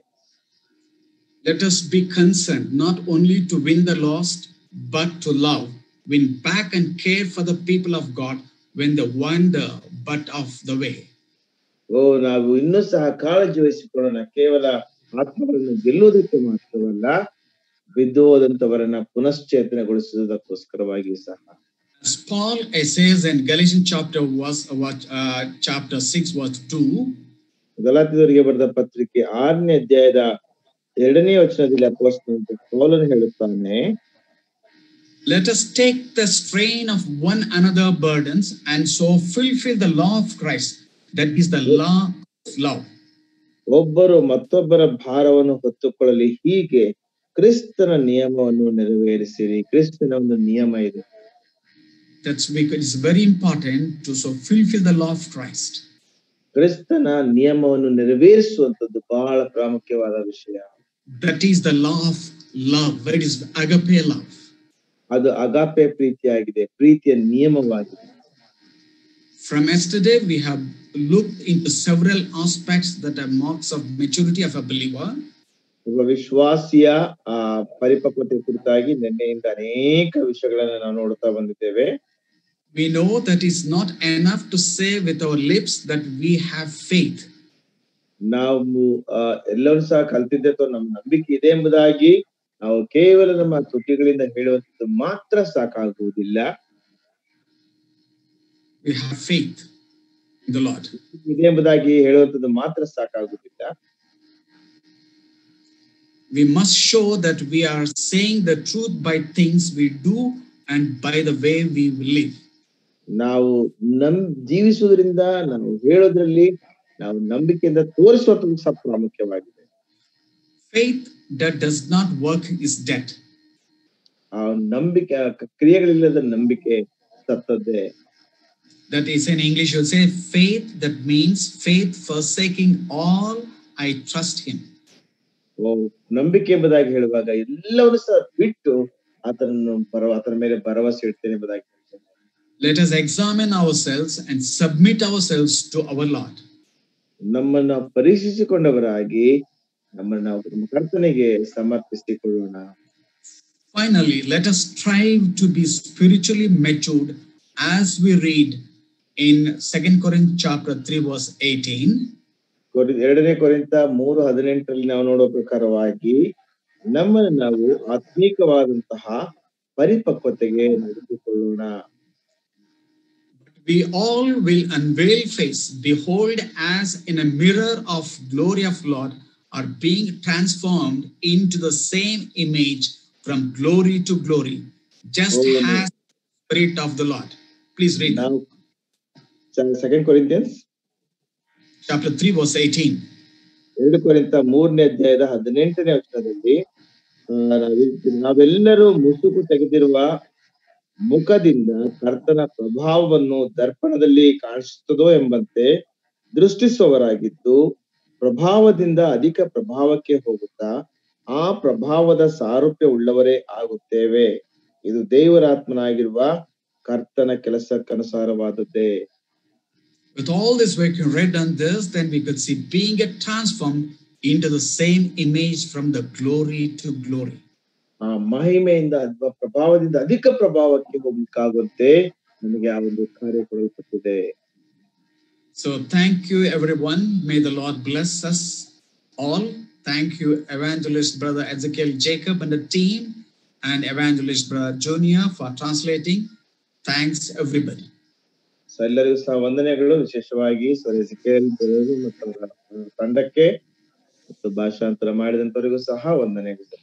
Let us be concerned not only to win the lost, but to love, win back and care for the people of God when they wander but of the way. ಓ ನಾವು ಇನ್ನೂ ಸಹ ಕಾಳಜಿ ವಹಿಸಿಕೊಳ್ಳೋಣ ಕೇವಲ ಆತ್ಮಗಳನ್ನು ಗೆಲ್ಲುವುದಕ್ಕೆ ಮಾತ್ರವಲ್ಲ ಬಿದ್ದು ಹೋದಂತವರನ್ನ ಪುನಶ್ಚೇತನಗೊಳಿಸುವುದಕ್ಕೋಸ್ಕರವಾಗಿ ಸಹ As Paul says in Galatians chapter was uh, chapter 6 verse 2, ಗಲಾತಿದವರಿಗೆ ಬರೆದ ಪತ್ರಿಕೆ ಆರನೇ ಅಧ್ಯಾಯದ ಎರಡನೇ ವಚನದಲ್ಲಿ ಅಪೋಸ್ತಲನಾದ ಪೌಲನು ಹೇಳುತ್ತಾನೆ let us take the strain of one another burdens and so fulfill the law of Christ. That is the law of love. ಒಬ್ಬರು ಮತ್ತೊಬ್ಬರ ಭಾರವನ್ನು ಹೊತ್ತುಕೊಳ್ಳಲಿ ಹೀಗೆ ಕ್ರಿಸ್ತನ ನಿಯಮವನ್ನು ನೆರವೇರಿಸಿರಿ ಕ್ರಿಸ್ತನ ಒಂದು ನಿಯಮ ಇದೆ That's because it's very important to so fulfill the law of Christ. ಕ್ರಿಸ್ತನ ನಿಯಮವನ್ನು ನೆರವೇರಿಸುವಂತದ್ದು ಬಹಳ ಪ್ರಾಮುಖ್ಯವಾದ ವಿಷಯ That is the law of love. It is agape love. ಅದು ಅಗಾಪೆ ಪ್ರೀತಿಯಾಗಿದೆ ಪ್ರೀತಿಯ ನಿಯಮವಾಗಿದೆ From yesterday, we have looked into several aspects that are marks of maturity of a believer. ಒಬ್ಬ ವಿಶ್ವಾಸಿಯ ಆ ಪರಿಪಕ್ವತೆ ಕುರಿತಾಗಿ ನಿನ್ನೆಯಿಂದ ಅನೇಕ ವಿಷಯಗಳನ್ನ ನಾವು ನೋಡ್ತಾ ಬಂದಿದ್ದೇವೆ We know that it's not enough to say with our lips that we have faith. ನಾವು ಆ, ಎಲ್ಲರೂ ಸಹ ಕಲ್ತಿದ್ದೆ ಅಥವಾ ನಮ್ಮ ನಂಬಿಕೆ ಇದೆ ಎಂಬುದಾಗಿ ನಾವು ಕೇವಲ ನಮ್ಮ ತುಟಿಗಳಿಂದ ಹೇಳುವಂಥದ್ದು ಮಾತ್ರ ಸಾಕಾಗುವುದಿಲ್ಲ We have faith in the Lord. ಇದೆ ಎಂಬುದಾಗಿ ಹೇಳುವಂಥದ್ದು ಮಾತ್ರ ಸಾಕಾಗುವುದಿಲ್ಲ We must show that we are saying the truth by things we do and by the way we live. ನಾವು ನಮ್ ಜೀವಿಸುವುದರಿಂದ ನಾವು ಹೇಳೋದ್ರಲ್ಲಿ ನಾವು ನಂಬಿಕೆಯಿಂದ ತೋರಿಸುವಂಥದ್ದು ಸಹ ಪ್ರಾಮುಖ್ಯವಾಗಿದೆ Faith that does not work is dead. ಆ ನಂಬಿಕೆ ಆ ಕ್ರಿಯೆಗಳಿಲ್ಲದ ನಂಬಿಕೆ ಸತ್ತದ್ದೇ That is in English, you'll say faith that means faith forsaking all, I trust Him. ಓ ನಂಬಿಕೆ ಎಂಬುದಾಗಿ ಹೇಳುವಾಗ ಎಲ್ಲವನ್ನು ಸಹ ಬಿಟ್ಟು ಆತನನ್ನು ಭರವ ಆತನ ಮೇಲೆ ಭರವಸೆ ಇಡ್ತೇನೆ ಎಂಬುದಾಗಿ ಹೇಳ್ತೇನೆ Let us examine ourselves and submit ourselves to our Lord. ನಮ್ಮನ್ನ ಪರೀಕ್ಷಿಸಿಕೊಂಡವರಾಗಿ ನಮ್ಮನ್ನ ನಮ್ಮ ಕರ್ತನೆಗೆ ಸಮರ್ಪಿಸಿಕೊಳ್ಳೋಣ Finally, let us strive to be spiritually matured as we read in 2 Corinthians chapter 3, verse 18. ಕೊರಿ- ಎರಡನೇ ಕೊರಿಂತ ಮೂರು ಹದಿನೆಂಟರಲ್ಲಿ ನಾವು ನೋಡುವ ಪ್ರಕಾರವಾಗಿ ನಮ್ಮನ್ನು ನಾವು ಆತ್ಮೀಕವಾದಂತಹ ಪರಿಪಕ್ವತೆಗೆ ನಡೆಸಿಕೊಳ್ಳೋಣ We all will unveil face, behold, as in a mirror of glory of Lord, are being transformed into the same image from glory to glory, just Oh, as Spirit of the Lord. Please read that. ನಾವು second Corinthians chapter 3, verse 18. ಎರಡು ಕೊರಿಂತ ಮೂರನೇ ಅಧ್ಯಾಯದ ಹದಿನೆಂಟನೇ ವರ್ಷದಲ್ಲಿ ನಾವಿ- ನಾವೆಲ್ಲರೂ ಮುಸುಕು ತೆಗೆದಿರುವ ಮುಖದಿಂದ ಕರ್ತನ ಪ್ರಭಾವವನ್ನು ದರ್ಪಣದಲ್ಲಿ ಕಾಣಿಸುತ್ತದೋ ಎಂಬಂತೆ ದೃಷ್ಟಿಸುವವರಾಗಿದ್ದು ಪ್ರಭಾವದಿಂದ ಅಧಿಕ ಪ್ರಭಾವಕ್ಕೆ ಹೋಗುತ್ತಾ ಆ ಪ್ರಭಾವದ ಸಾರೂಪ್ಯ ಉಳ್ಳವರೇ ಆಗುತ್ತೇವೆ ಇದು ದೇವರಾತ್ಮನಾಗಿರುವ ಕರ್ತನ ಕೆಲಸಕ್ಕನುಸಾರವಾದದ್ದೇ With all this we can read on this, then we could see being get transformed into the same image from the glory to glory. ಆ ಮಹಿಮೆಯಿಂದ ಅಥವಾ ಪ್ರಭಾವದಿಂದ ಅಧಿಕ ಪ್ರಭಾವಕ್ಕೆ ಹೋಗ್ಲಿಕ್ಕಾಗುವಂತೆ ನಮಗೆ ಆ ಒಂದು ಕಾರ್ಯ ಕೊಡಲ್ಪಟ್ಟಿದೆ So thank you everyone. May the Lord bless us all. Thank you, Evangelist Brother Ezekiel Jacob and the team, and Evangelist Brother Junior for translating. Thanks everybody. So ಎಲ್ಲರಿಗೂ ಸಹ ವಂದನೆಗಳು ವಿಶೇಷವಾಗಿ ಸ್ವರೇಸಿಕೇಲ್ ಮತ್ತು ಅವರ ತಂಡಕ್ಕೆ ಮತ್ತು ಭಾಷಾಂತರ ಮಾಡಿದಂತವರಿಗೂ ಸಹ ವಂದನೆಗಳು